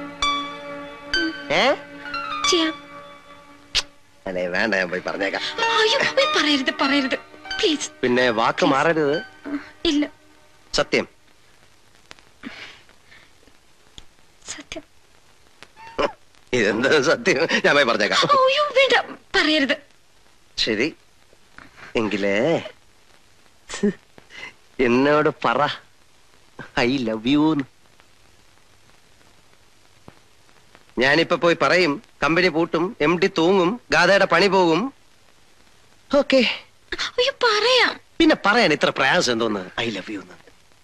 ഏ ചെയ്യാം അല്ലേ വേണ്ട ഞാൻ പോയി പറഞ്ഞേക്കാം അയ്യോ പോയി പറയരുത് പറയരുത് പ്ലീസ് പിന്നെ വാക്ക് മാറരുത് ഇല്ല സത്യം സത്യം ഇതെന്താ സത്യം ഞാൻ പോയി പറഞ്ഞേക്കാം അയ്യോ വേണ്ട പറയരുത് ശരി എങ്കിലേ എന്നോട് പറ ഐ ലവ് യു ഞാനിപ്പോ പോയി പറയും കമ്പനി പൂട്ടും എം ഡി തൂങ്ങും ഗാഥയുടെ പണി പോകും ഓക്കെ അയ്യോ പറയാം പിന്നെ പറയാൻ ഇത്ര പ്രയാസം എന്തോന്ന് ഐ ലവ് യു എന്ന്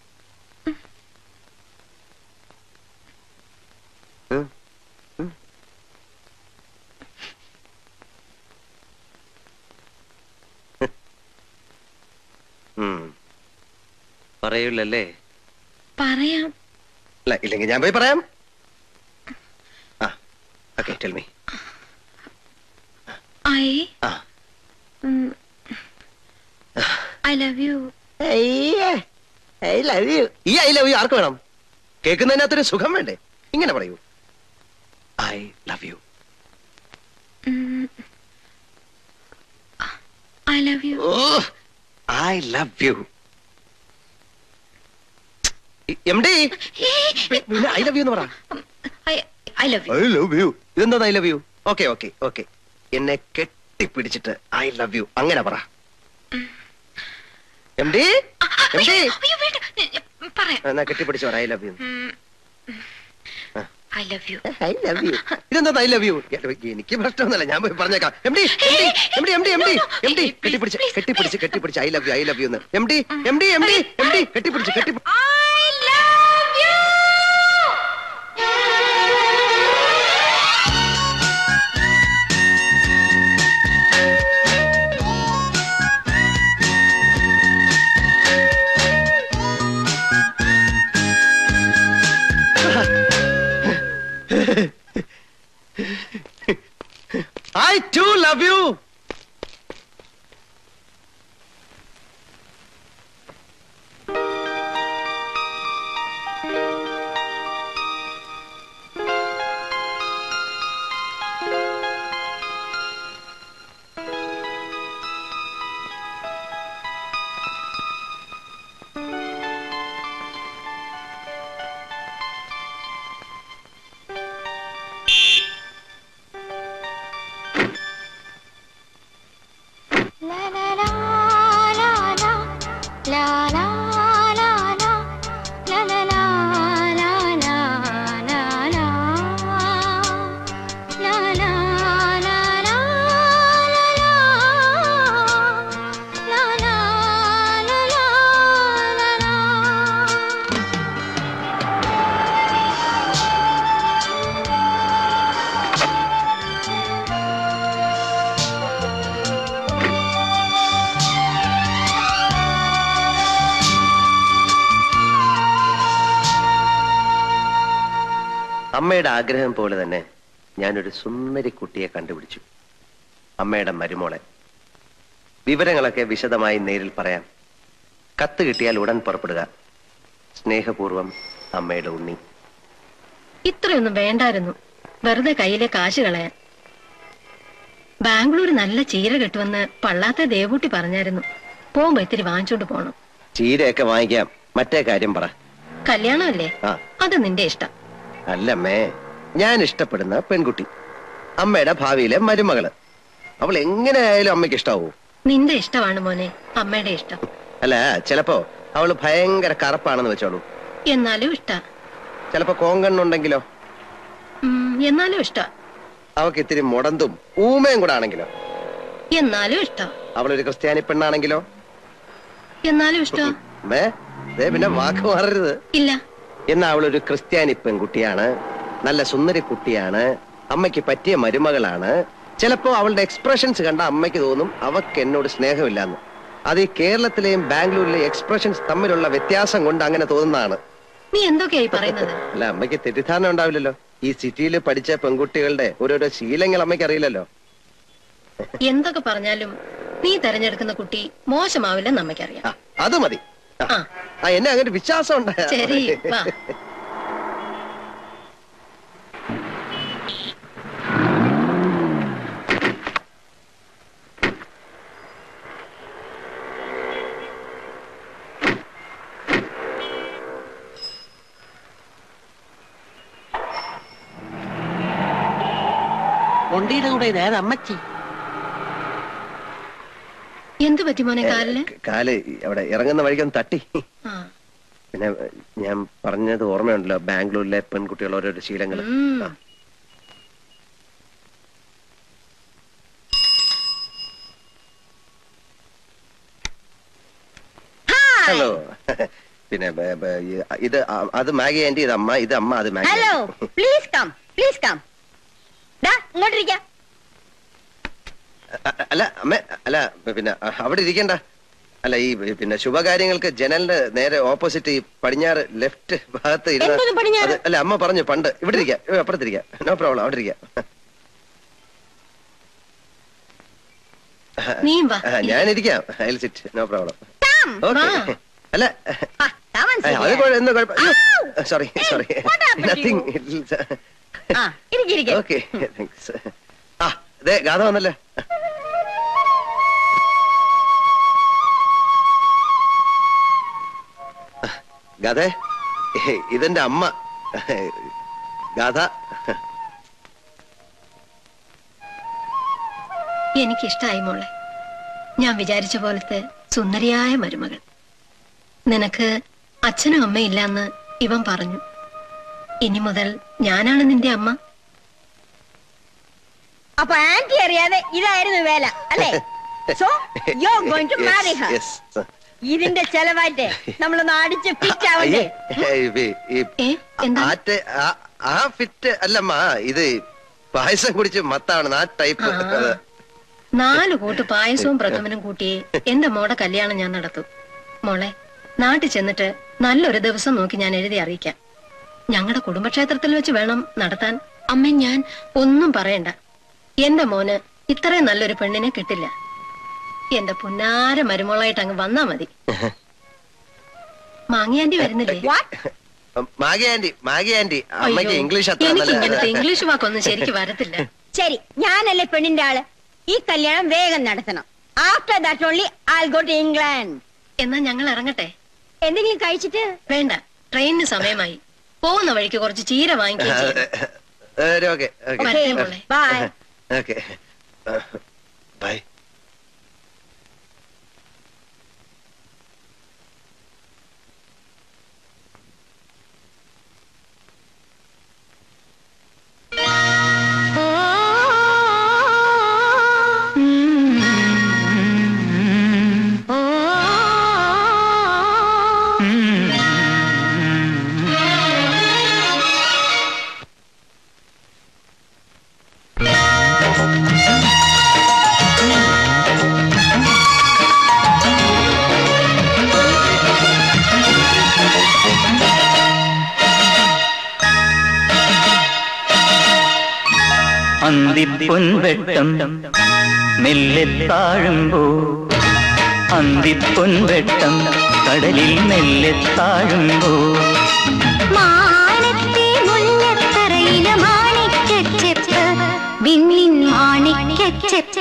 ഉം? ഉം? ഉം. പറയൂലല്ലേ പറയാം അല്ല ഇല്ലെങ്കിൽ ഞാൻ പോയി പറയാം ആ ഓക്കെ ടെൽ മീ ഐ ആ. I love you I love you ഈ ഐ ലവ് യു ആർക്ക് വേണം കേൾക്കുന്നതിനകത്തൊരു സുഖം വേണ്ടേ ഇങ്ങനെ പറയൂ I love you I love you I love you M D പിന്നെ ഐ ലവ് യു എന്ന് പറ I love I love you ഇതെന്താ I love you okay okay okay എന്നെ കെട്ടിപ്പിടിച്ചിട്ട് ഐ ലവ് യു അങ്ങനെ പറ എം ഡി എം ഡി അയ്യോ വേണ്ട പറയാം എന്നാ കെട്ടിപ്പിടിച്ച് പറ I love you I love you I love you ഇതെന്താ ഐ ലവ് യു എനിക്ക് പ്രശ്നമൊന്നുമല്ല ഞാൻ പോയി പറഞ്ഞേക്കാം M D M D M D M D M D കെട്ടിപ്പിടിച്ച് കെട്ടിപ്പിടിച്ച് കെട്ടിപ്പിടിച്ച് I love you I love you എന്ന് M D M D M D M D കെട്ടിപ്പിടിച്ച് കെട്ടി I too love you. അമ്മയുടെ ആഗ്രഹം പോലെ തന്നെ ഞാനൊരു സുന്ദരി കുട്ടിയെ കണ്ടുപിടിച്ചു അമ്മയുടെ മരുമോളെ വിവരങ്ങളൊക്കെ വിശദമായി നേരിൽ പറയാം കത്ത് കിട്ടിയാൽ ഉടൻ പുറപ്പെടുക സ്നേഹപൂർവം അമ്മയുടെ ഉണ്ണി ഇത്രയൊന്നും വേണ്ടായിരുന്നു വെറുതെ കയ്യിലെ കാശ് കളയാൻ ബാംഗ്ലൂർ നല്ല ചീര കിട്ടുമെന്ന് പള്ളാത്തെ ദേവൂട്ടി പറഞ്ഞായിരുന്നു പോകുമ്പോ ഇത്തിരി വാങ്ങിച്ചോണ്ട് പോണം ചീരയൊക്കെ വാങ്ങിക്കാം മറ്റേ കാര്യം പറ കല്യാണമല്ലേ ആ അത് നിന്റെ ഇഷ്ടം അല്ലമ്മേ ഞാൻ ഇഷ്ടപ്പെടുന്ന പെൺകുട്ടി അമ്മയുടെ ഭാവിയിലെ മരുമകള് അവൾ എങ്ങനെയായാലും അമ്മയ്ക്ക് ഇഷ്ടാവൂ നിന്റെ ഇഷ്ടമാണ് മോനെ അമ്മയുടെ ഇഷ്ടം അല്ല ചിലപ്പോ അവള് ഭയങ്കര കറുപ്പാണെന്ന് വെച്ചോളൂ എന്നാലും ഇഷ്ട ചിലപ്പോ കോങ്കണ്ണുണ്ടെങ്കിലോ എന്നാലും ഇഷ്ട അവക്ക് ഇത്തിരി മുടന്തും ഊമയും കൂടെ ആണെങ്കിലോ എന്നാലും ഇഷ്ട അവളൊരു ക്രിസ്ത്യാനി പെണ്ണാണെങ്കിലോ എന്നാലും ഇഷ്ട അമ്മേ ദേ പിന്നെ വാക്ക് മാറരുത് ഇല്ല എന്നാ അവളൊരു ക്രിസ്ത്യാനി പെൺകുട്ടിയാണ് നല്ല സുന്ദരി കുട്ടിയാണ് അമ്മയ്ക്ക് പറ്റിയ മരുമകളാണ് ചിലപ്പോ അവളുടെ എക്സ്പ്രഷൻസ് കണ്ട അമ്മയ്ക്ക് തോന്നും അവക്ക് എന്നോട് സ്നേഹമില്ലാന്ന് അത് ഈ കേരളത്തിലെയും ബാംഗ്ലൂരിലെയും എക്സ്പ്രഷൻസ് തമ്മിലുള്ള വ്യത്യാസം കൊണ്ട് അങ്ങനെ തോന്നുന്നതാണ് നീ എന്തൊക്കെയായി പറയുന്നത് അല്ല അമ്മയ്ക്ക് തെറ്റിദ്ധാരണ ഉണ്ടാവില്ലല്ലോ ഈ സിറ്റിയിൽ പഠിച്ച പെൺകുട്ടികളുടെ ഓരോരോ ശീലങ്ങൾ അമ്മയ്ക്ക് അറിയില്ലല്ലോ എന്തൊക്കെ പറഞ്ഞാലും നീ തെരഞ്ഞെടുക്കുന്ന കുട്ടി മോശമാവില്ലെന്ന് അമ്മയ്ക്കറിയാം അത് മതി ആ ആ, എന്നെ അങ്ങനെ വിശ്വാസം ഉണ്ട് ശരി വാ കൊണ്ടിയുടെ കൂടെ ഇത് ഏത് അമ്മച്ചി എന്ത് പറ്റി മോനെ കാലില് കാല് ഈ അവിടെ ഇറങ്ങുന്ന വഴിക്കൊന്ന് തട്ടി ആ. പിന്നെ ഏ, ഞാൻ പറഞ്ഞത് ഓർമ്മയുണ്ടല്ലോ ബാംഗ്ലൂരിലെ പെൺകുട്ടികൾ ഓരോരോ ശീലങ്ങൾ ഉം. ഹലോ പിന്നെ ബ- ബ- ഈ- ഇത് അ- അത് മാഗി ആന്റി ഇത് അമ്മ ഇത് അമ്മ അത് Maggie hello aunty. Please come please come ഇങ്ങോട്ടിരിക്കാം അ- അല്ല അമ്മ അല്ല പിന്നെ അ, അവിടെ ഇരിക്കണ്ട അല്ല ഈ പിന്നെ ശുഭകാര്യങ്ങൾക്ക് ജനലിന്റെ നേരെ ഓപ്പോസിറ്റ് ഈ പടിഞ്ഞാറ് ലെഫ്റ്റ് ഭാഗത്ത് ഇരുന്ന- എന്തൊരു പടിഞ്ഞാറ്? അത് അല്ല അമ്മ പറഞ്ഞു പണ്ട് ഇവിടെ ഇരിക്കാം ഇവിടെ അപ്പുറത്തിരിക്കാം നോ പ്രോബ്ലം അവിടെ ഇരിക്കാം നീയും വാ ആ, ഞാനിരിക്കാം I sit no problem okay അല്ല Come on, ഏ, sit അത് here. കുഴ- എന്താ കുഴപ്പം sorry sorry what happened to nothing ആ ഇരിക്ക്, ഇരിക്ക്. ഓക്കെ താങ്ക്സ് ആ അതെ ഗാഥ വന്നല്ലേ ഗാഥേ ഇതെന്റെ അമ്മ ഗാഥ എനിക്കിഷ്ടായി മോളെ ഞാൻ വിചാരിച്ച പോലത്തെ സുന്ദരിയായ മരുമകൾ നിനക്ക് അച്ഛനും അമ്മയില്ലാന്ന് ഇവൻ പറഞ്ഞു ഇനി മുതൽ ഞാനാണ് നിന്റെ അമ്മ അപ്പൊ ആന്റി അറിയാതെ ഇതായിരുന്നു വേല അല്ലേ so you going to marry her Yes, yes. ഇതിന്റെ ചെലവായിട്ട് നമ്മളൊന്ന് അടിച്ച് ഫിറ്റ് ആവണ്ടേ അയ്യേ, ഈ- ഈ ആറ്റ് ആ- ആ ഫിറ്റ് അല്ലമ്മ ഇത് പായസം കുടിച്ച് മത്താണ് ആ ടൈപ്പ് ആ. നാല് കൂട്ട് പായസവും പ്രഥമനും കൂട്ടി എന്റെ മോടെ കല്യാണം ഞാൻ നടത്തും മോളെ നാട്ടിൽ ചെന്നിട്ട് നല്ലൊരു ദിവസം നോക്കി ഞാൻ എഴുതി അറിയിക്കാം ഞങ്ങളുടെ കുടുംബക്ഷേത്രത്തിൽ വെച്ച് വേണം നടത്താൻ അമ്മ ഞാൻ ഒന്നും പറയണ്ട എന്റെ മോന് ഇത്രയും നല്ലൊരു പെണ്ണിനെ കിട്ടില്ല എന്റെ പുന്നാര മരുമോളായിട്ട് അങ്ങ് വന്നാ മതി മാങ്ങിയാണ്ടി വരുന്നില്ലേ മാഗി ആന്റി മാഗി ആന്റി അമ്മയ്ക്ക് അയ്യോ, ഇംഗ്ലീഷ് അത്ര എനിക്ക് നല്ല- ഇങ്ങനത്തെ ഇംഗ്ലീഷ് വാക്കൊന്നും ശരിക്ക് വരത്തില്ല ശരി ഞാനല്ലേ പെണ്ണിന്റെ ആള് ഈ കല്യാണം വേഗം നടത്തണം after that only I go to England എന്നാ ഞങ്ങൾ ഇറങ്ങട്ടെ എന്തെങ്കിലും കഴിച്ചിട്ട് വേണ്ട ട്രെയിനിന് സമയമായി പോകുന്ന വഴിക്ക് കുറച്ച് ചീര വാങ്ങിക്കുകയും ചെയ്യണം ഏ, ഓക്കെ ഓക്കെ വരട്ടെ മോളെ. ബൈ ഓക്കെ ബൈ ആ അന്തിപ്പൊൻവെട്ടം മെല്ലെ താഴുമ്പോ അന്തിപ്പൊൻവെട്ടം കടലിൽ മെല്ലെ താഴുമ്പോ മാനത്തെ മുല്ലത്തറയിലെ മാണിക്കച്ചെപ്പ് വിണ്ണിൻ മാണിക്കച്ചെപ്പ്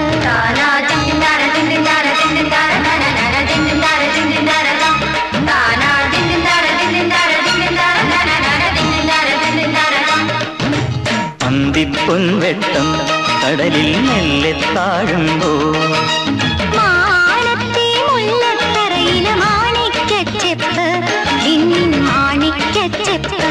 അന്തിപ്പൊൻവെട്ടം കടലിൽ മെല്ലെ താഴുമ്പോ മാനത്തെ മുല്ലത്തറയിലെ മാണിക്കച്ചെപ്പ് വിണ്ണിൻ മാണിക്കച്ചെപ്പ്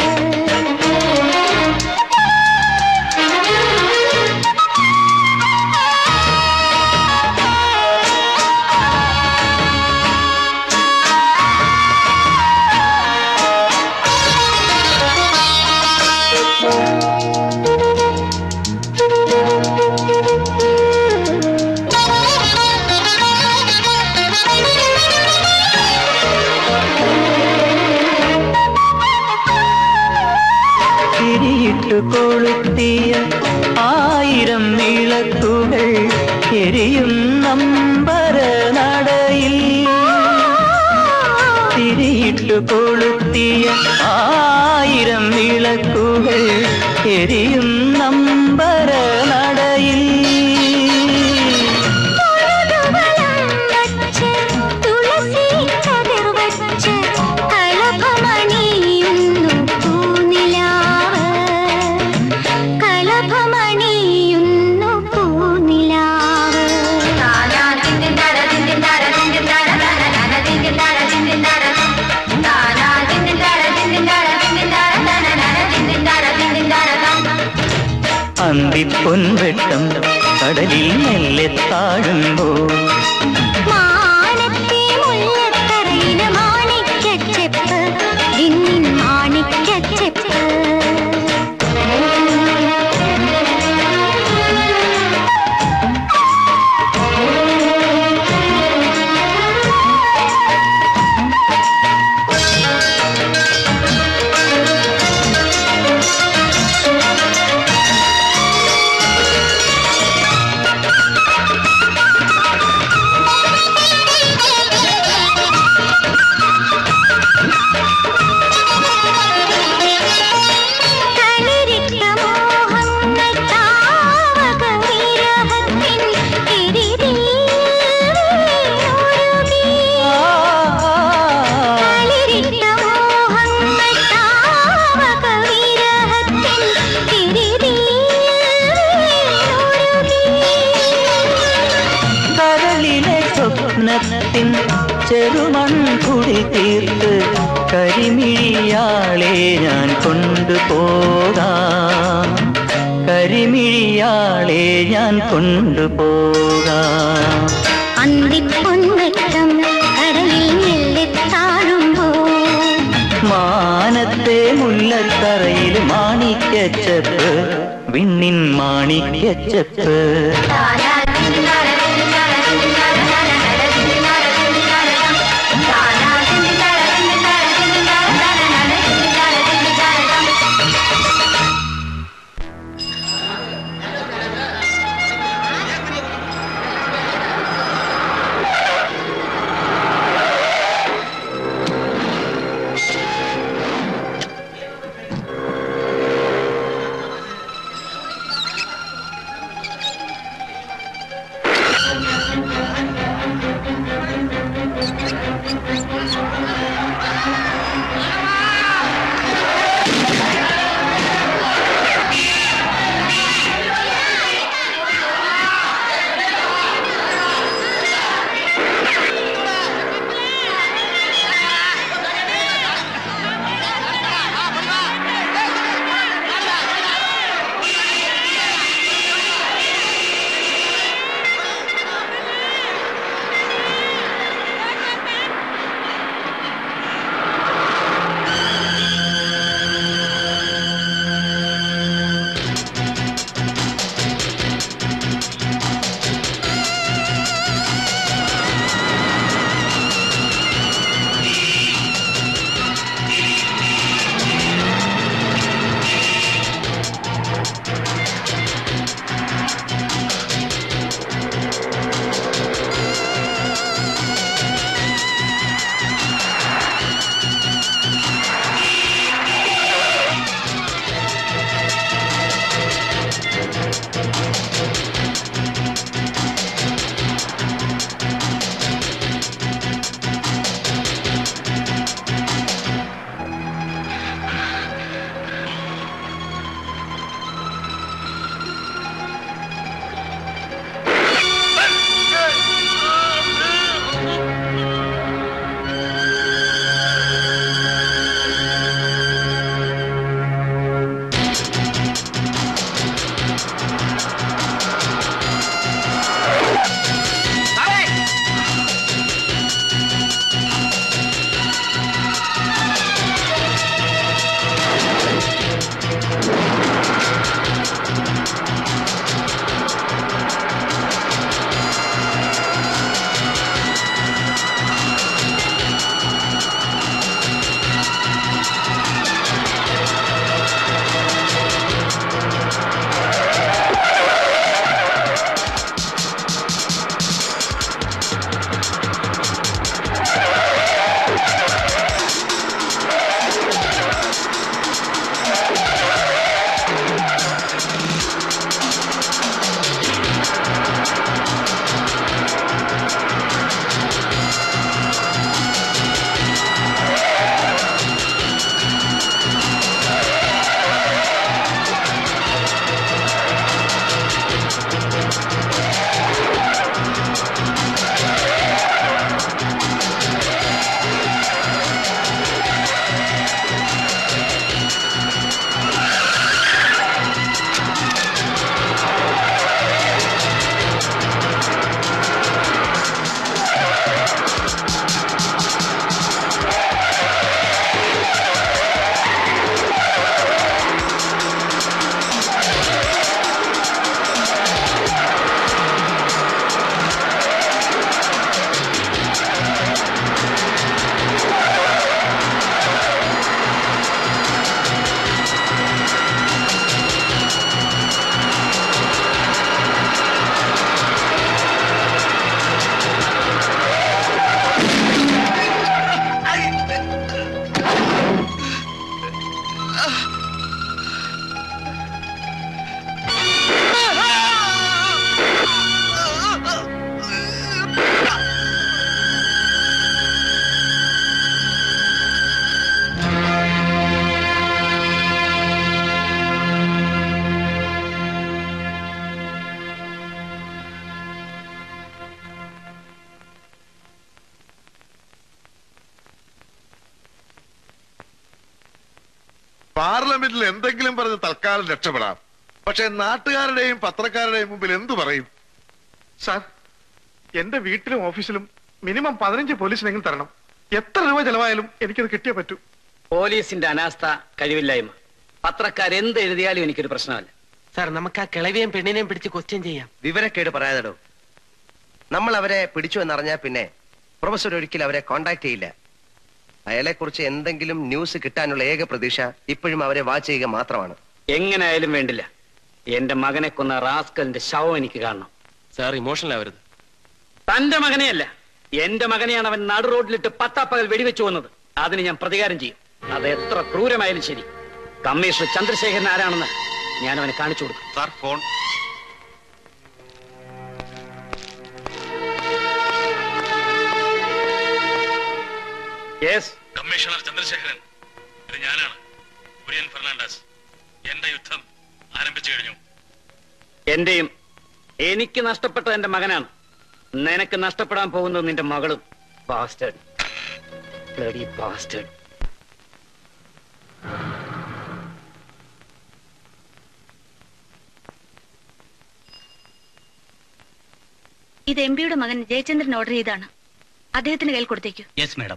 തിരിയിട്ടു കൊളുത്തിയ ആയിരം വിളക്കുകൾ എരിയും നമ്പര നടയിൽ തിരിയിട്ടു കൊളുത്തിയ ആയിരം വിളക്കുകൾ എരിയും നമ്പര നടയിൽ തുളസി കതിർ വച്ച് കളഭമണിയുന്നു പൂനിലാവ് കളഭമണിയുന്നു പൂനിലാവ് അന്തിപ്പൊൻവെട്ടം കടലിൽ മെല്ലെ താഴുമ്പോ മാനത്തെ മുല്ലത്തറയിലെ മാണിക്കച്ചെപ്പ് വിണ്ണിൻ മാണിക്കച്ചെപ്പ് തളിരിട്ട മോഹങ്ങൾ താവക വിരഹത്തിൻ എരിതിൽ വീണൊഴുകി. തളിരിട്ട മോഹങ്ങൾ താവക വിരഹത്തിൻ എരിതിൽ വീണൊഴുകി. കരളിലെ സ്വപ്നത്തിൻ ചെറുമൺ കുടി തീർത്ത് കരിമിഴിയാളെ ഞാൻ കൊണ്ടുപോകാം കരിമിഴിയാളെ ഞാൻ കൊണ്ടുപോകാം അന്തിപ്പൊൻവെട്ടം കടലിൽ മെല്ലെ താഴുമ്പോൾ മാനത്തെ മുല്ലത്തറയിൽ മാണിക്കച്ചപ്പ് വിണ്ണിൻ മാണിക്കച്ചപ്പ് പാർലമെന്റിൽ എന്തെങ്കിലും പറഞ്ഞ് തൽക്കാലം രക്ഷപ്പെടാം പക്ഷെ നാട്ടുകാരുടെയും പത്രക്കാരുടെയും മുമ്പിൽ എന്തു പറയും സാർ എന്റെ വീട്ടിലും ഓഫീസിലും മിനിമം പതിനഞ്ച് പോലീസിനെങ്കിലും തരണം എത്ര രൂപ ചെലവായാലും എനിക്കത് കിട്ടിയേ പറ്റൂ പോലീസിന്റെ അനാസ്ഥ കഴിവില്ലായ്മ പത്രക്കാർ എന്ത് എഴുതിയാലും എനിക്കൊരു പ്രശ്നമല്ല സാർ നമുക്ക് ആ കിളവിയും പെണ്ണിനെയും പിടിച്ച് ക്വസ്റ്റ്യൻ ചെയ്യാം വിവരക്കേട് പറയാതെടോ നമ്മൾ അവരെ പിടിച്ചു എന്നറിഞ്ഞാൽ പിന്നെ പ്രൊഫസർ ഒരിക്കലും അവരെ കോണ്ടാക്ട് ചെയ്യില്ല അയാളെ കുറിച്ച് എന്തെങ്കിലും ന്യൂസ് കിട്ടാനുള്ള ഏക പ്രതീക്ഷ ഇപ്പോഴും അവരെ വാച്ച് ചെയ്യുക മാത്രമാണ് എങ്ങനെ ആയാലും വേണ്ടില്ല എന്റെ മകനെ കൊന്ന റാസ്കലിന്റെ ശവം എനിക്ക് കാണണം സാർ ഇമോഷണൽ ആവരുത് തന്റെ മകനെയല്ല എന്റെ മകനെയാണ് അവൻ നടു റോഡിലിട്ട് പത്താപ്പകൽ വെടിവെച്ചു വന്നത് അതിന് ഞാൻ പ്രതികാരം ചെയ്യും അത് എത്ര ക്രൂരമായാലും ശരി കമ്മീഷണർ ചന്ദ്രശേഖരൻ ആരാണെന്ന് ഞാൻ അവനെ കാണിച്ചു കൊടുക്കും sir phone yes commissioner Chandrasekharan ഇത് ഞാനാണ് കുര്യൻ ഫെർണാണ്ടസ് എന്റെ യുദ്ധം ആരംഭിച്ചു കഴിഞ്ഞു എന്റെയും എനിക്ക് നഷ്ടപ്പെട്ട എന്റെ മകനാണ് നിനക്ക് നഷ്ടപ്പെടാൻ പോകുന്നത് നിന്റെ മകളും ബാസ്റ്റേഡ് ബ്ലഡി ബാസ്റ്റേഡ് ഇത് എം പിയുടെ മകൻ ജയചന്ദ്രൻ ഓർഡർ ചെയ്താണ് അദ്ദേഹത്തിന് കയ്യിൽ കൊടുത്തേക്കൂ യെസ് മാഡം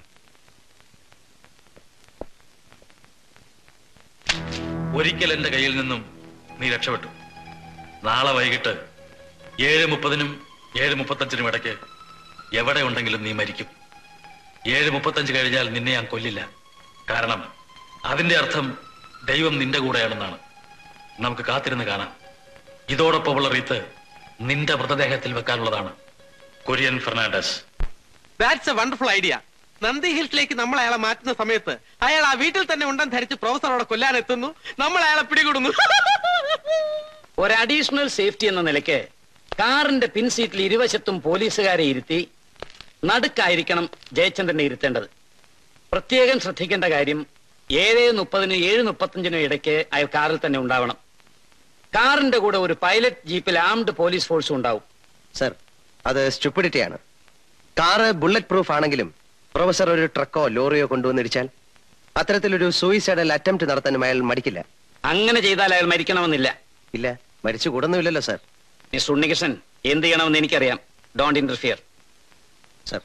ഒരിക്കൽ എന്റെ കയ്യിൽ നിന്നും നീ രക്ഷപ്പെട്ടു നാളെ വൈകിട്ട് ഏഴ് മുപ്പതിനും ഏഴ് മുപ്പത്തഞ്ചിനും ഇടയ്ക്ക് എവിടെ ഉണ്ടെങ്കിലും നീ മരിക്കും ഏഴ് മുപ്പത്തഞ്ച് കഴിഞ്ഞാൽ നിന്നെ ഞാൻ കൊല്ലില്ല കാരണം അതിന്റെ അർത്ഥം ദൈവം നിന്റെ കൂടെയാണെന്നാണ് നമുക്ക് കാത്തിരുന്ന് കാണാം ഇതോടൊപ്പമുള്ള റീത്ത് നിന്റെ മൃതദേഹത്തിൽ വെക്കാനുള്ളതാണ് Kurian Fernandez that's a wonderful idea നന്ദി ഹിൽസിലേക്ക് നമ്മൾ അയാളെ മാറ്റുന്ന സമയത്ത് അയാൾ ആ വീട്ടിൽ തന്നെ ഉണ്ടെന്ന് ധരിച്ച് പ്രൊഫസറോടെ കൊല്ലാൻ എത്തുന്നു നമ്മൾ അയാളെ പിടികൂടുന്നു ഒരു അഡീഷണൽ സേഫ്റ്റി എന്ന നിലയ്ക്ക് കാറിന്റെ പിൻസീറ്റിൽ ഇരുവശത്തും പോലീസുകാരെ ഇരുത്തി നടുക്കായിരിക്കണം ജയചന്ദ്രനെ ഇരുത്തേണ്ടത് പ്രത്യേകം ശ്രദ്ധിക്കേണ്ട കാര്യം ഏഴ് മുപ്പതിനും ഏഴ് മുപ്പത്തഞ്ചിനും ഇടയ്ക്ക് അയാൾ കാറിൽ തന്നെ ഉണ്ടാവണം കാറിന്റെ കൂടെ ഒരു പൈലറ്റ് ജീപ്പിൽ ആംഡ് പോലീസ് ഫോഴ്സും ഉണ്ടാവും സർ അത് സ്റ്റുപ്പിഡിറ്റിയാണ് കാറ് ബുള്ളറ്റ് പ്രൂഫ് ആണെങ്കിലും പ്രൊഫസർ ഒരു ട്രക്കോ ലോറിയോ കൊണ്ടുവന്നിടിച്ചാൽ അത്തരത്തിലൊരു സൂയിസൈഡൽ അറ്റംപ്റ്റ് നടത്താനും അയാൾ മടിക്കില്ല അങ്ങനെ ചെയ്താൽ അയാൾ മരിക്കണമെന്നില്ല ഇല്ല മരിച്ചു കൂടുന്നുമില്ലല്ലോ സർ മിസ്റ്റർ ഉണ്ണികൃഷ്ണൻ എന്ത് ചെയ്യണമെന്ന് എനിക്കറിയാം don't interfere sir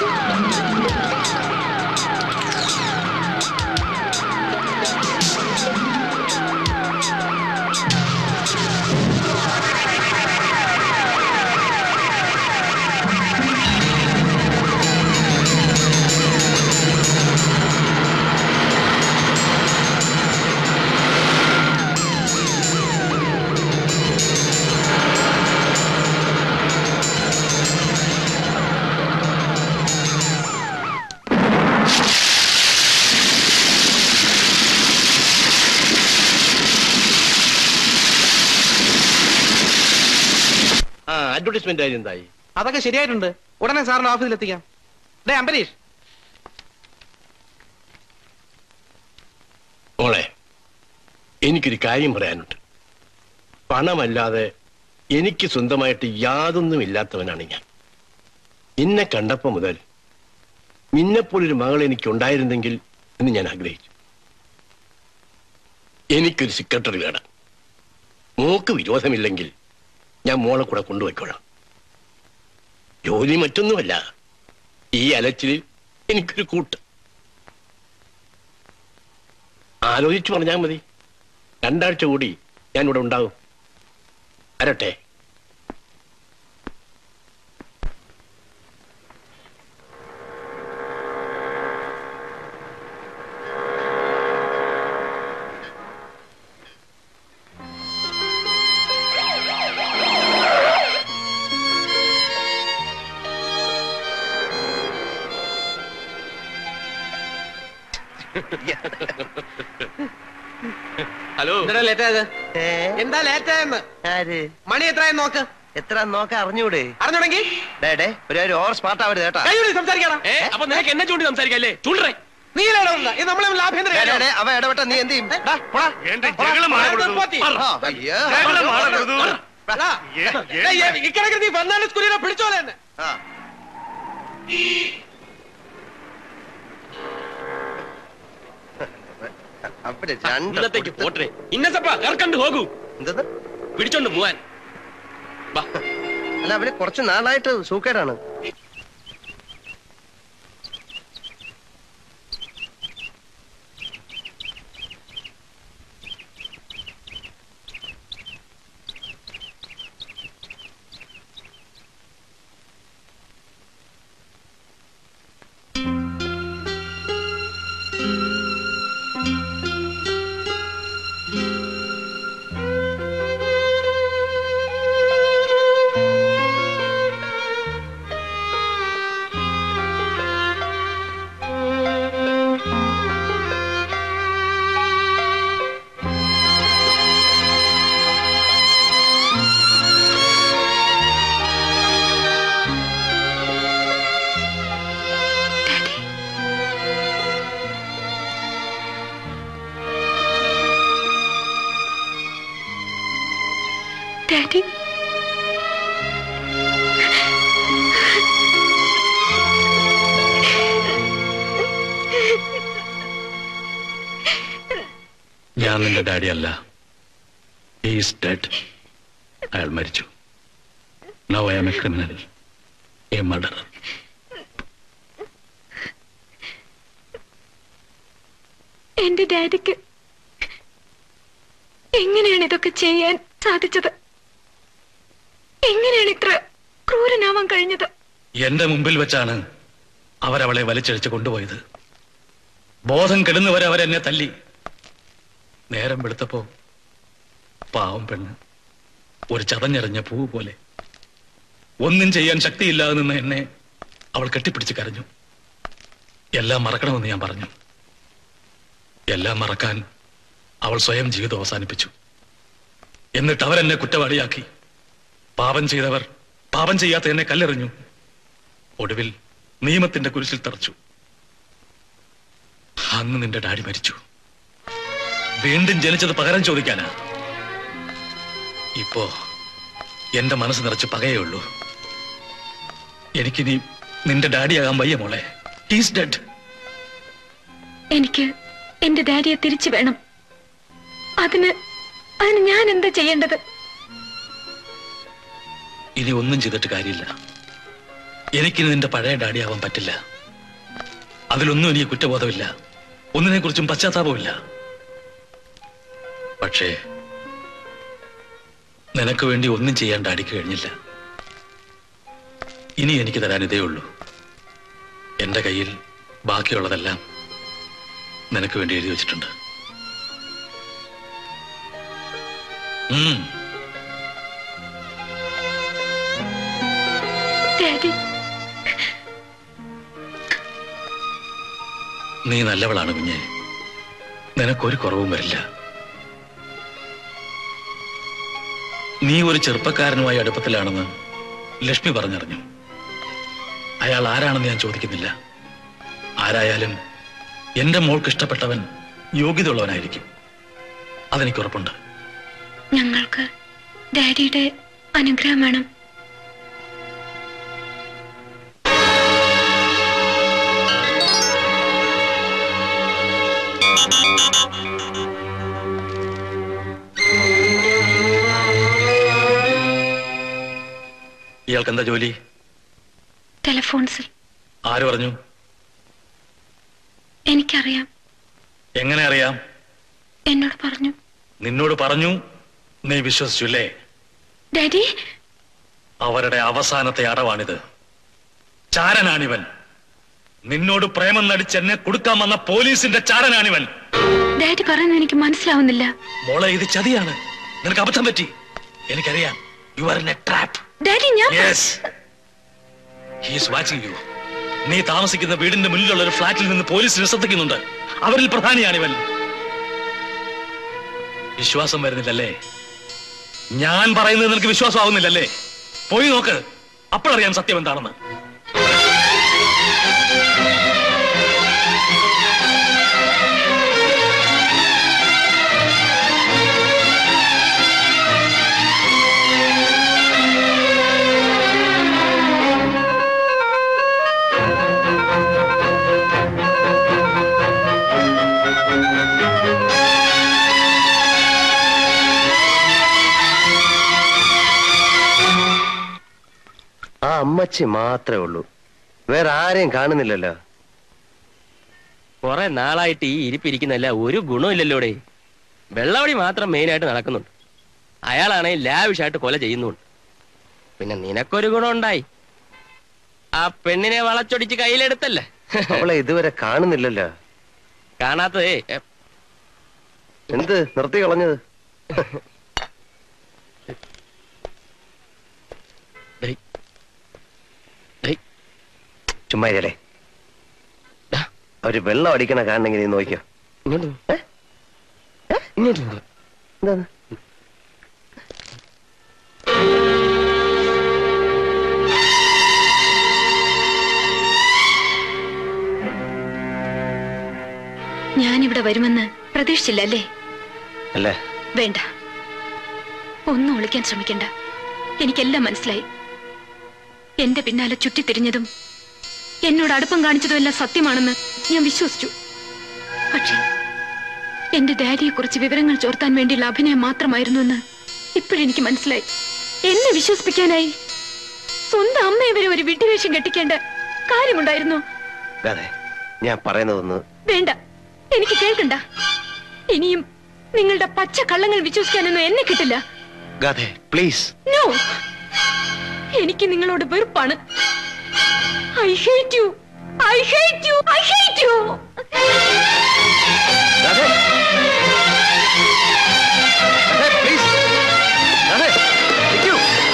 Thank advertisement ആയി എന്തായി അതൊക്കെ ശരിയായിട്ടുണ്ട് ഉടനെ സാറിന്റെ ഓഫീസിൽ എത്തിക്കാം ഡേ അംബരീഷ് മോളെ എനിക്കൊരു കാര്യം പറയാനുണ്ട് പണമല്ലാതെ എനിക്ക് സ്വന്തമായിട്ട് യാതൊന്നും ഇല്ലാത്തവനാണ് ഞാൻ നിന്നെ കണ്ടപ്പോ മുതൽ നിന്നെപ്പോലൊരു മകൾ എനിക്ക് ഉണ്ടായിരുന്നെങ്കിൽ എന്ന് ഞാൻ ആഗ്രഹിച്ചു എനിക്കൊരു സെക്രട്ടറി വേണം മോക്ക് വിരോധമില്ലെങ്കിൽ ഞാൻ മോളെ കൂടെ കൊണ്ടുപോയിക്കോളാം ജോലി മറ്റൊന്നുമല്ല ഈ അലച്ചിൽ എനിക്കൊരു കൂട്ട് ആലോചിച്ചു പറഞ്ഞാൽ മതി രണ്ടാഴ്ച കൂടി ഞാൻ ഇവിടെ ഉണ്ടാവും വരട്ടെ ഹലോ എന്താ ലേറ്റ് ആയത് എന്താ ലേറ്റ് ആയെന്ന് ആര് മണി എത്രയായെന്ന് നോക്ക് എത്ര നോക്ക അറിഞ്ഞൂടെ അറിഞ്ഞുണ്ടെങ്കിൽ ഡേ ഡേ ഒരു കാര്യം ഓവർ സ്മാർട്ട് ആവരുത് കേട്ടാ കൈയോടി സംസാരിക്കണം ഏ അപ്പൊ നിനക്ക് എന്നെ ചൂണ്ടി സംസാരിക്കല്ലേ ചൂണ്ടേ നീ ഇടപെടണ്ട. ഇത് നമ്മളെ തമ്മിൽ ആഭ്യന്തര ഡേ, ഡേ, കാര്യമാണ്. ഡേ, അവൻ ഇടപെട്ട നീ എന്ത് ചെയ്യും ഡാ, പോടാ. പോത്തി. ആ, അയ്യോ. എടാ, ഡേയ്, ഏ, ഇക്കണക്കിന് നീ ഫെർണാണ്ടസ് കുര്യനെ പിടിച്ചോലെ എന്നെ. ആ. അവിടെ രണ്ട് ഇന്നത്തേക്ക് പോട്ടെ ഇന്നസപ്പ ഇറക്കണ്ട് പോകൂ എന്തത് പിടിച്ചോണ്ട് പോവാൻ അല്ല അവര് കുറച്ച് നാളായിട്ട് സൂക്കേടാണ് ഡാഡി ഞാൻ നിന്റെ ഡാഡി അല്ല ഈസ് ഡെഡ് അയാൾ മരിച്ചു now I am a criminal a murder എന്റെ ഡാഡിക്ക് എങ്ങനെയാണ് ഇതൊക്കെ ചെയ്യാൻ സാധിച്ചത് എങ്ങനെയാണ് ഇത്ര ക്രൂരനാവാൻ കഴിഞ്ഞത് എന്റെ മുമ്പിൽ വെച്ചാണ് അവരവളെ വലിച്ചഴിച്ച് കൊണ്ടുപോയത് ബോധം കെടുന്നവരെ അവരെന്നെ തല്ലി നേരം വെളുത്തപ്പോ പാവം പെണ്ണ് ഒരു ചതഞ്ഞെറിഞ്ഞ പൂ പോലെ ഒന്നും ചെയ്യാൻ ശക്തിയില്ലാതെ നിന്ന് എന്നെ അവൾ കെട്ടിപ്പിടിച്ച് കരഞ്ഞു എല്ലാം മറക്കണമെന്ന് ഞാൻ പറഞ്ഞു എല്ലാം മറക്കാൻ അവൾ സ്വയം ജീവിതം അവസാനിപ്പിച്ചു എന്നിട്ട് അവരെന്നെ കുറ്റവാളിയാക്കി പാപം ചെയ്തവർ പാപം ചെയ്യാത്ത എന്നെ കല്ലെറിഞ്ഞു ഒടുവിൽ നിയമത്തിന്റെ കുരിശിൽ തറച്ചു അന്ന് നിന്റെ ഡാഡി മരിച്ചു വീണ്ടും ജനിച്ചത് പകരം ചോദിക്കാനാ ഇപ്പോ എന്റെ മനസ്സ് നിറച്ച് പകയേ ഉള്ളൂ എനിക്കിനി നിന്റെ ഡാഡിയാകാൻ വയ്യ മോളെ ഹീസ് ഡെഡ് എനിക്ക് എന്റെ ഡാഡിയെ തിരിച്ചു വേണം അതിന് അതിന് ഞാൻ എന്താ ചെയ്യേണ്ടത് ഇനി ഒന്നും ചെയ്തിട്ട് കാര്യമില്ല എനിക്കിനി നിന്റെ പഴയ ഡാഡി ആവാൻ പറ്റില്ല അതിലൊന്നും എനിക്ക് കുറ്റബോധമില്ല ഒന്നിനെ കുറിച്ചും പശ്ചാത്താപമില്ല പക്ഷേ നിനക്ക് വേണ്ടി ഒന്നും ചെയ്യാൻ ഡാഡിക്ക് കഴിഞ്ഞില്ല ഇനി എനിക്ക് തരാൻ ഇതേ ഉള്ളൂ എന്റെ കയ്യിൽ ബാക്കിയുള്ളതെല്ലാം നിനക്ക് വേണ്ടി എഴുതി വെച്ചിട്ടുണ്ട് ഉം ഡാഡി നീ നല്ലവളാണ് കുഞ്ഞെ നിനക്കൊരു കുറവും വരില്ല നീ ഒരു ചെറുപ്പക്കാരനുമായി അടുപ്പത്തിലാണെന്ന് ലക്ഷ്മി പറഞ്ഞറിഞ്ഞു അയാൾ ആരാണെന്ന് ഞാൻ ചോദിക്കുന്നില്ല ആരായാലും എന്റെ മോൾക്ക് ഇഷ്ടപ്പെട്ടവൻ യോഗ്യതയുള്ളവനായിരിക്കും അതെനിക്ക് ഉറപ്പുണ്ട് ഞങ്ങൾക്ക് ഡാഡിയുടെ അനുഗ്രഹം വേണം ഇയാൾക്ക് എന്താ ജോലി ടെലിഫോൺസിൽ ആര് പറഞ്ഞു എനിക്കറിയാം എങ്ങനെ അറിയാം എന്നോട് പറഞ്ഞു നിന്നോട് പറഞ്ഞു നീ വിശ്വസിച്ചു അല്ലേ ഡാഡി അവരുടെ അവസാനത്തെ അടവാണിത് ചാരനാണിവൻ നിന്നോട് പ്രേമം നടിച്ച് എന്നെ കൊടുക്കാൻ വന്ന പോലീസിന്റെ ചാരനാണിവൻ ഡാഡി പറയുന്നത് എനിക്ക് മനസ്സിലാവുന്നില്ല മോളെ ഇത് ചതിയാണ് നിനക്ക് അബദ്ധം പറ്റി എനിക്കറിയാം you are in a trap daddy ഞാൻ യെസ് ഹീസ് വാച്ചിങ് യു നീ താമസിക്കുന്ന വീടിന്റെ മുന്നിലുള്ള ഒരു ഫ്ലാറ്റിൽ നിന്ന് പോലീസ് ശ്രദ്ധിക്കുന്നുണ്ട് അവരിൽ പ്രധാനിയാണിവൻ വിശ്വാസം വരുന്നില്ലല്ലേ ഞാൻ പറയുന്നത് നിനക്ക് വിശ്വാസമാവുന്നില്ലല്ലേ പോയി നോക്ക് അപ്പോഴറിയാം സത്യം എന്താണെന്ന് ആ അമ്മച്ചി മാത്രമേ ഉള്ളൂ വേറെ ആരെയും കാണുന്നില്ലല്ലോ കുറെ നാളായിട്ട് ഈ ഇരിപ്പിരിക്കുന്നല്ല ഒരു ഗുണമില്ലല്ലോടെ വെള്ളവടി മാത്രം മെയിനായിട്ട് നടക്കുന്നുണ്ട് അയാളാണെങ്കിൽ ലാവിഷായിട്ട് കൊല ചെയ്യുന്നുണ്ട് പിന്നെ നിനക്കൊരു ഗുണം ഉണ്ടായി ആ പെണ്ണിനെ വളച്ചൊടിച്ച് കയ്യിലെടുത്തല്ലേ അവളെ ഇതുവരെ കാണുന്നില്ലല്ലോ കാണാത്തതേ എ, എന്ത് നിർത്തി കളഞ്ഞത് ചുമ്മാ ഇരല്ലേ അവര് വെള്ളം അടിക്കണ കാണണമെങ്കിൽ നീ നോക്കിയോ ഏ? ഏ? എന്താണ് ഞാനിവിടെ വരുമെന്ന് പ്രതീക്ഷിച്ചില്ല അല്ലേ അല്ലേ വേണ്ട ഒന്നും ഒളിക്കാൻ ശ്രമിക്കണ്ട എനിക്കെല്ലാം മനസ്സിലായി എന്റെ പിന്നാലെ ചുറ്റിത്തിരിഞ്ഞതും എന്നോട് അടുപ്പം കാണിച്ചതും എല്ലാം സത്യമാണെന്ന് ഞാൻ വിശ്വസിച്ചു പക്ഷേ എന്റെ ഡാഡിയെ കുറിച്ച് വിവരങ്ങൾ ചോർത്താൻ വേണ്ടിയുള്ള അഭിനയം മാത്രമായിരുന്നു എന്ന് ഇപ്പോഴെനിക്ക് മനസ്സിലായി എന്നെ വിശ്വസിപ്പിക്കാനായി സ്വന്തം അമ്മയെ വരെ ഒരു വിട്ടുവീഴ്ച കെട്ടിക്കേണ്ട കാര്യമുണ്ടായിരുന്നു അതെ ഞാൻ പറയുന്നതൊന്ന് വേണ്ട എനിക്ക് കേൾക്കണ്ട ഇനിയും നിങ്ങളുടെ പച്ച കള്ളങ്ങൾ വിശ്വസിക്കാനൊന്നും എന്നെ കിട്ടില്ല ഗാഥെ പ്ലീസ് നോ എനിക്ക് നിങ്ങളോട് വെറുപ്പാണ് I hate you I hate you I hate you ഗാഥെ ഗാഥെ പ്ലീസ് ഗാഥെ നിൽക്കൂ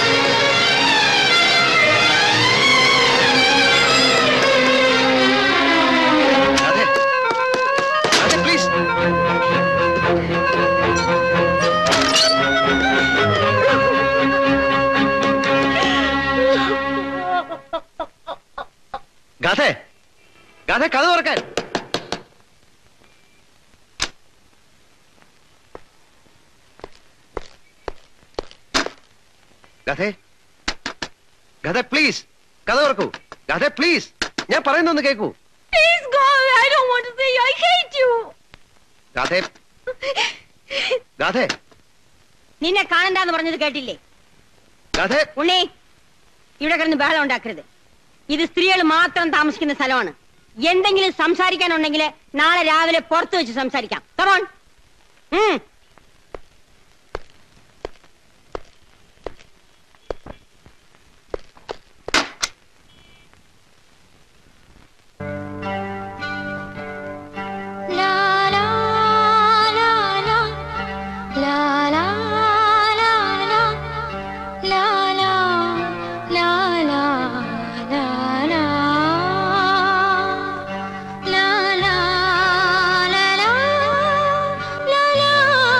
ഗാഥെ ഗാഥെ പ്ലീസ് ഗാഥെ ഗാഥെ കഥ തുറക്കാൻ ഗാഥെ ഗാഥെ പ്ലീസ് കഥ തുറക്കൂ ഗാഥെ പ്ലീസ് ഞാൻ പറയുന്നൊന്ന് കേൾക്കൂ please go I don't want to say I hate you ഗാഥെ ഗാഥെ നിന്നെ കാണണ്ടെന്ന് പറഞ്ഞത് കേട്ടില്ലേ ഗാഥെ ഉണ്ണി ഇവിടെ കിടന്ന് ബഹളം ഉണ്ടാക്കരുത് ഇത് സ്ത്രീകൾ മാത്രം താമസിക്കുന്ന സ്ഥലമാണ് എന്തെങ്കിലും സംസാരിക്കാനുണ്ടെങ്കിൽ നാളെ രാവിലെ പുറത്ത് വെച്ച് സംസാരിക്കാം come on La la la la la la la la la la la la la la la la la la la la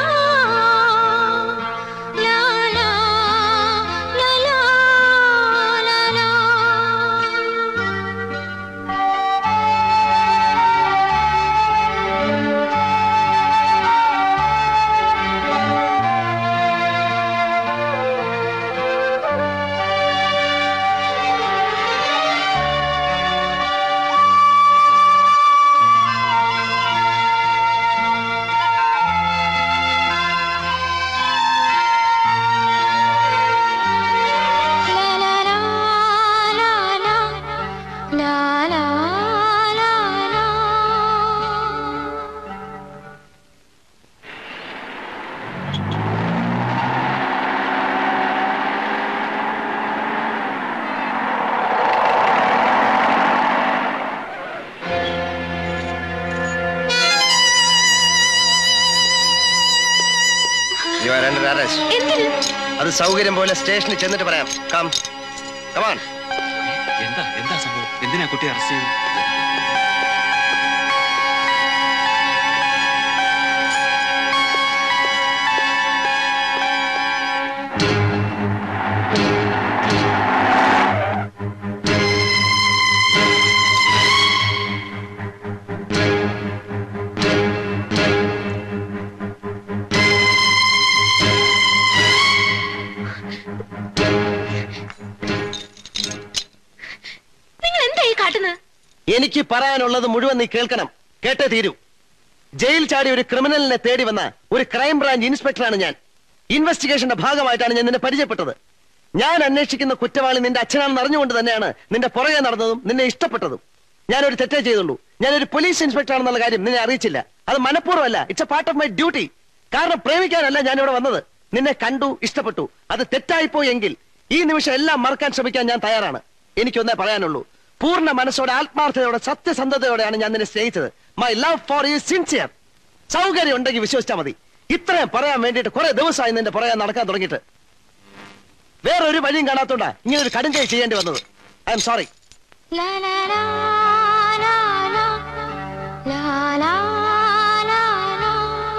You are under arrest. എന്തിന് അത് സൗകര്യം പോലെ സ്റ്റേഷനിൽ ചെന്നിട്ട് പറയാം കം കമാൺ എന്താ എന്താ സംഭവം എന്തിനാ കുട്ടി അറസ്റ്റ് ചെയ്തത് നിങ്ങൾ എന്താ ഈ കാട്ടുന്നത് എനിക്ക് പറയാനുള്ളത് മുഴുവൻ നീ കേൾക്കണം കേട്ടേ തീരൂ ജയിൽ ചാടി ഒരു ക്രിമിനലിനെ തേടി വന്ന ഒരു ക്രൈം ബ്രാഞ്ച് ഇൻസ്പെക്ടറാണ് ഞാൻ ഇൻവെസ്റ്റിഗേഷന്റെ ഭാഗമായിട്ടാണ് ഞാൻ നിന്നെ പരിചയപ്പെട്ടത് ഞാൻ അന്വേഷിക്കുന്ന കുറ്റവാളി നിന്റെ അച്ഛനാണെന്ന് അറിഞ്ഞുകൊണ്ട് തന്നെയാണ് നിന്റെ പുറകെ നടന്നതും നിന്നെ ഇഷ്ടപ്പെട്ടതും ഞാനൊരു തെറ്റേ ചെയ്തുള്ളൂ ഞാനൊരു പോലീസ് ഇൻസ്പെക്ടർ ആണെന്നുള്ള കാര്യം നിന്നെ അറിയിച്ചില്ല അത് മനഃപൂർവ്വമല്ല it's a part of my duty കാരണം പ്രേമിക്കാനല്ല ഞാൻ ഇവിടെ വന്നത് നിന്നെ കണ്ടു ഇഷ്ടപ്പെട്ടു അത് തെറ്റായിപ്പോയി എങ്കിൽ ഈ നിമിഷം എല്ലാം മറക്കാൻ ശ്രമിക്കാൻ ഞാൻ തയ്യാറാണ് എനിക്കൊന്നേ പറയാനുള്ളൂ പൂർണ്ണ മനസ്സോടെ ആത്മാർത്ഥതയോടെ സത്യസന്ധതയോടെയാണ് ഞാൻ നിന്നെ സ്നേഹിച്ചത് my love for you sincere സൗകര്യം ഉണ്ടെങ്കിൽ വിശ്വസിച്ചാൽ മതി ഇത്രയും പറയാൻ വേണ്ടിയിട്ട് കുറെ ദിവസമായി നിന്റെ പുറകെ നടക്കാൻ തുടങ്ങിയിട്ട് വേറെ ഒരു വഴിയും കാണാത്തോണ്ടാ ഇങ്ങനെ ഒരു കടും കൈ ചെയ്യേണ്ടി വന്നത് I M sorry La la la la la la la la la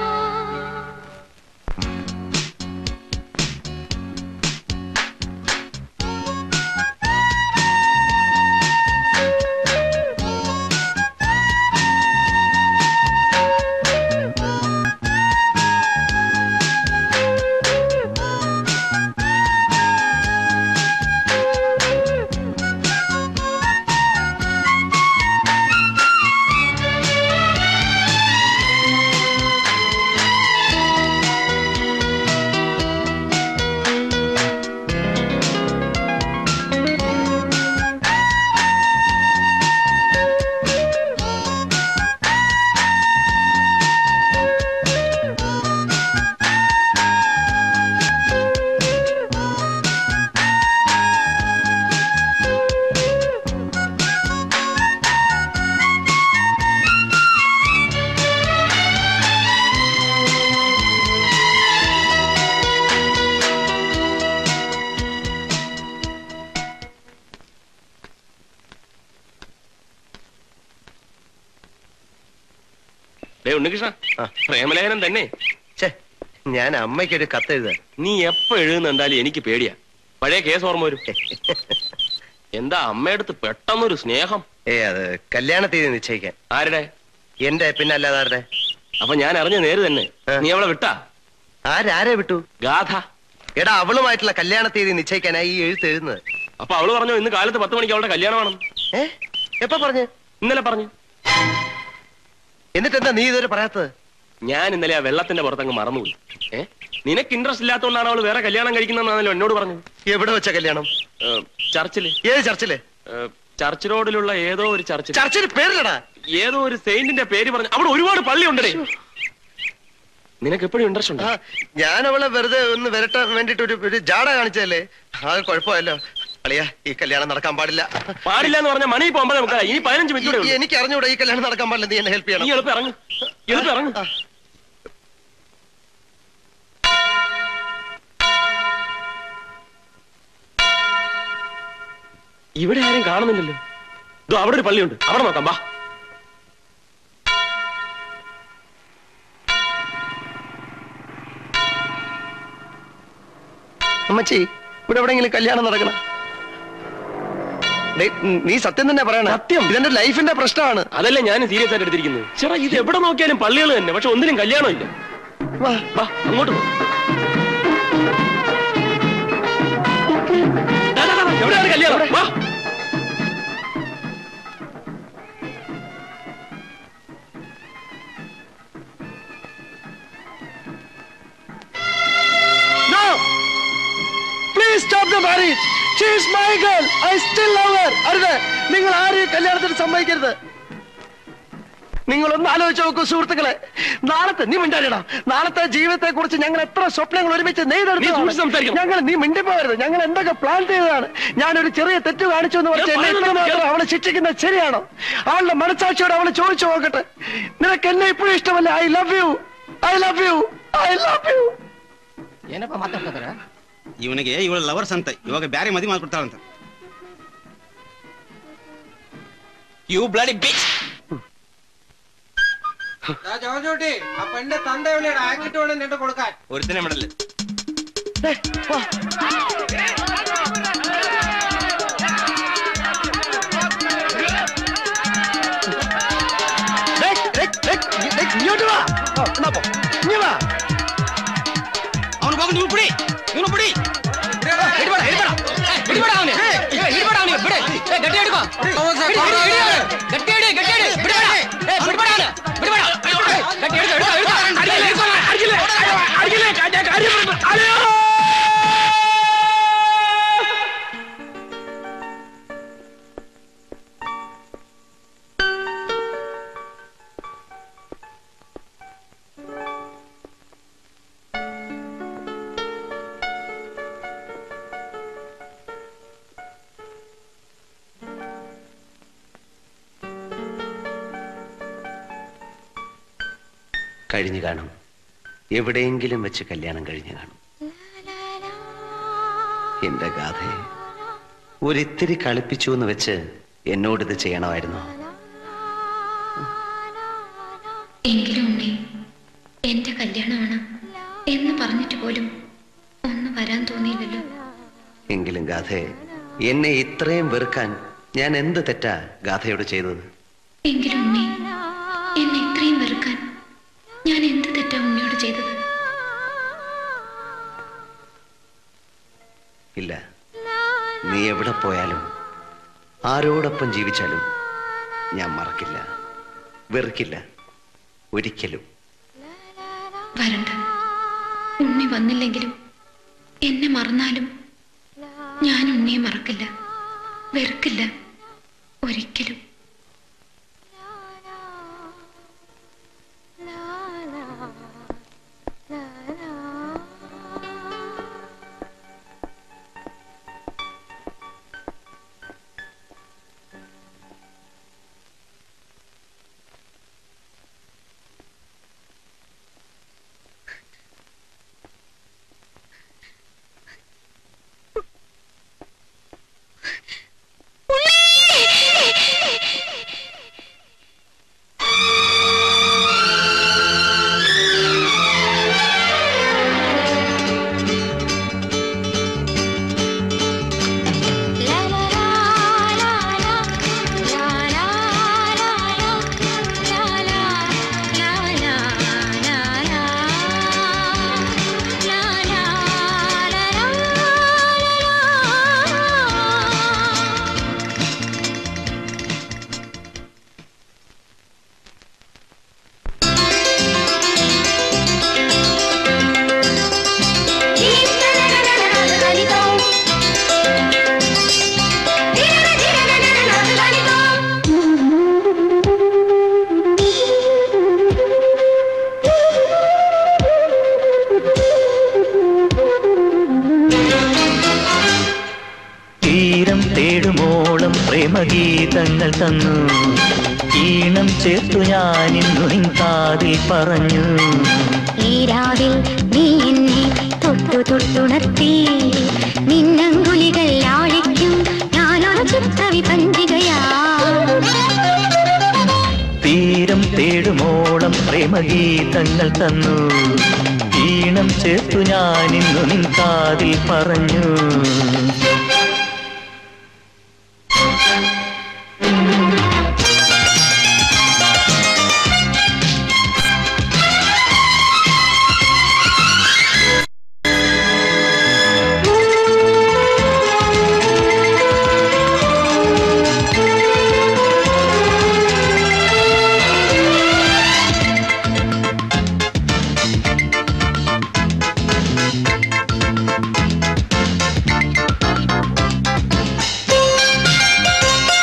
ഡേ ഉണ്ണികൃഷ്ണ പ്രേമലേഖനം തന്നെ ഞാൻ അമ്മയ്ക്ക് ഒരു കത്ത് എഴുതാ നീ എപ്പോ എഴുതുന്നുണ്ടാലും എനിക്ക് പേടിയാ പഴയ കേസ് ഓർമ്മ വരും എന്താ അമ്മയടുത്ത് പെട്ടെന്നൊരു സ്നേഹം ഏ അത് കല്യാണ തീയതി നിശ്ചയിക്കാൻ ആരുടെ എന്റെ പിന്നെ അല്ലാതെ ആരുടെ അപ്പൊ ഞാൻ അറിഞ്ഞ നേര് തന്നെ നീ അവളെ വിട്ടാ ആരാരെ വിട്ടു ഗാഥ എടാ അവളുമായിട്ടുള്ള കല്യാണ തീയതി നിശ്ചയിക്കാനായി ഈ എഴുത്ത് എഴുതുന്നത് അപ്പൊ അവള് പറഞ്ഞു ഇന്ന് കാലത്ത് പത്ത് മണിക്ക് അവളുടെ കല്യാണമാണ് ഏ എപ്പോ പറഞ്ഞു ഇന്നലെ പറഞ്ഞു എന്നിട്ട് എന്താ നീ ഇതുവരെ പറയാത്തത് ഞാൻ ഇന്നലെ ആ വെള്ളത്തിന്റെ പുറത്തങ്ങ് മറന്നുപോയി ഏ നിനക്ക് ഇൻട്രസ്റ്റ് ഇല്ലാത്തതുകൊണ്ടാണ് അവള് വേറെ കല്യാണം കഴിക്കുന്നതെന്നാണല്ലോ എന്നോട് പറഞ്ഞത് എവിടെ വെച്ച കല്യാണം ചർച്ചില് ഏത് ചർച്ചില് ചർച്ച് റോഡിലുള്ള ഏതോ ഒരു ചർച്ചിൽ ചർച്ചിന് പേരിലടാ ഏതോ ഒരു സെയിന്റിന്റെ പേര് പറഞ്ഞു അവിടെ ഒരുപാട് പള്ളി ഉണ്ടേ നിനക്ക് എപ്പോഴും ഇൻട്രസ്റ്റ് ഉണ്ട് ആ, ഞാൻ അവളെ വെറുതെ ഒന്ന് വരട്ടാൻ വേണ്ടിട്ട് ഒരു ഒരു ജാട കാണിച്ചതല്ലേ അത് കുഴപ്പമല്ലോ അളിയ ഈ കല്യാണം നടക്കാൻ പാടില്ല പാടില്ല എന്ന് പറഞ്ഞ മണി പോകുമ്പോ നമുക്ക് ഇനി പതിനഞ്ച് മിനിറ്റ് ഈ- എനിക്ക് അറിഞ്ഞൂടാ ഈ കല്യാണം നടക്കാൻ പാടില്ല നീ എന്നെ ഹെൽപ്പ് ചെയ്യണം നീ എളുപ്പം ഇറങ്ങ് എളുപ്പം ഇറങ്ങ് ഇവിടെ ആരും കാണുന്നില്ലല്ലോ ഇതോ അവിടെ ഒരു പള്ളിയുണ്ട് അവിടെ നോക്കാം വാ അമ്മച്ചി ഇവിടെ എവിടെയെങ്കിലും കല്യാണം നടക്കണം ഡേയ്, ഉം, നീ സത്യം തന്നെ പറയണ സത്യം ഇതെന്റെ ലൈഫിന്റെ പ്രശ്നമാണ് അതല്ലേ ഞാൻ സീരിയസ് ആയിട്ട് എടുത്തിരിക്കുന്നത് ചേട്ടാ ഇത് എവിടെ നോക്കിയാലും പള്ളികൾ തന്നെ പക്ഷെ ഒന്നിനും കല്യാണം ഇല്ല വാ വാ അങ്ങോട്ട് പോ ദാ, ദാ, ദാ, എവിടെയാണ് കല്യാണം വാ No! Please stop the marriage. She is my girl. I still love her. അരുത് നിങ്ങൾ ആരും ഈ കല്യാണത്തിന് സമ്മതിക്കരുത് നിങ്ങളൊന്ന് ആലോചിച്ച് നോക്കൂ സുഹൃത്തുക്കളെ നാളത്തെ നീ മിണ്ടാടിടാ നാളത്തെ ജീവിതത്തെ കുറിച്ച് ഞങ്ങൾ എത്ര സ്വപ്നങ്ങൾ ഒരുമിച്ച് നീ സൂക്ഷിച്ച് സംസാരിക്കണം. ഞങ്ങൾ നീ മിണ്ടിപ്പോകരുത് ഞങ്ങൾ എന്തൊക്കെ പ്ലാൻ ചെയ്തതാണ് ഞാനൊരു ചെറിയ തെറ്റ് കാണിച്ചു എന്ന് പറഞ്ഞ് ഞാൻ എന്നെ പറയുന്നത് ഇത്രമാത്രം അവളെ ശിക്ഷിക്കുന്നത് ശരിയാണോ അവളുടെ മനസാക്ഷിയോട് അവളെ ചോദിച്ചു നോക്കട്ടെ നിനക്ക് എന്നെ ഇപ്പോഴും ഇഷ്ടമല്ല I love you I love you I love you ಏನಪ್ಪ ಮಾತಾಡ್ತಿದಾರ ಇವನಿಗೆ ಇವಳ ಲವರ್ಸ್ ಅಂತ ಇವಾಗ ಬ್ಯಾರೆ ಮದಿ ಮಾಡ್ಕೊಡ್ತಾಳಂತ ಯು ಬ್ಲಡಿ ಬಿಚ್ ജോജോട്ടി ആ പെണ്ണ് തന്ത എവിടെയാണ് ആക്കിട്ട് വേണം നിന്റെ കൊടുക്കാൻ ഒരുത്തിനെ വിടല് ഇങ്ങോട്ട് വാ ഓ, എന്നാ പോ. ഇങ്ങ് വാ ಅವನು ಹೋಗಿ ನೀವು ಬಿಡಿ ಇವನು ಬಿಡಿ ಹಿಡ್ಬೇಡ ಹಿಡ್ಬೇಡ ಹಿಡ್ಬೇಡ ಅವನು ಹಿಡ್ಬೇಡ ಅವನು ಬಿಡು ಏ, ಗಟ್ಟಿ ಹಿಡ್ಕೋ ಹಿಡಿ, ಹಿಡಿ, ಹಿಡಿ ಅವ್ನು. ಗಟ್ಟಿ ಹಿಡಿ ಗಟ್ಟಿ ಹಿಡಿ ಬಿಡ್ಬೇಡ ಏ, ಬಿಡ್ಬೇಡ ಅವನು ಬಿಡ್ಬೇಡ ಏ, ಗಟ್ಟಿ ಹಿಡ್ಕೋ ಹಿಡ್ಕೋ ಹಿಡ್ಕೋ ಅಡ್ಗಿಲ್ಲ ಹಿಡ್ಕೋ ಅಡ್ಗಿಲ್ಲ ಅಡ್ಗಿಲ್ಲ ಅಡ್ಗಿಲ್ಲ ಅಯ್ಯೋ കഴിഞ്ഞു കാണും എവിടെയെങ്കിലും വെച്ച് കല്യാണം കഴിഞ്ഞു കാണും എന്റെ ഗാഥയെ ഒരിത്തിരി കളിപ്പിച്ചു എന്ന് വെച്ച് എന്നോടിത് ചെയ്യണമായിരുന്നോ എങ്കിലും ഉണ്ണി എന്റെ കല്യാണമാണ് എന്ന് പറഞ്ഞിട്ട് പോലും ഒന്ന് വരാൻ തോന്നിയില്ലല്ലോ എങ്കിലും ഗാഥയെ എന്നെ ഇത്രയും വെറുക്കാൻ ഞാൻ എന്ത് തെറ്റാ ഗാഥയോട് ചെയ്തത് എങ്കിലും ഉണ്ണി എന്നെ ഇത്രയും വെറുക്കാൻ ഞാൻ എന്ത് തെറ്റാ ഉണ്ണിയോട് ചെയ്തത് ഇല്ല നീ എവിടെ പോയാലും ആരോടൊപ്പം ജീവിച്ചാലും ഞാൻ മറക്കില്ല വെറുക്കില്ല ഒരിക്കലും വരണ്ട ഉണ്ണി വന്നില്ലെങ്കിലും എന്നെ മറന്നാലും ഞാൻ ഉണ്ണിയെ മറക്കില്ല വെറുക്കില്ല ഒരിക്കലും തീരം തേടുമോളം പ്രേമഗീതങ്ങൾ തന്നു ഈണം ചേർത്തു ഞാൻ ഇന്നു നിൻ കാതിൽ പറഞ്ഞു ഈ രാവിൽ നീ എന്നെ തൊട്ടു തൊട്ടുണർത്തി നിന്നങ്കുലികൾ ആഴിക്കും ഞാനൊരു ചിത്രവിപഞ്ചികയാ തീരം തേടുമോളം പ്രേമഗീതങ്ങൾ തന്നു ഈണം ചേർത്തു ഞാൻ ഇന്നു നിൻ കാതിൽ പറഞ്ഞു ും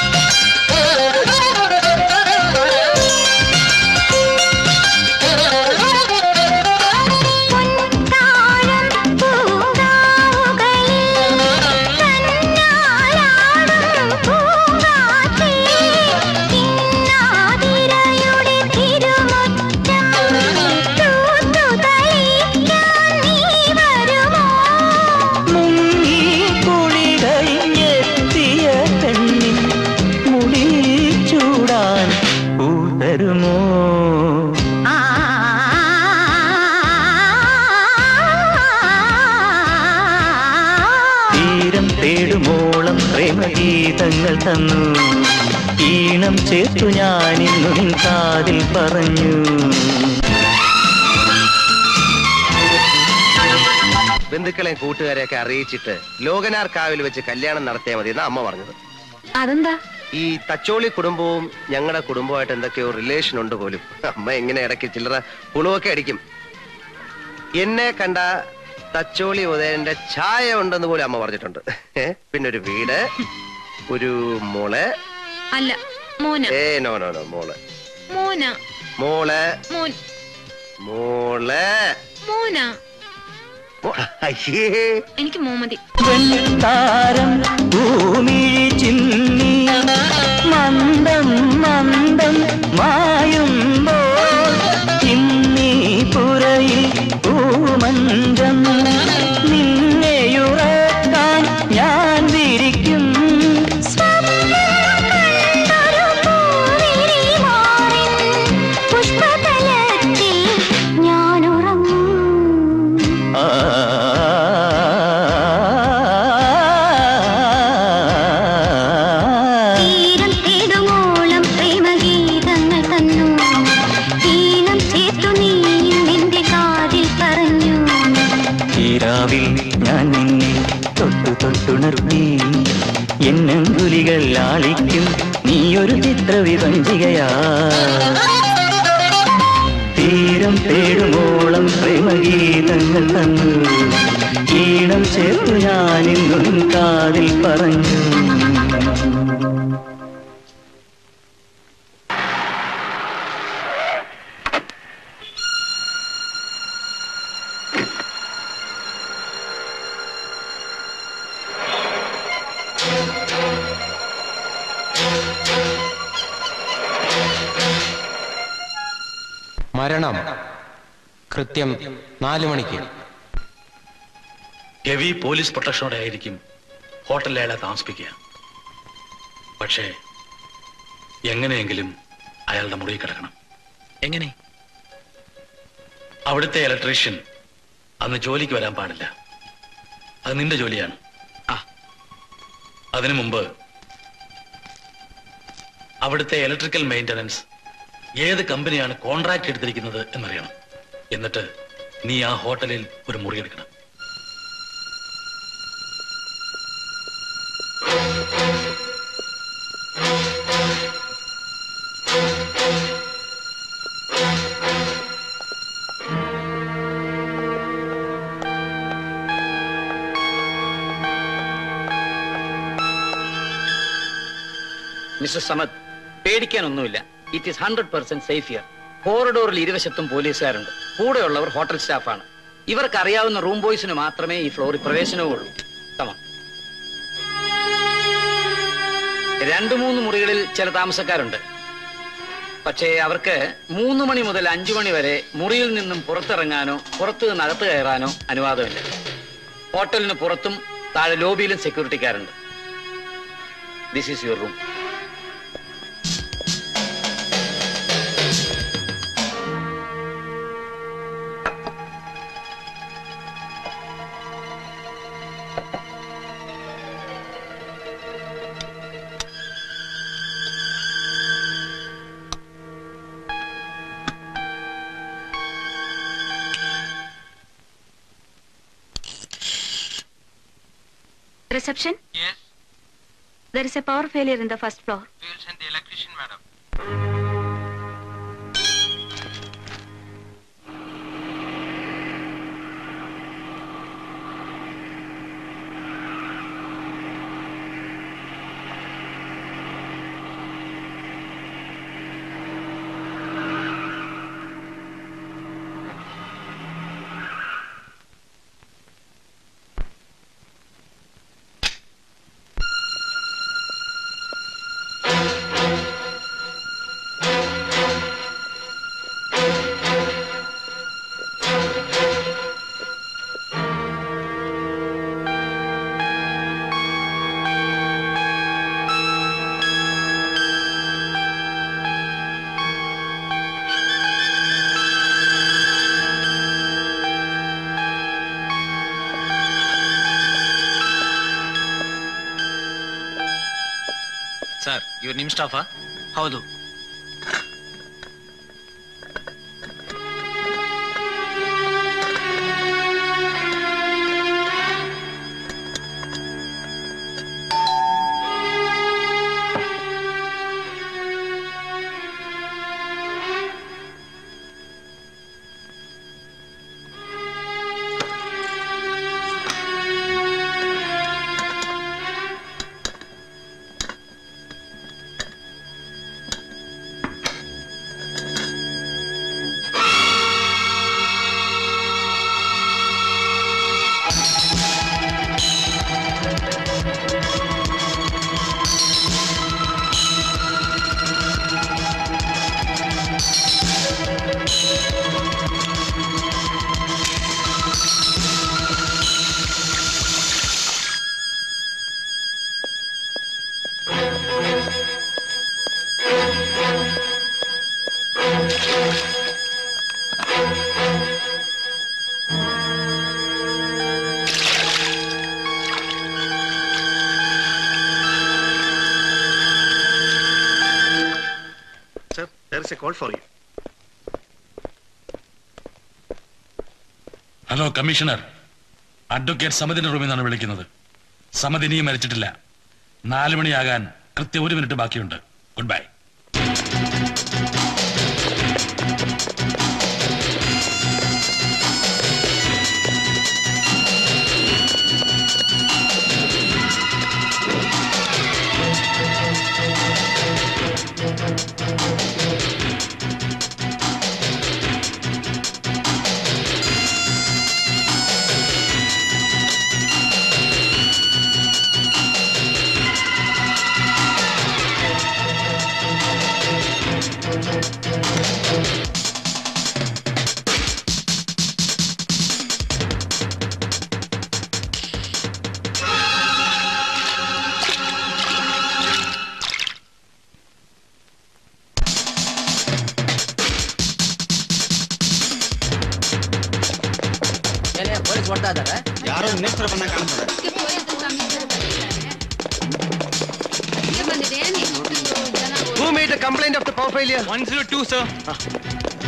പ്രേമഗീതങ്ങൾ തന്നു ഈണം ചേർത്തു ഞാനിന്നു നിൻ കാതിൽ പറഞ്ഞു ബന്ധുക്കളെയും കൂട്ടുകാരെയൊക്കെ അറിയിച്ചിട്ട് ലോകനാർ കാവിൽ വെച്ച് കല്യാണം നടത്തിയാൽ മതി എന്നാ അമ്മ പറഞ്ഞത് അതെന്താ ഈ തച്ചോളി കുടുംബവും ഞങ്ങളുടെ കുടുംബമായിട്ട് എന്തൊക്കെയോ റിലേഷൻ ഉണ്ട് പോലും അമ്മ എങ്ങനെ ഇടയ്ക്ക് ചില്ലറ പുളുവൊക്കെ അടിക്കും എന്നെ കണ്ട തച്ചോളി ഉദയന്റെ ഛായ ഉണ്ടെന്ന് പോലും അമ്മ പറഞ്ഞിട്ടുണ്ട് ഏ? പിന്നെ ഒരു വീട് ഒരു മോള് അല്ല മോന ഏ നോ നോ നോ മോള് മോന മോള് മോൻ മോള് മോന മോ- അയ്യേ എനിക്ക് മോമതി താരം ഭൂമിഴി ചിന്നി മന്ദം മന്ദം മായുമ്പോൾ ചിന്നി പുരയിൽ പൂമഞ്ചം നിന്നെയുറക്കാൻ ഞാൻ വിരിക്കും പുഷ്പതലത്തിൽ ഞാനുറങ്ങും ആ തീരം തേടുമോളം പ്രേമഗീതങ്ങൾ തന്നു ഈണം ചേർത്തു നീയും നിന്റെ കാതിൽ പറഞ്ഞു ഈരാവിൽ ഞാൻ നിന്നെ തൊട്ടു തൊട്ടുണർത്തി എന്നങ്കുലികൾ ലാളിക്കും നീയൊരു ചിത്രവിഭഞ്ചികയാ തീരം തേടുമോളം പ്രേമഗീതങ്ങൾ തന്നു ഈണം ചേർത്തു ഞാനിന്നും കാതിൽ പറഞ്ഞു മരണം കൃത്യം നാലു മണിക്ക് ഹെവി പോലീസ് പ്രൊട്ടക്ഷനോടെ ആയിരിക്കും ഹോട്ടലിൽ അയാളെ താമസിപ്പിക്കുക പക്ഷേ എങ്ങനെയെങ്കിലും അയാളുടെ മുറിയിൽ കിടക്കണം എങ്ങനെ അവിടുത്തെ ഇലക്ട്രീഷ്യൻ അന്ന് ജോലിക്ക് വരാൻ പാടില്ല അത് നിന്റെ ജോലിയാണ് ആ അതിനു മുമ്പ് അവിടുത്തെ ഇലക്ട്രിക്കൽ മെയിൻ്റനൻസ് ഏത് കമ്പനിയാണ് കോൺട്രാക്ട് എടുത്തിരിക്കുന്നത് എന്നറിയണം എന്നിട്ട് നീ ആ ഹോട്ടലിൽ ഒരു മുറി എടുക്കണം മിസ്റ്റർ സമദ് പേടിക്കാനൊന്നുമില്ല it is hundred percent safe here കോറിഡോറിൽ ഇരുവശത്തും പോലീസുകാരുണ്ട് കൂടെയുള്ളവർ ഹോട്ടൽ സ്റ്റാഫാണ് ഇവർക്ക് അറിയാവുന്ന റൂം ബോയ്സിന് മാത്രമേ ഈ ഫ്ലോറിൽ പ്രവേശനവും ഉള്ളൂ തമാം രണ്ടു മൂന്ന് മുറികളിൽ ചില താമസക്കാരുണ്ട് പക്ഷേ അവർക്ക് മൂന്ന് മണി മുതൽ അഞ്ചു മണി വരെ മുറിയിൽ നിന്നും പുറത്തിറങ്ങാനോ പുറത്തു നിന്ന് അകത്ത് കയറാനോ അനുവാദമില്ല ഹോട്ടലിന് പുറത്തും താഴെ ലോബിയിലും സെക്യൂരിറ്റിക്കാരുണ്ട് this is your room Reception? Yes. There is a power failure in the first floor. We will send the electrician, madam. Sir ಇವ್ರು ನಿಮ್ ಸ್ಟಾಫಾ ಹೌದು Sir, there is a call for you. Hello commissioner advocate സമതിന്റെ റൂമിൽ നിന്നാണ് വിളിക്കുന്നത് സമതി ഇനിയും മരിച്ചിട്ടില്ല നാല് മണിയാകാൻ കൃത്യം ഒരു മിനിറ്റ് ബാക്കിയുണ്ട് ഗുഡ് ബൈ ಏನೇ ಪೊಲೀಸ್ ಹೊಡ್ತಾ ಇದ್ದಾರೆ ಯಾರೋ ನೇತ್ರ ಬಣ್ಣ ಕಾಣ್ತದೆ Who made a complaint of the power failure? 102, sir.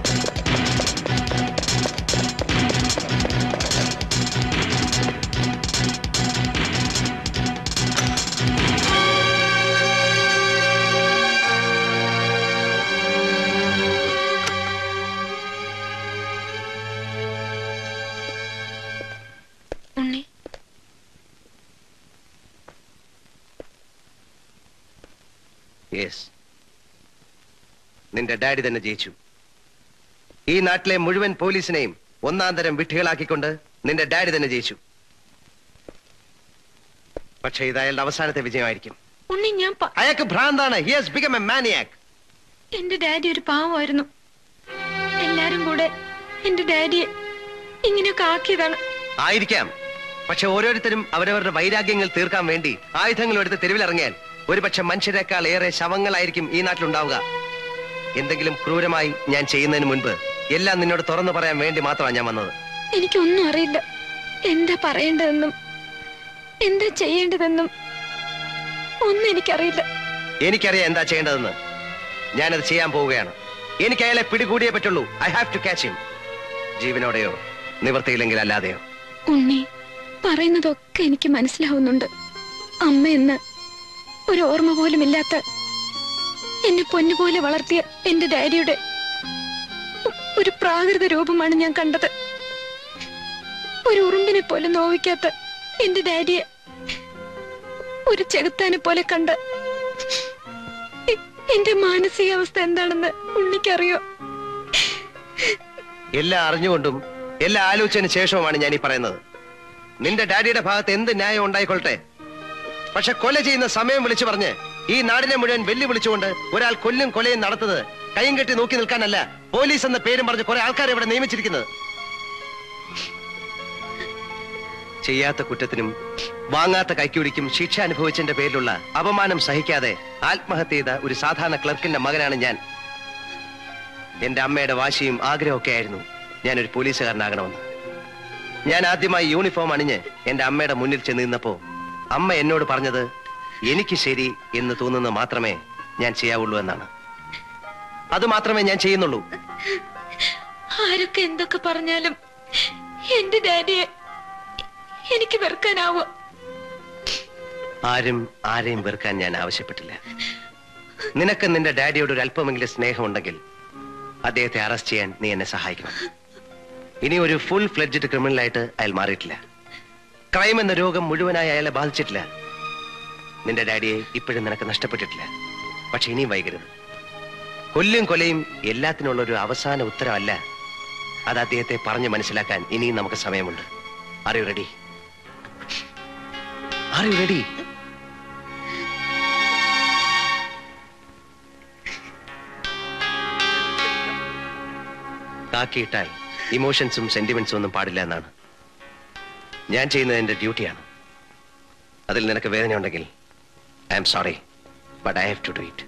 Unni yes നിന്റെ ഡാഡി തന്നെ ജയിച്ചു ഈ നാട്ടിലെ മുഴുവൻ പോലീസിനെയും ഒന്നാം തരം വിഡ്ഢികളാക്കിക്കൊണ്ട് നിന്റെ ഡാഡി തന്നെ ജയിച്ചു പക്ഷേ ഇത് അയാളുടെ അവസാനത്തെ വിജയമായിരിക്കും ഉണ്ണി ഞാൻ പ- അയാൾക്ക് ഭ്രാന്താണ് he has become a maniac എന്റെ ഡാഡി ഒരു പാവമായിരുന്നു എല്ലാരും കൂടെ എന്റെ ഡാഡിയെ ഇങ്ങനെയൊക്കെ ആക്കിയതാണ് ആയിരിക്കാം പക്ഷെ ഓരോരുത്തരും അവരവരുടെ വൈരാഗ്യങ്ങൾ തീർക്കാൻ വേണ്ടി ആയുധങ്ങൾ എടുത്ത് തെരുവിലിറങ്ങിയാൽ ഒരുപക്ഷെ മനുഷ്യരെക്കാൾ ഏറെ ശവങ്ങളായിരിക്കും ഈ നാട്ടിലുണ്ടാവുക എന്തെങ്കിലും ക്രൂരമായി ഞാൻ ചെയ്യുന്നതിന് മുൻപ് എല്ലാം നിന്നോട് തുറന്നു പറയാൻ വേണ്ടി മാത്രമാണ് ഞാൻ വന്നത് എനിക്കൊന്നും അറിയില്ല എന്താ പറയേണ്ടതെന്നും എന്താ ചെയ്യേണ്ടതെന്നും ഒന്നും എനിക്കറിയില്ല എനിക്കറിയാം എന്താ ചെയ്യേണ്ടതെന്ന് ഞാനത് ചെയ്യാൻ പോവുകയാണ് എനിക്ക് അയാളെ പിടികൂടിയേ പറ്റുള്ളൂ I have to catch him ജീവനോടെയോ നിവർത്തിയില്ലെങ്കിൽ അല്ലാതെയോ ഉണ്ണി പറയുന്നതൊക്കെ എനിക്ക് മനസ്സിലാവുന്നുണ്ട് അമ്മയെന്ന് ഒരു ഓർമ്മ പോലും ഇല്ലാത്ത എന്നെ പൊന്നുപോലെ വളർത്തിയ എന്റെ ഡാഡിയുടെ ഒ- ഒരു പ്രാകൃത രൂപമാണ് ഞാൻ കണ്ടത് ഒരു ഉറുമ്പിനെ പോലെ നോവിക്കാത്ത എന്റെ ഡാഡിയെ ഒരു ചെകുത്താനെ പോലെ കണ്ട് എ- എന്റെ മാനസികാവസ്ഥ എന്താണെന്ന് ഉണ്ണിക്കറിയോ എല്ലാം അറിഞ്ഞുകൊണ്ടും എല്ലാം ആലോചിച്ചതിന് ശേഷവുമാണ് ഞാൻ ഈ പറയുന്നത് നിന്റെ ഡാഡിയുടെ ഭാഗത്ത് എന്ത് ന്യായം ഉണ്ടായിക്കൊള്ളട്ടെ പക്ഷെ കൊല ചെയ്യുന്ന സമയം വിളിച്ചു പറഞ്ഞ് ഈ നാടിനെ മുഴുവൻ വെല്ലുവിളിച്ചുകൊണ്ട് ഒരാൾ കൊല്ലും കൊലയും നടത്തുന്നത് കൈയും കെട്ടി നോക്കി നിൽക്കാനല്ല പോലീസ് എന്ന പേരും പറഞ്ഞ് കുറെ ആൾക്കാരെ ഇവിടെ നിയമിച്ചിരിക്കുന്നത് ചെയ്യാത്ത കുറ്റത്തിനും വാങ്ങാത്ത കൈക്കുടിക്കും ശിക്ഷ അനുഭവിച്ചതിന്റെ പേരിലുള്ള അപമാനം സഹിക്കാതെ ആത്മഹത്യ ചെയ്ത ഒരു സാധാരണ ക്ലർക്കിന്റെ മകനാണ് ഞാൻ എന്റെ അമ്മയുടെ വാശിയും ആഗ്രഹമൊക്കെ ആയിരുന്നു ഞാനൊരു പോലീസുകാരനാകണമെന്ന് ഞാൻ ആദ്യമായി യൂണിഫോം അണിഞ്ഞ് എന്റെ അമ്മയുടെ മുന്നിൽ ചെന്ന് നിന്നപ്പോ അമ്മ എന്നോട് പറഞ്ഞത് എനിക്ക് ശരി എന്ന് തോന്നുന്നത് മാത്രമേ ഞാൻ ചെയ്യാവുള്ളൂ എന്നാണ് അത് മാത്രമേ ഞാൻ ചെയ്യുന്നുള്ളൂ ആരൊക്കെ എന്തൊക്കെ പറഞ്ഞാലും എന്റെ ഡാഡിയെ എനിക്ക് വെറുക്കാനാവോ ആരും ആരെയും വെറുക്കാൻ ഞാൻ ആവശ്യപ്പെട്ടില്ല നിനക്ക് നിന്റെ ഡാഡിയോട് ഒരു അല്പമെങ്കിലും സ്നേഹമുണ്ടെങ്കിൽ അദ്ദേഹത്തെ അറസ്റ്റ് ചെയ്യാൻ നീ എന്നെ സഹായിക്കണം ഇനി ഒരു ഫുൾ ഫ്ലെഡ്ജഡ് ക്രിമിനലായിട്ട് അയാൾ മാറിയിട്ടില്ല ക്രൈം എന്ന രോഗം മുഴുവനായി അയാളെ ബാധിച്ചിട്ടില്ല നിന്റെ ഡാഡിയെ ഇപ്പോഴും നിനക്ക് നഷ്ടപ്പെട്ടിട്ടില്ല പക്ഷെ ഇനിയും വൈകരുത് കൊല്ലും കൊലയും എല്ലാത്തിനുള്ള ഒരു അവസാന ഉത്തരവല്ല അത് അദ്ദേഹത്തെ പറഞ്ഞു മനസ്സിലാക്കാൻ ഇനിയും നമുക്ക് സമയമുണ്ട് are you ready are you ready കാക്കിയിട്ടാൽ ഇമോഷൻസും സെന്റിമെന്റ്സും ഒന്നും പാടില്ല എന്നാണ് ഞാൻ ചെയ്യുന്നത് എന്റെ ഡ്യൂട്ടിയാണ് അതിൽ നിനക്ക് വേദനയുണ്ടെങ്കിൽ I M sorry but I have to do it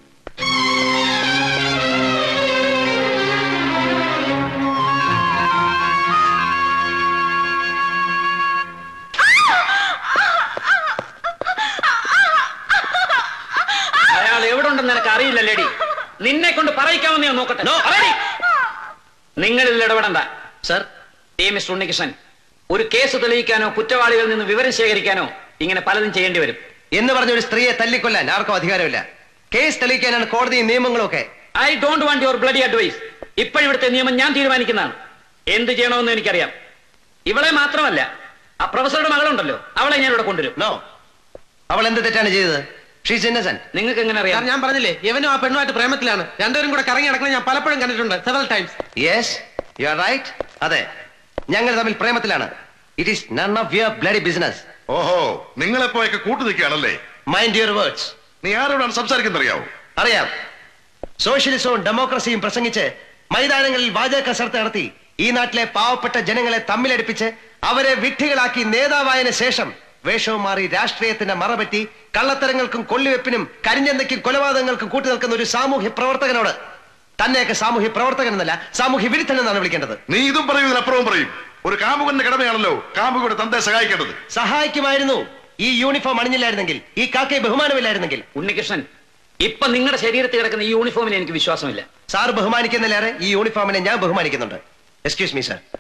അയാൾ എവിടെ ഉണ്ടെന്ന് നിനക്ക് അറിയില്ല ലേഡി നിന്നെ കൊണ്ട് പറയിക്കാമെന്ന് ഞാൻ നോക്കട്ടെ പറയടി. നിങ്ങൾ ഇതിൽ ഇടപെടണ്ട സർ ടി മിസ്റ്റർ ഉണ്ണികൃഷ്ണൻ ഒരു കേസ് തെളിയിക്കാനോ കുറ്റവാളികളിൽ നിന്ന് വിവരം ശേഖരിക്കാനോ ഇങ്ങനെ പലതും ചെയ്യേണ്ടി വരും എന്ന് പറഞ്ഞ ഒരു സ്ത്രീയെ തല്ലിക്കൊല്ലാൻ ആർക്കും അധികാരമില്ല കേസ് തെളിയിക്കാനാണ് കോടതിയും നിയമങ്ങളും ഒക്കെ I don't want your bloody advice ഇപ്പോഴിവിടുത്തെ നിയമം ഞാൻ തീരുമാനിക്കുന്നതാണ് എന്ത് ചെയ്യണമെന്ന് എനിക്കറിയാം ഇവളെ മാത്രമല്ല ആ പ്രൊഫസറുടെ മകളുണ്ടല്ലോ അവളെ ഞാൻ ഇവിടെ കൊണ്ടുവരും നോ അവൾ എന്ത് തെറ്റാണ് ചെയ്തത് ഷീസ് ഇന്നസെന്റ് നിങ്ങൾക്ക് എങ്ങനെ അറിയാം ഞാൻ പറഞ്ഞില്ലേ ഇവനും ആ പെണ്ണുമായിട്ട് പ്രേമത്തിലാണ് രണ്ടുപേരും കൂടെ കറങ്ങി നടക്കണം ഞാൻ പലപ്പോഴും കണ്ടിട്ടുണ്ട് several times yes you are right അതെ ഞങ്ങൾ തമ്മിൽ പ്രേമത്തിലാണ് it is none of your bloody business ഓഹോ നിങ്ങളെപ്പോയൊക്കെ കൂട്ടു നിൽക്കുകയാണല്ലേ മൈൻഡ് യുവർ വേർഡ്സ് നീ ആരോടാണ് സംസാരിക്കുന്നത് അറിയാവോ അറിയാം സോഷ്യലിസവും ഡെമോക്രസിയും പ്രസംഗിച്ച് മൈതാനങ്ങളിൽ വാചക കസർത്ത് നടത്തി ഈ നാട്ടിലെ പാവപ്പെട്ട ജനങ്ങളെ തമ്മിലടിപ്പിച്ച് അവരെ വിഡ്ഢികളാക്കി നേതാവായതിനു ശേഷം വേഷവും മാറി രാഷ്ട്രീയത്തിന്റെ മറപറ്റി കള്ളത്തരങ്ങൾക്കും കൊള്ളിവെപ്പിനും കരിഞ്ഞെന്നയ്ക്കും കൊലപാതകങ്ങൾക്കും കൂട്ടു നിൽക്കുന്ന ഒരു സാമൂഹ്യ പ്രവർത്തകനോട് തന്നെയൊക്കെ സാമൂഹ്യ പ്രവർത്തകൻ എന്നല്ല സാമൂഹ്യ വിരുദ്ധൻ എന്നാണ് വിളിക്കേണ്ടത് നീ ഇതും പറയും ഇതിനപ്പുറവും പറയും ഒരു കാമുകന്റെ കടമയാണല്ലോ കാമുകയുടെ തന്തയെ സഹായിക്കേണ്ടത് സഹായിക്കുമായിരുന്നു ഈ യൂണിഫോം അണിഞ്ഞില്ലായിരുന്നെങ്കിൽ ഈ കാക്കയെ ബഹുമാനമില്ലായിരുന്നെങ്കിൽ ഉണ്ണികൃഷ്ണൻ ഇപ്പൊ നിങ്ങളുടെ ശരീരത്തിൽ കിടക്കുന്ന ഈ യൂണിഫോമിന് എനിക്ക് വിശ്വാസമില്ല സാർ ബഹുമാനിക്കുന്നില്ലേറെ ഈ യൂണിഫോമിനെ ഞാൻ ബഹുമാനിക്കുന്നുണ്ട് എക്സ്ക്യൂസ് മീ സാർ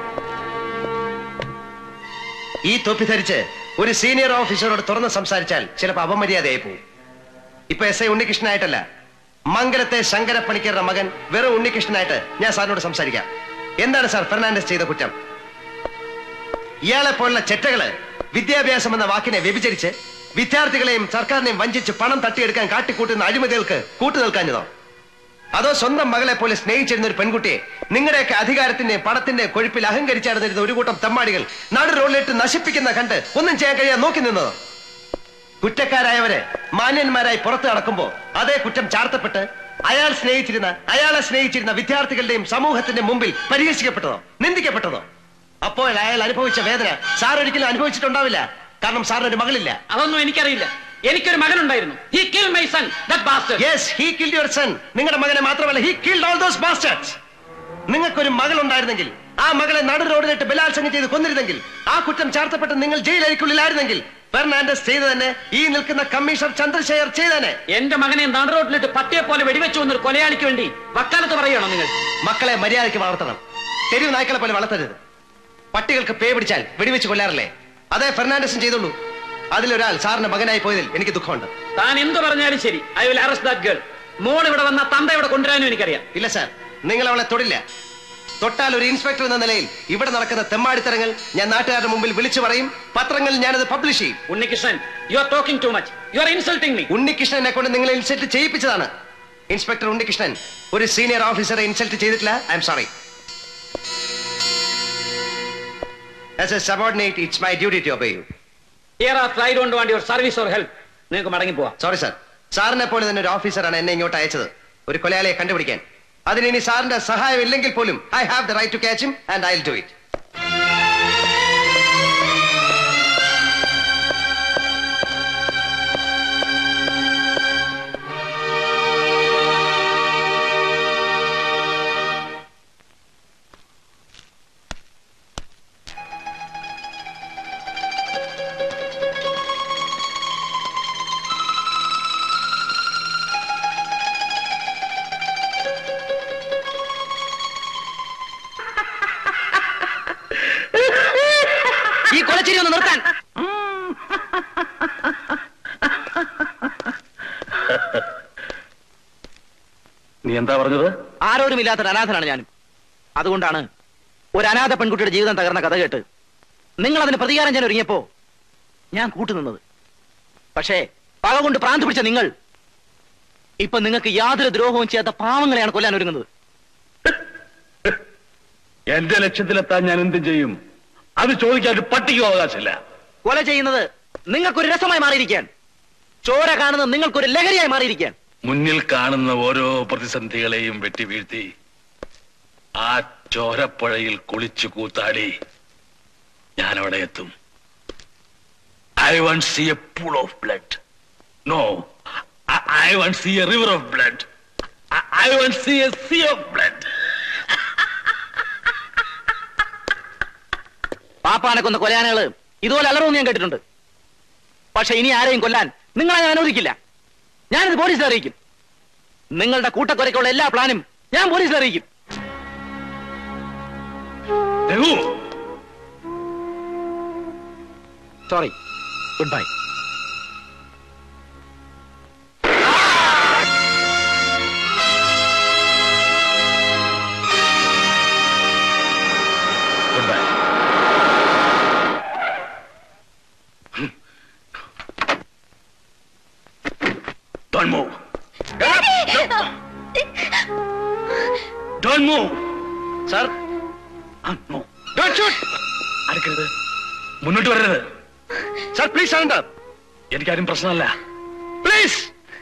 ഈ തൊപ്പി ധരിച്ച് ഒരു സീനിയർ ഓഫീസറോട് തുറന്ന് സംസാരിച്ചാൽ ചിലപ്പോൾ അപമര്യാദയായി പോകും ഇപ്പൊ എസ് ഐ ഉണ്ണികൃഷ്ണനായിട്ടല്ല മംഗലത്തെ ശങ്കരപ്പണിക്കരുടെ മകൻ വെറും ഉണ്ണികൃഷ്ണനായിട്ട് ഞാൻ സാറിനോട് സംസാരിക്കാം എന്താണ് സാർ ഫെർണാണ്ടസ് ചെയ്ത കുറ്റം ഇയാളെ പോലുള്ള ചെറ്റകള് വിദ്യാഭ്യാസം എന്ന വാക്കിനെ വ്യഭിചരിച്ച് വിദ്യാർത്ഥികളെയും സർക്കാരിനെയും വഞ്ചിച്ച് പണം തട്ടിയെടുക്കാൻ കാട്ടിക്കൂട്ടുന്ന അഴിമതികൾക്ക് കൂട്ടുനിൽക്കാഞ്ഞതോ അതോ സ്വന്തം മകളെ പോലെ സ്നേഹിച്ചിരുന്ന ഒരു പെൺകുട്ടിയെ നിങ്ങളുടെയൊക്കെ അധികാരത്തിന്റെ പണത്തിന്റെ കൊഴുപ്പിൽ അഹങ്കരിച്ചാടുന്നിരുന്ന ഒരു കൂട്ടം തെമ്മാടികൾ നാട് റോഡിലിട്ട് നശിപ്പിക്കുന്ന കണ്ട് ഒന്നും ചെയ്യാൻ കഴിയാൻ നോക്കി നിന്നതോ കുറ്റക്കാരായവരെ മാന്യന്മാരായി പുറത്തു നടക്കുമ്പോ അതേ കുറ്റം ചാർത്തപ്പെട്ട് അയാൾ സ്നേഹിച്ചിരുന്ന അയാളെ സ്നേഹിച്ചിരുന്ന വിദ്യാർത്ഥികളുടെയും സമൂഹത്തിന്റെ മുമ്പിൽ പരിഹസിക്കപ്പെട്ടതോ നിന്ദിക്കപ്പെട്ടതോ അപ്പോൾ അയാൾ അനുഭവിച്ച വേദന സാർ ഒരിക്കലും അനുഭവിച്ചിട്ടുണ്ടാവില്ല കാരണം സാറിന് ഒരു മകളില്ല അതൊന്നും എനിക്കറിയില്ല എനിക്കൊരു മകനുണ്ടായിരുന്നു he kill my son that bastard yes he killed your son നിങ്ങളുടെ മകനെ മാത്രമല്ല he killed all those bastards നിങ്ങൾക്കൊരു മകൾ ഉണ്ടായിരുന്നെങ്കിൽ ആ മകളെ നടു റോഡിലിട്ട് ബലാത്സംഗം ചെയ്ത് കൊന്നിരുന്നെങ്കിൽ ആ കുറ്റം ചാർത്തപ്പെട്ട് നിങ്ങൾ ജയിലരിക്കുള്ളിലായിരുന്നെങ്കിൽ ഫെർണാണ്ടസ് ചെയ്തു തന്നെ ഈ നിൽക്കുന്ന കമ്മീഷണർ ചന്ദ്രശേഖർ ചെയ്തനെ എന്റെ മകനെ നടുറോട്ടിലിട്ട് പട്ടിയെ പോലെ വെടിവെച്ചു വന്നൊരു കൊലയാളിക്ക് വേണ്ടി വക്കാലത്ത് പറയുകയാണോ നിങ്ങൾ മക്കളെ മര്യാദയ്ക്ക് വളർത്തണം തെരുവ് നായ്ക്കളെ പോലെ വളർത്തരുത് പട്ടികൾക്ക് പേ പിടിച്ചാൽ വെടിവെച്ച് കൊല്ലാറില്ലേ അതേ ഫെർണാണ്ടസും ചെയ്തുള്ളൂ അതിലൊരാൾ സാറിന്റെ മകനായി പോയതിൽ എനിക്ക് ദുഃഖമുണ്ട് താൻ എന്ത് പറഞ്ഞാലും ശരി I will arrest that girl മോൾ ഇവിടെ വന്ന തന്ത ഇവിടെ കൊണ്ടുവരാനും എനിക്കറിയാം ഇല്ല സാർ നിങ്ങൾ അവളെ തൊടില്ല തൊട്ടാൽ ഒരു ഇൻസ്പെക്ടർ എന്ന നിലയിൽ ഇവിടെ നടക്കുന്ന തെമ്മാടിത്തരങ്ങൾ ഞാൻ നാട്ടുകാരുടെ മുമ്പിൽ വിളിച്ചു പറയും പത്രങ്ങളിൽ ഞാനത് പബ്ലിഷ് ചെയ്യും Unnikrishnan you are talking too much you are insulting me ഉണ്ണികൃഷ്ണനെ കൊണ്ട് നിങ്ങളെ ഇൻസൾട്ട് ചെയ്യിപ്പിച്ചതാണ് ഇൻസ്പെക്ടർ ഉണ്ണികൃഷ്ണൻ ഒരു സീനിയർ ഓഫീസറെ ഇൻസൾട്ട് ചെയ്തിട്ടില്ല I M sorry as a subordinate it's my duty to obey you hereafter I don't want your service or help നിങ്ങൾക്ക് മടങ്ങി പോവാം sorry sir സാറിനെ പോലെ തന്നെ ഒരു ഓഫീസറാണ് എന്നെ ഇങ്ങോട്ട് അയച്ചത് ഒരു കൊലയാളിയെ കണ്ടുപിടിക്കാൻ അതിന് ഇനി സാറിന്റെ സഹായം ഇല്ലെങ്കിൽ പോലും I have the right to catch him and I do it ഈ കൊലച്ചിരി ഒന്ന് നിർത്താൻ നീ എന്താ പറഞ്ഞത് ആരോരുമില്ലാത്തൊരു അനാഥനാണ് ഞാനും അതുകൊണ്ടാണ് ഒരു അനാഥ പെൺകുട്ടിയുടെ ജീവിതം തകർന്ന കഥ കേട്ട് നിങ്ങൾ അതിന് പ്രതികാരം ചെയ്യാൻ ഒരുങ്ങിയപ്പോ ഞാൻ കൂട്ടുനിന്നത് പക്ഷേ പക കൊണ്ട് പ്രാന്ത് പിടിച്ച നിങ്ങൾ ഇപ്പൊ നിങ്ങൾക്ക് യാതൊരു ദ്രോഹവും ചെയ്യാത്ത പാവങ്ങളെയാണ് കൊല്ലാൻ ഒരുങ്ങുന്നത് എന്റെ ലക്ഷ്യത്തിലെത്താൻ ഞാൻ എന്തും ചെയ്യും അത് ചോദിക്കാൻ ഒരു പട്ടിക്കും അവകാശമില്ല കൊല ചെയ്യുന്നത് നിങ്ങൾക്കൊരു രസമായി മാറിയിരിക്കാൻ ചോര കാണുന്നത് നിങ്ങൾക്കൊരു ലഹരിയായി മാറിയിരിക്കാൻ മുന്നിൽ കാണുന്ന ഓരോ പ്രതിസന്ധികളെയും വെട്ടി വീഴ്ത്തി ആ ചോരപ്പുഴയിൽ കുളിച്ചു കൂത്താടി ഞാൻ അവിടെ എത്തും I want see a pool of blood no I want see a river of blood I want see a sea of blood പാപ്പാനെ കൊന്ന കൊല്ലാനുകള് ഇതുപോലെ അലറുമെന്ന് ഞാൻ കേട്ടിട്ടുണ്ട് പക്ഷെ ഇനി ആരെയും കൊല്ലാൻ നിങ്ങളെ ഞാൻ അനുവദിക്കില്ല ഞാനിത് പോലീസിൽ അറിയിക്കും നിങ്ങളുടെ കൂട്ടക്കൊരയ്ക്കുള്ള എല്ലാ പ്ലാനും ഞാൻ പോലീസിൽ അറിയിക്കും sorry goodbye Don't move. Don't move. Sir no. Don't shoot. അടുക്കരുത് മുന്നോട്ട് വരരുത് സർ പ്ലീസ് സറണ്ടർ എനിക്കാരും പ്രശ്നമല്ല പ്ലീസ്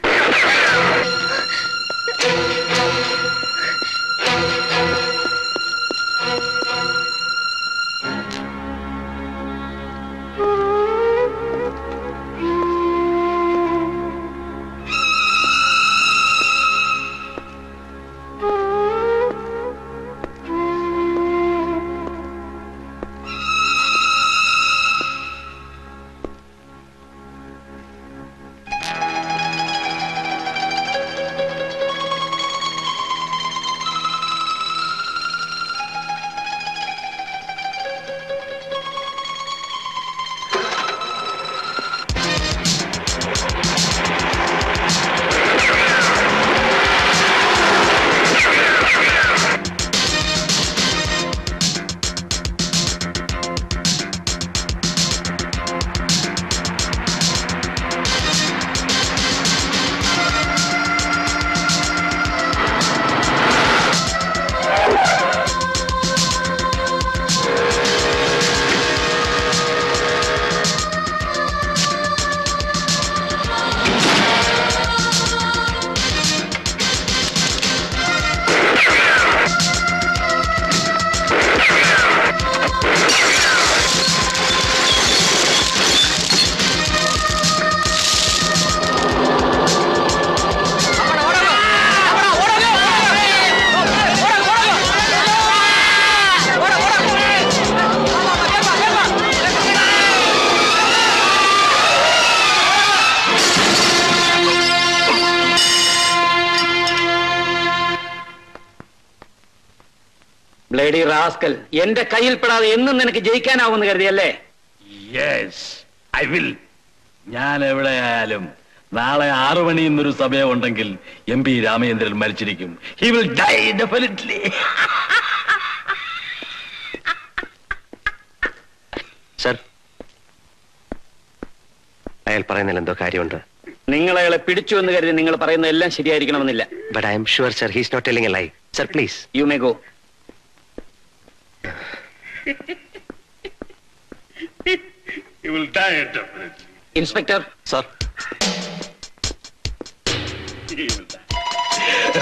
ബ്ലേഡി റാസ്കൽ എന്റെ കയ്യിൽപ്പെടാതെ എന്നും നിനക്ക് ജയിക്കാനാവുമെന്ന് കരുതിയല്ലേ യെസ് ഐ വിൽ ഞാൻ എവിടെയായാലും നാളെ ആറു മണി എന്നൊരു സമയമുണ്ടെങ്കിൽ എം പി രാമചന്ദ്രൻ മരിച്ചിരിക്കും he will die definitely sir അയാൾ പറയുന്നതിൽ എന്തോ കാര്യമുണ്ട് നിങ്ങൾ അയാളെ പിടിച്ചു എന്ന് കരുതി നിങ്ങൾ പറയുന്ന എല്ലാം ശരിയായിരിക്കണമെന്നില്ല but I'm sure sir he's not telling a lie sir please you may go He will die definitely. Inspector sir He will die.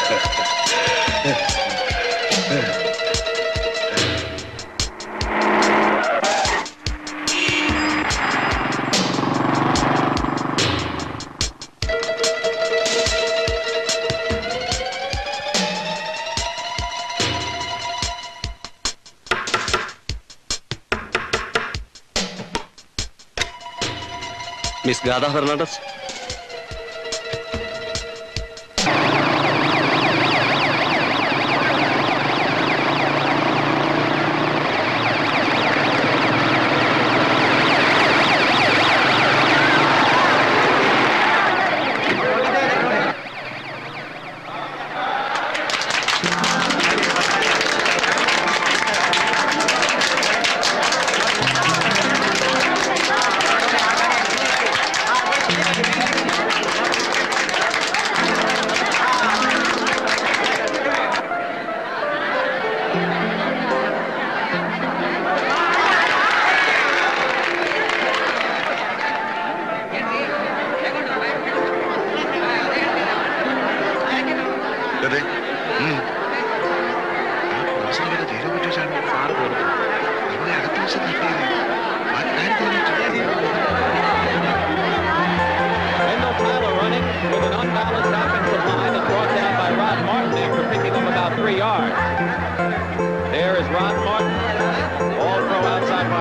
Miss ഗാദ Fernandes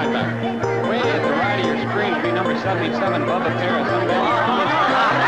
Way at the right of your screen will be number 77, Bubba Paris. Some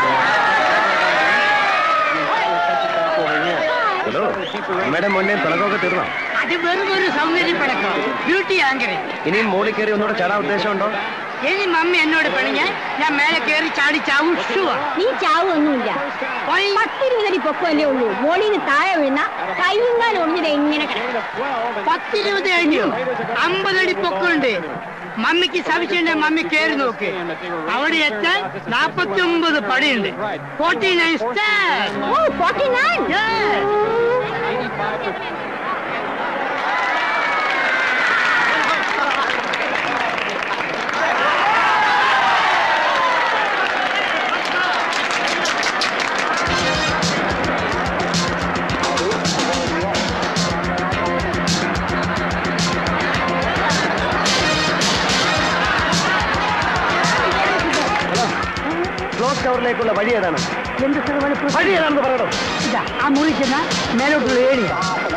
hello അമ്മയുടെ മോനെ പിളകമൊക്കെ തീർന്നോ അത് വെറും ഒരു സൗന്ദര്യപ്പടക്കം beauty anchor ഇനിയും മോളിൽ കയറി ഒന്നുകൂടെ ചാടാൻ ഉദ്ദേശമുണ്ടോ ഇനി മമ്മി എന്നോട് പണിഞ്ഞാൽ ഞാൻ മേലെ കയറി ചാടി ചാവും ഷുവാ നീ ചാവൊന്നുമില്ല പത്തിരുപതടി പൊക്കമല്ലേ ഉള്ളൂ മോളിന്ന് താഴെ വീണ കയ്യുങ്കാൽ ഒന്നിനെ ഇങ്ങനെ കിടക്കും പത്തിരുപത് കഴിഞ്ഞു അമ്പതടി പൊക്കമുണ്ട് മമ്മിക്ക് സംശയമുണ്ട് മമ്മി കയറി നോക്ക് അവിടെ എത്താൻ നാപ്പത്തി ഒമ്പത് പടിയുണ്ട് forty nine star oh forty nine close ടവറിലേക്കുള്ള വഴി ഏതാണ് എന്ത് വഴി ഏതാണെന്ന് പറയണോ ഇതാ ആ മുറി ചെന്ന മേലോട്ടുള്ള ഏരിയ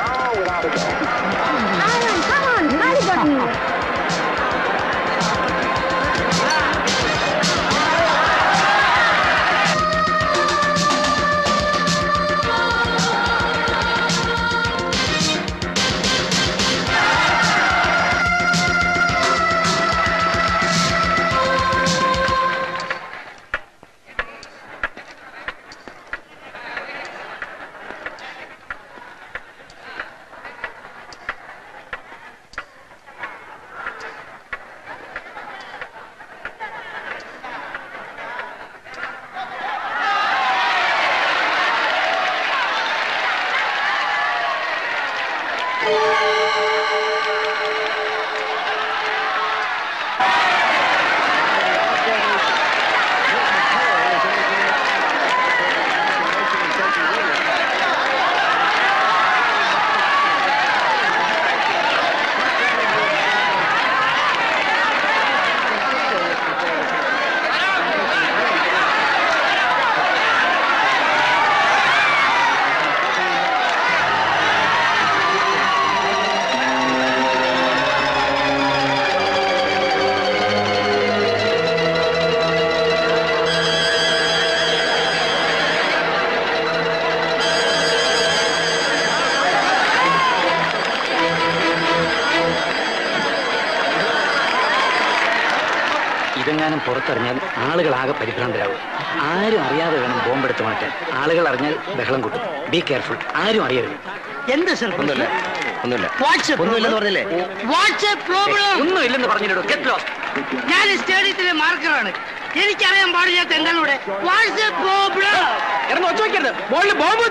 ഇതെങ്ങാനും പുറത്തറിഞ്ഞാൽ ആളുകൾ ആകെ പരിഭ്രാന്തരാകും ആരും അറിയാതെ വേണം ബോംബെടുത്ത് മാറ്റാൻ ആളുകൾ അറിഞ്ഞാൽ ബഹളം കൂട്ടും ബി കെയർഫുൾ ആരും അറിയരുത് എന്ത് സർ ഒന്നുമില്ല ഒന്നുമില്ല വാട്സ്ആപ്പ് ഒന്നുമില്ലെന്ന് പറഞ്ഞില്ലേ വാട്സ്ആപ്പ് പ്രോബ്ലം ഒന്നും ഇല്ലെന്ന് പറഞ്ഞിട്ടോ ഗെറ്റ് ലോസ്റ്റ് ഞാൻ ഈ സ്റ്റേഡിയത്തിലെ മാർക്കറാണ് എനിക്കറിയാൻ പാടില്ലാത്ത എന്താണ് ഇവിടെ വാട്സ്ആപ്പ് പ്രോബ്ലം ഇറങ്ങി ഒച്ച വയ്ക്കരുത് ബോളിൽ ബോംബ്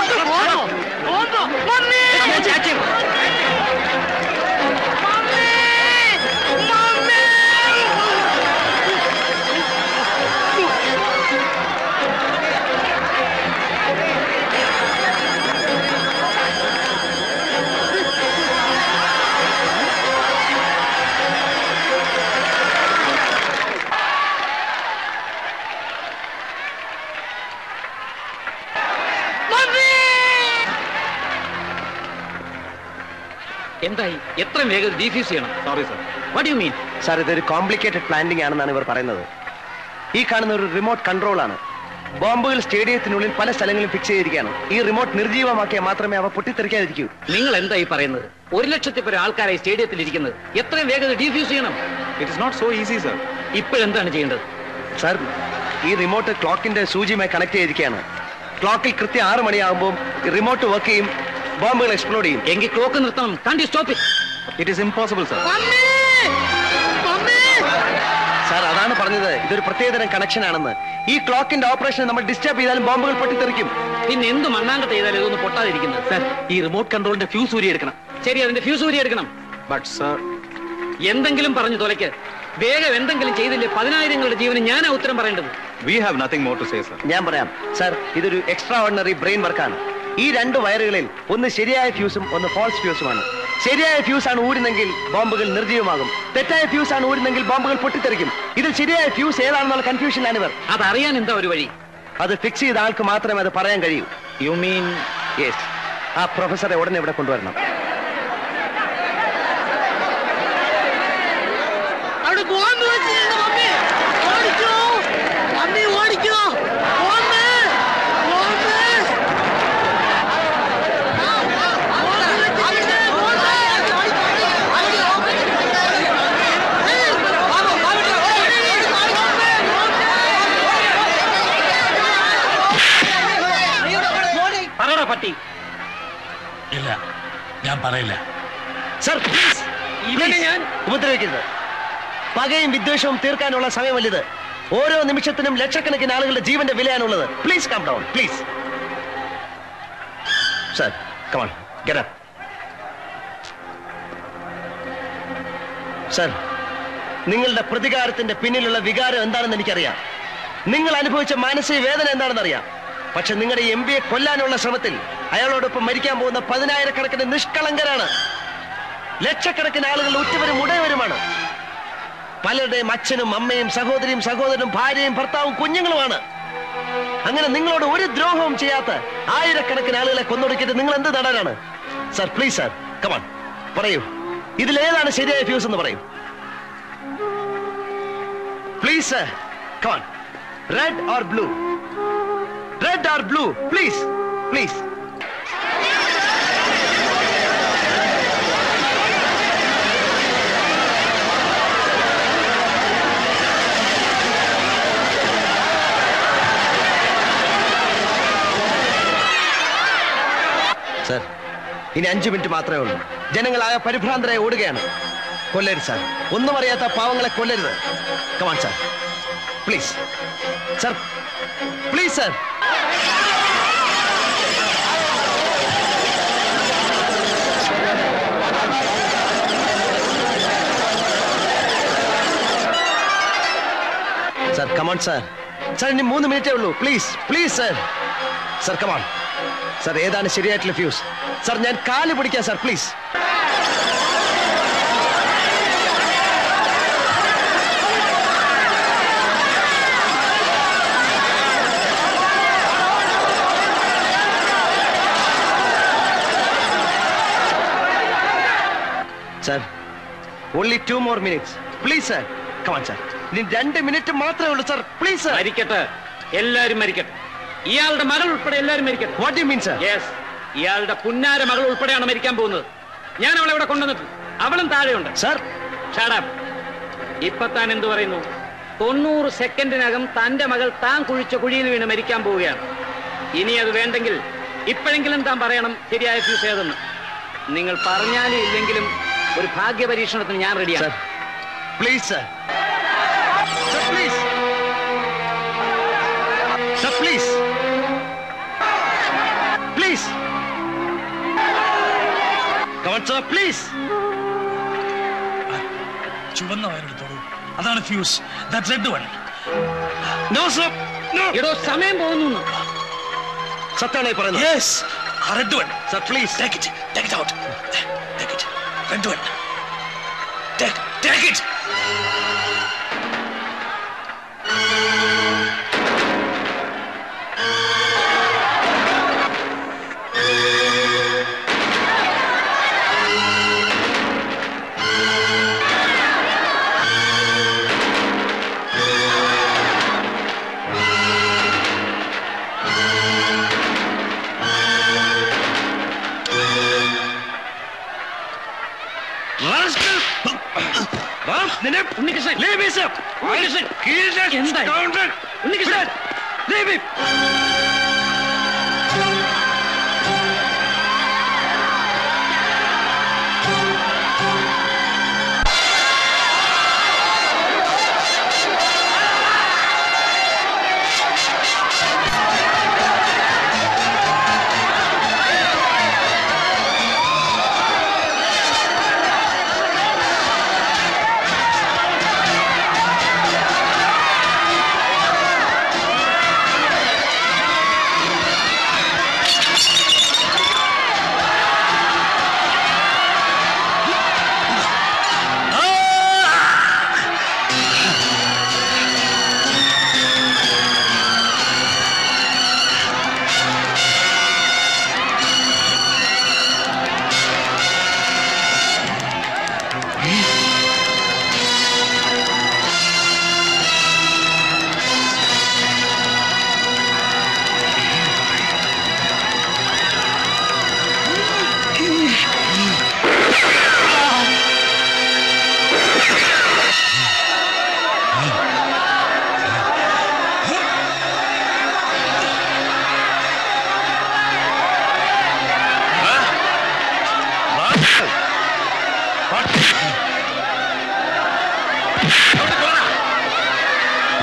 എന്തായി എത്രയും വേഗം ഡീഫ്യൂസ് ചെയ്യണം sorry sir what you mean sir ഇതൊരു കോംപ്ലിക്കേറ്റഡ് പ്ലാനിംഗ് ആണെന്നാണ് ഇവർ പറയുന്നത് ഈ കാണുന്ന ഒരു റിമോട്ട് കൺട്രോൾ ആണ് ബോംബുകൾ സ്റ്റേഡിയത്തിനുള്ളിൽ പല സ്ഥലങ്ങളിലും ഫിക്സ് ചെയ്തിരിക്കുകയാണ് ഈ റിമോട്ട് നിർജീവമാക്കിയാൽ മാത്രമേ അവ പൊട്ടിത്തെറിക്കാതിരിക്കൂ നിങ്ങൾ എന്തായി പറയുന്നത് ഒരു ലക്ഷത്തി പേര് ആൾക്കാരായി സ്റ്റേഡിയത്തിൽ ഇരിക്കുന്നത് എത്രയും വേഗം ഡീഫ്യൂസ് ചെയ്യണം it is not so easy sir ഇപ്പോഴെന്താണ് ചെയ്യേണ്ടത് സാർ ഈ റിമോട്ട് ക്ലോക്കിന്റെ സൂചിയുമായി കണക്ട് ചെയ്തിരിക്കുകയാണ് ക്ലോക്കിൽ കൃത്യം ആറ് മണിയാകുമ്പോൾ റിമോട്ട് വർക്ക് ചെയ്യും ബോംബുകൾ എക്സ്പ്ലോഡ് ചെയ്യും എങ്കിൽ ക്ലോക്ക് നിർത്തണം can't stop it is impossible sir sir അതാണ് പറഞ്ഞത് ഇതൊരു പ്രത്യേകതരം കണക്ഷൻ ആണെന്ന് ഈ ക്ലോക്കിന്റെ ഓപ്പറേഷൻ നമ്മൾ ഡിസ്റ്റർബ് ചെയ്താലും ബോംബുകൾ പൊട്ടിത്തെറിക്കും പിന്നെ എന്ത് മണ്ണാങ്കത്ത് ചെയ്താലും ഇതൊന്നും പൊട്ടാതിരിക്കുന്നത് സർ ഈ റിമോട്ട് കൺട്രോളിന്റെ ഫ്യൂസ് ഊരി എടുക്കണം ശരി അതിന്റെ ഫ്യൂസ് ഊരി എടുക്കണം ബട്ട് സർ എന്തെങ്കിലും പറഞ്ഞു തുലയ്ക്ക് വേഗം എന്തെങ്കിലും ചെയ്തില്ലേ പതിനായിരങ്ങളുടെ ജീവന് ഞാനാ ഉത്തരം പറയേണ്ടത് we have nothing more to say sir ഞാൻ പറയാം സർ ഇതൊരു എക്സ്ട്രാ ഓർഡിനറി ബ്രെയിൻ വർക്കാണ് ഈ രണ്ട് വയറുകളിൽ ഒന്ന് ശരിയായ ഫ്യൂസും ഒന്ന് ഫാൾസ് ഫ്യൂസുമാണ് ശരിയായ ഫ്യൂസ് ആണ് ഊരുന്നെങ്കിൽ ബോംബുകൾ നിർജ്ജീവമാകും തെറ്റായ ഫ്യൂസ് ആണ് ഊരുന്നെങ്കിൽ ബോംബുകൾ പൊട്ടിത്തെറിക്കും ഇതിൽ ശരിയായ ഫ്യൂസ് ഏതാണെന്നുള്ള കൺഫ്യൂഷനിലാണ് ഇവർ അതറിയാൻ എന്താ ഒരു വഴി അത് ഫിക്സ് ചെയ്ത ആൾക്ക് മാത്രമേ അത് പറയാൻ കഴിയൂ യു മീൻ യെസ് ആ പ്രൊഫസറെ ഉടനെ ഇവിടെ കൊണ്ടുവരണം പറയില്ല സർ പ്ലീസ് ഇവനെ ഞാൻ ഉപദ്രവിക്കരുത് പകയും വിദ്വേഷവും തീർക്കാനുള്ള സമയമല്ലിത് ഓരോ നിമിഷത്തിനും ലക്ഷക്കണക്കിന് ആളുകളുടെ ജീവന്റെ വിലയാണുള്ളത് please come down please sir come on get up sir നിങ്ങളുടെ പ്രതികാരത്തിന്റെ പിന്നിലുള്ള വികാരം എന്താണെന്ന് എനിക്കറിയാം നിങ്ങൾ അനുഭവിച്ച മാനസിക വേദന എന്താണെന്ന് അറിയാം പക്ഷെ നിങ്ങളുടെ എം ബിയെ കൊല്ലാനുള്ള ശ്രമത്തിൽ അയാളോടൊപ്പം മരിക്കാൻ പോകുന്ന പതിനായിരക്കണക്കിന് നിഷ്കളങ്കരാണ് ലക്ഷക്കണക്കിന് ആളുകൾ ഉറ്റവരും ഉടയവരുമാണ് പലരുടെയും അച്ഛനും അമ്മയും സഹോദരിയും സഹോദരനും ഭാര്യയും ഭർത്താവും കുഞ്ഞുങ്ങളുമാണ് അങ്ങനെ നിങ്ങളോട് ഒരു ദ്രോഹവും ചെയ്യാത്ത ആയിരക്കണക്കിന് ആളുകളെ കൊന്നൊടുക്കിയിട്ട് നിങ്ങൾ എന്ത് നേടാനാണ് സർ പ്ലീസ് സർ കമാൺ പറയൂ ഇതിലേതാണ് ശരിയായ ഫ്യൂസ് എന്ന് പറയൂ please sir come on red or blue red or blue please please sir ഇനി അഞ്ചു മിനിറ്റ് മാത്രമേ ഉള്ളൂ ജനങ്ങളാകെ പരിഭ്രാന്തരായി ഓടുകയാണ് കൊല്ലരുത് സാർ ഒന്നും അറിയാത്ത പാവങ്ങളെ കൊല്ലരുത് come on sir please sir please sir sir come on sir sir ഇനി മൂന്ന് മിനിറ്റേ ഉള്ളൂ please please sir sir come on sir ഏതാണ് ശരിയായിട്ടുള്ള ഫ്യൂസ് സർ ഞാൻ കാല് പിടിക്കാം sir please sir only two more minutes please sir come on sir ഇനി രണ്ട് മിനിറ്റ് മാത്രമേ ഉള്ളൂ സർ പ്ലീസ് സർ മരിക്കട്ടെ എല്ലാരും മരിക്കട്ടെ ഇയാളുടെ മകൾ ഉൾപ്പെടെ എല്ലാരും മരിക്കട്ടെ what you mean sir yes ഇയാളുടെ പുന്നാര മകൾ ഉൾപ്പെടെയാണ് മരിക്കാൻ പോകുന്നത് ഞാൻ അവളെ ഇവിടെ കൊണ്ടുവന്നിട്ടുണ്ട് അവളും താഴെയുണ്ട് സർ ഷാഡാപ്പ് ഇപ്പൊ താൻ എന്തു പറയുന്നു തൊണ്ണൂറ് സെക്കൻഡിനകം തന്റെ മകൾ താൻ കുഴിച്ച കുഴിയിൽ വീണ് മരിക്കാൻ പോവുകയാണ് ഇനി അത് വേണ്ടെങ്കിൽ ഇപ്പോഴെങ്കിലും താൻ പറയണം ശരിയായ ഫ്യൂസ് ഏതെന്ന് നിങ്ങൾ പറഞ്ഞാലും ഇല്ലെങ്കിലും ഒരു ഭാഗ്യ പരീക്ഷണത്തിന് ഞാൻ റെഡിയാണ് please sir sir please sir please please come on sir please ചുവന്ന വയറെടുത്തോളൂ അതാണ് fuse that red one no sir എടോ സമയം പോകുന്നു സത്യാണോ ഈ പറയുന്നത് yes red one sir please take it take it out take it red one take take it Unnikrishnan Leave me, sir. Unnikrishnan എന്താ ഉണ്ണികൃഷ്ണൻ Leave me. ആ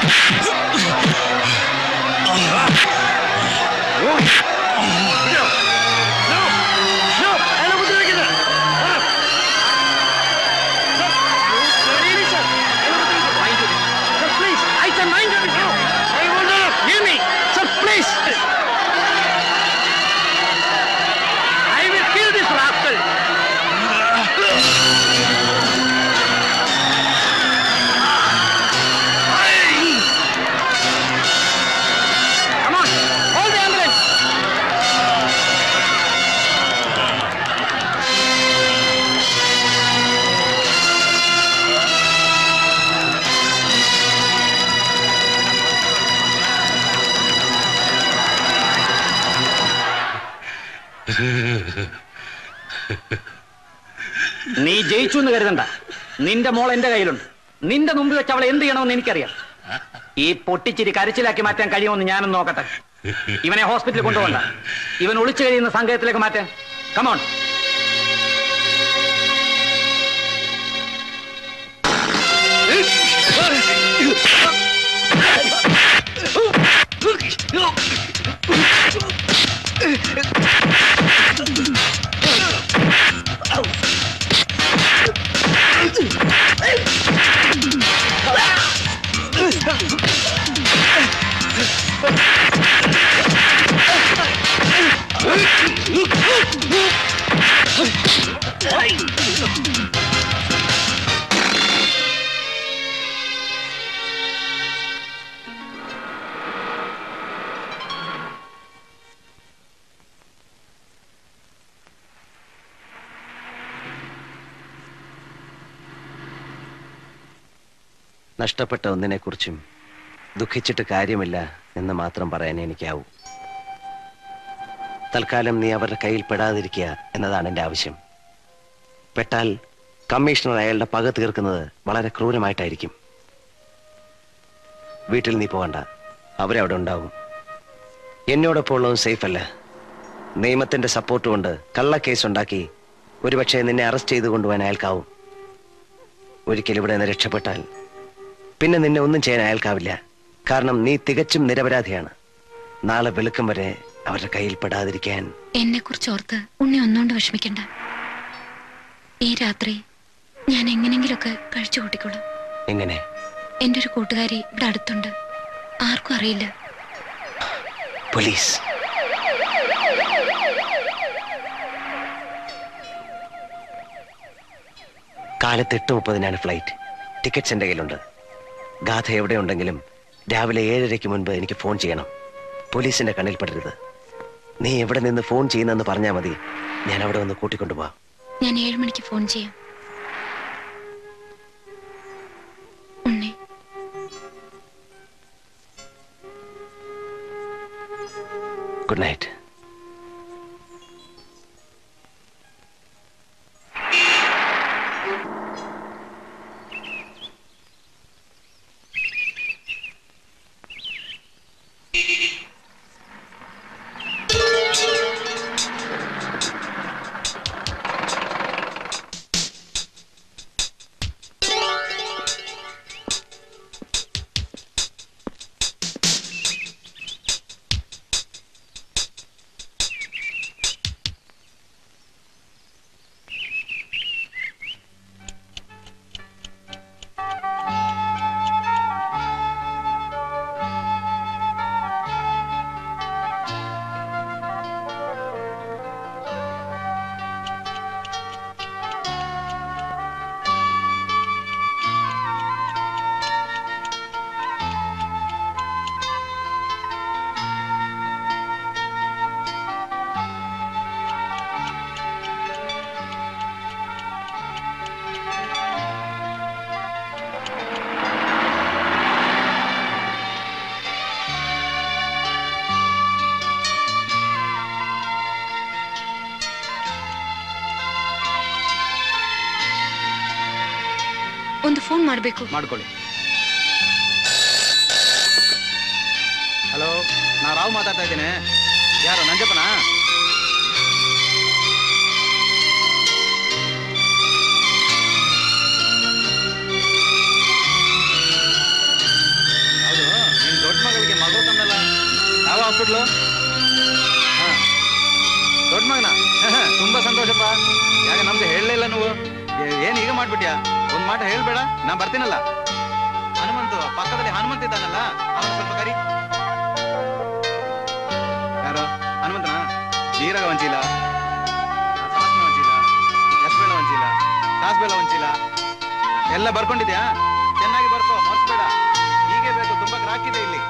നീ ജയിച്ചു എന്ന് കരുതണ്ട നിന്റെ മോൾ എന്റെ കയ്യിലുണ്ട് നിന്റെ മുമ്പിൽ വെച്ച് അവളെ എന്ത് ചെയ്യണമെന്ന് എനിക്കറിയാം ഈ പൊട്ടിച്ചിരി കരച്ചിലാക്കി മാറ്റാൻ കഴിയുമെന്ന് ഞാനും നോക്കട്ടെ ഇവനെ ഹോസ്പിറ്റലിൽ കൊണ്ടുപോകണ്ട ഇവൻ ഒളിച്ചു കഴിയുന്ന സംഘത്തിലേക്ക് മാറ്റാൻ കമോൺ നഷ്ടപ്പെട്ട ഒന്നിനെക്കുറിച്ചും ദുഃഖിച്ചിട്ട് കാര്യമില്ല എന്ന് മാത്രം പറയാൻ എനിക്കാവൂ തൽക്കാലം നീ അവരുടെ കയ്യിൽ പെടാതിരിക്കുക എന്നതാണ് എൻ്റെ ആവശ്യം പെട്ടാൽ കമ്മീഷണർ അയാളുടെ പക തീർക്കുന്നത് വളരെ ക്രൂരമായിട്ടായിരിക്കും വീട്ടിൽ നീ പോകണ്ട അവരവിടെ ഉണ്ടാവും എന്നോടൊപ്പം ഉള്ളതും സേഫ് അല്ല നിയമത്തിന്റെ സപ്പോർട്ട് കൊണ്ട് കള്ളക്കേസ് ഉണ്ടാക്കി ഒരുപക്ഷെ നിന്നെ അറസ്റ്റ് ചെയ്ത് കൊണ്ടുപോകാൻ അയാൾക്കാവും ഒരിക്കൽ ഇവിടെ നിന്ന് രക്ഷപ്പെട്ടാൽ പിന്നെ നിന്നെ ഒന്നും ചെയ്യാൻ അയാൾക്കാവില്ല കാരണം നീ തികച്ചും നിരപരാധിയാണ് നാളെ വെളുക്കം വരെ അവരുടെ കയ്യിൽ പെടാതിരിക്കാൻ എന്നെ കുറിച്ച് ഓർത്ത് ഉണ്ണി ഒന്നുകൊണ്ട് വിഷമിക്കണ്ട ഈ രാത്രി ഞാൻ എങ്ങനെങ്കിലുമൊക്കെ കഴിച്ചു കൂട്ടിക്കോളാം എങ്ങനെ എന്റെ ഒരു കൂട്ടുകാരി ഇവിടെ അടുത്തുണ്ട് ആർക്കും അറിയില്ല പോലീസ് കാലത്ത് എട്ട് മുപ്പതിനാണ് ഫ്ലൈറ്റ് ടിക്കറ്റ്സ് എൻ്റെ കയ്യിലുണ്ട് ഗാഥ എവിടെ ഉണ്ടെങ്കിലും രാവിലെ ഏഴരയ്ക്ക് മുൻപ് എനിക്ക് ഫോൺ ചെയ്യണം പോലീസിന്റെ കണ്ണിൽ പെടരുത് നീ എവിടെ നിന്ന് ഫോൺ ചെയ്യുന്നെന്ന് പറഞ്ഞാൽ മതി ഞാൻ അവിടെ വന്ന് കൂട്ടിക്കൊണ്ടുപോവാം ഞാൻ ഏഴ് മണിക്ക് ഫോൺ ചെയ്യാം ഉണ്ണി ഗുഡ് നൈറ്റ് ಒಂದು ಫೋನ್ ಮಾಡಬೇಕು ಮಾಡ್ಕೊಳ್ಳಿ ಹಲೋ ನಾ ರಾವ್ ಮಾತಾಡ್ತಾ ಇದ್ದೇನೆ ಯಾರು ನಂಜಪ್ಪನಾ ಹೌದು ಮಾಟ ಹೇಳ್ಬೇಡ ನಾ ಬರ್ತೀನಲ್ಲ ಹನುಮಂತು ಪಕ್ಕದಲ್ಲಿ ಹನುಮಂತ ಇದ್ದಾನಲ್ಲ ಅವನು ಸ್ವಲ್ಪ ಕರಿ ಯಾರು ಹನುಮಂತನ ಜೀರಗ ಒಂಚೀಲ ಸಾಸ್ಮೆ ಒಂಚೀಲ ಹೆಸಬೇಳ ಒಂಚೀಲ ಕಾಸ್ಬೇಳ ಒಂಚೀಲ ಎಲ್ಲ ಬರ್ಕೊಂಡಿದ್ಯಾ ಚೆನ್ನಾಗಿ ಬರ್ಕೋ ಮರ್ಸ್ಬೇಡ ಹೀಗೆ ಬೇಕು ತುಂಬಾ ಗ್ರಾಹಕ ಇದೆ ಇಲ್ಲಿ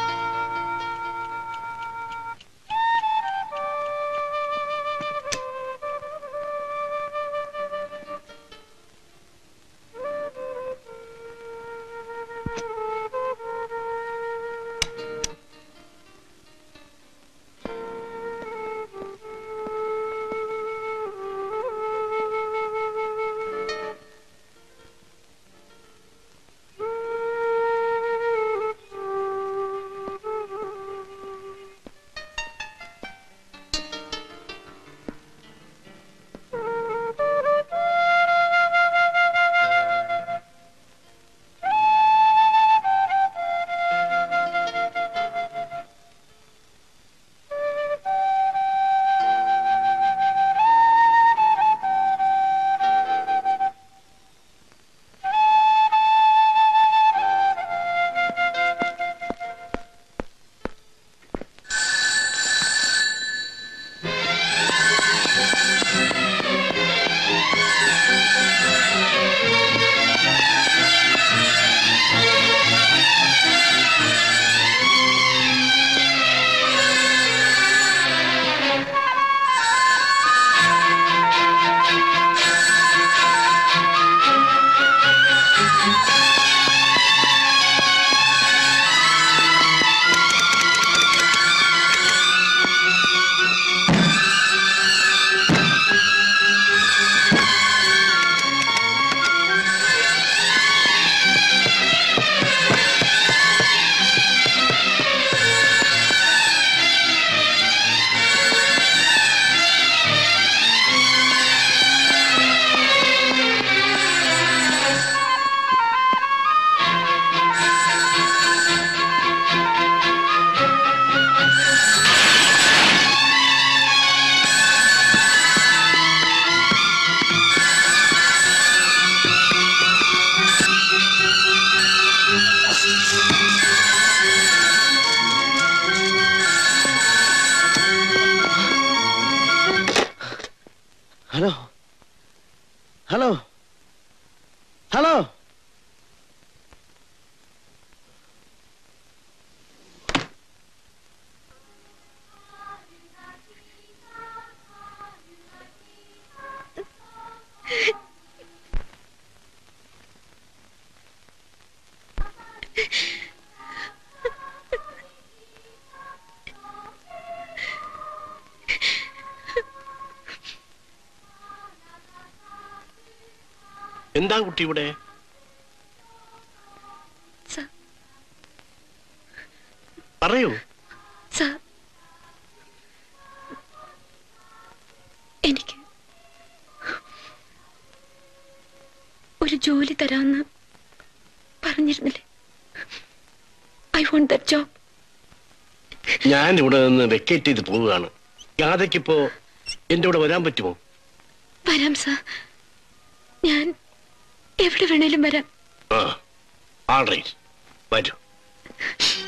ഹലോ ഹലോ ഹലോ എന്താ കുട്ടി ഇവിടെ പറയൂ സാർ എനിക്ക് ഒരു ജോലി തരാമെന്ന് പറഞ്ഞിരുന്നില്ലേ ഐ വോണ്ട് ദറ്റ് ജോബ് ഞാൻ ഇവിടെ നിന്ന് വെക്കേറ്റ് ചെയ്ത് പോവുകയാണ് യാതയ്ക്കിപ്പോ എന്റെ കൂടെ വരാൻ പറ്റുമോ വരാം സാർ ഞാൻ എവിടെ വേണേലും വരാം ആ ആൾ റൈറ്റ് വരൂ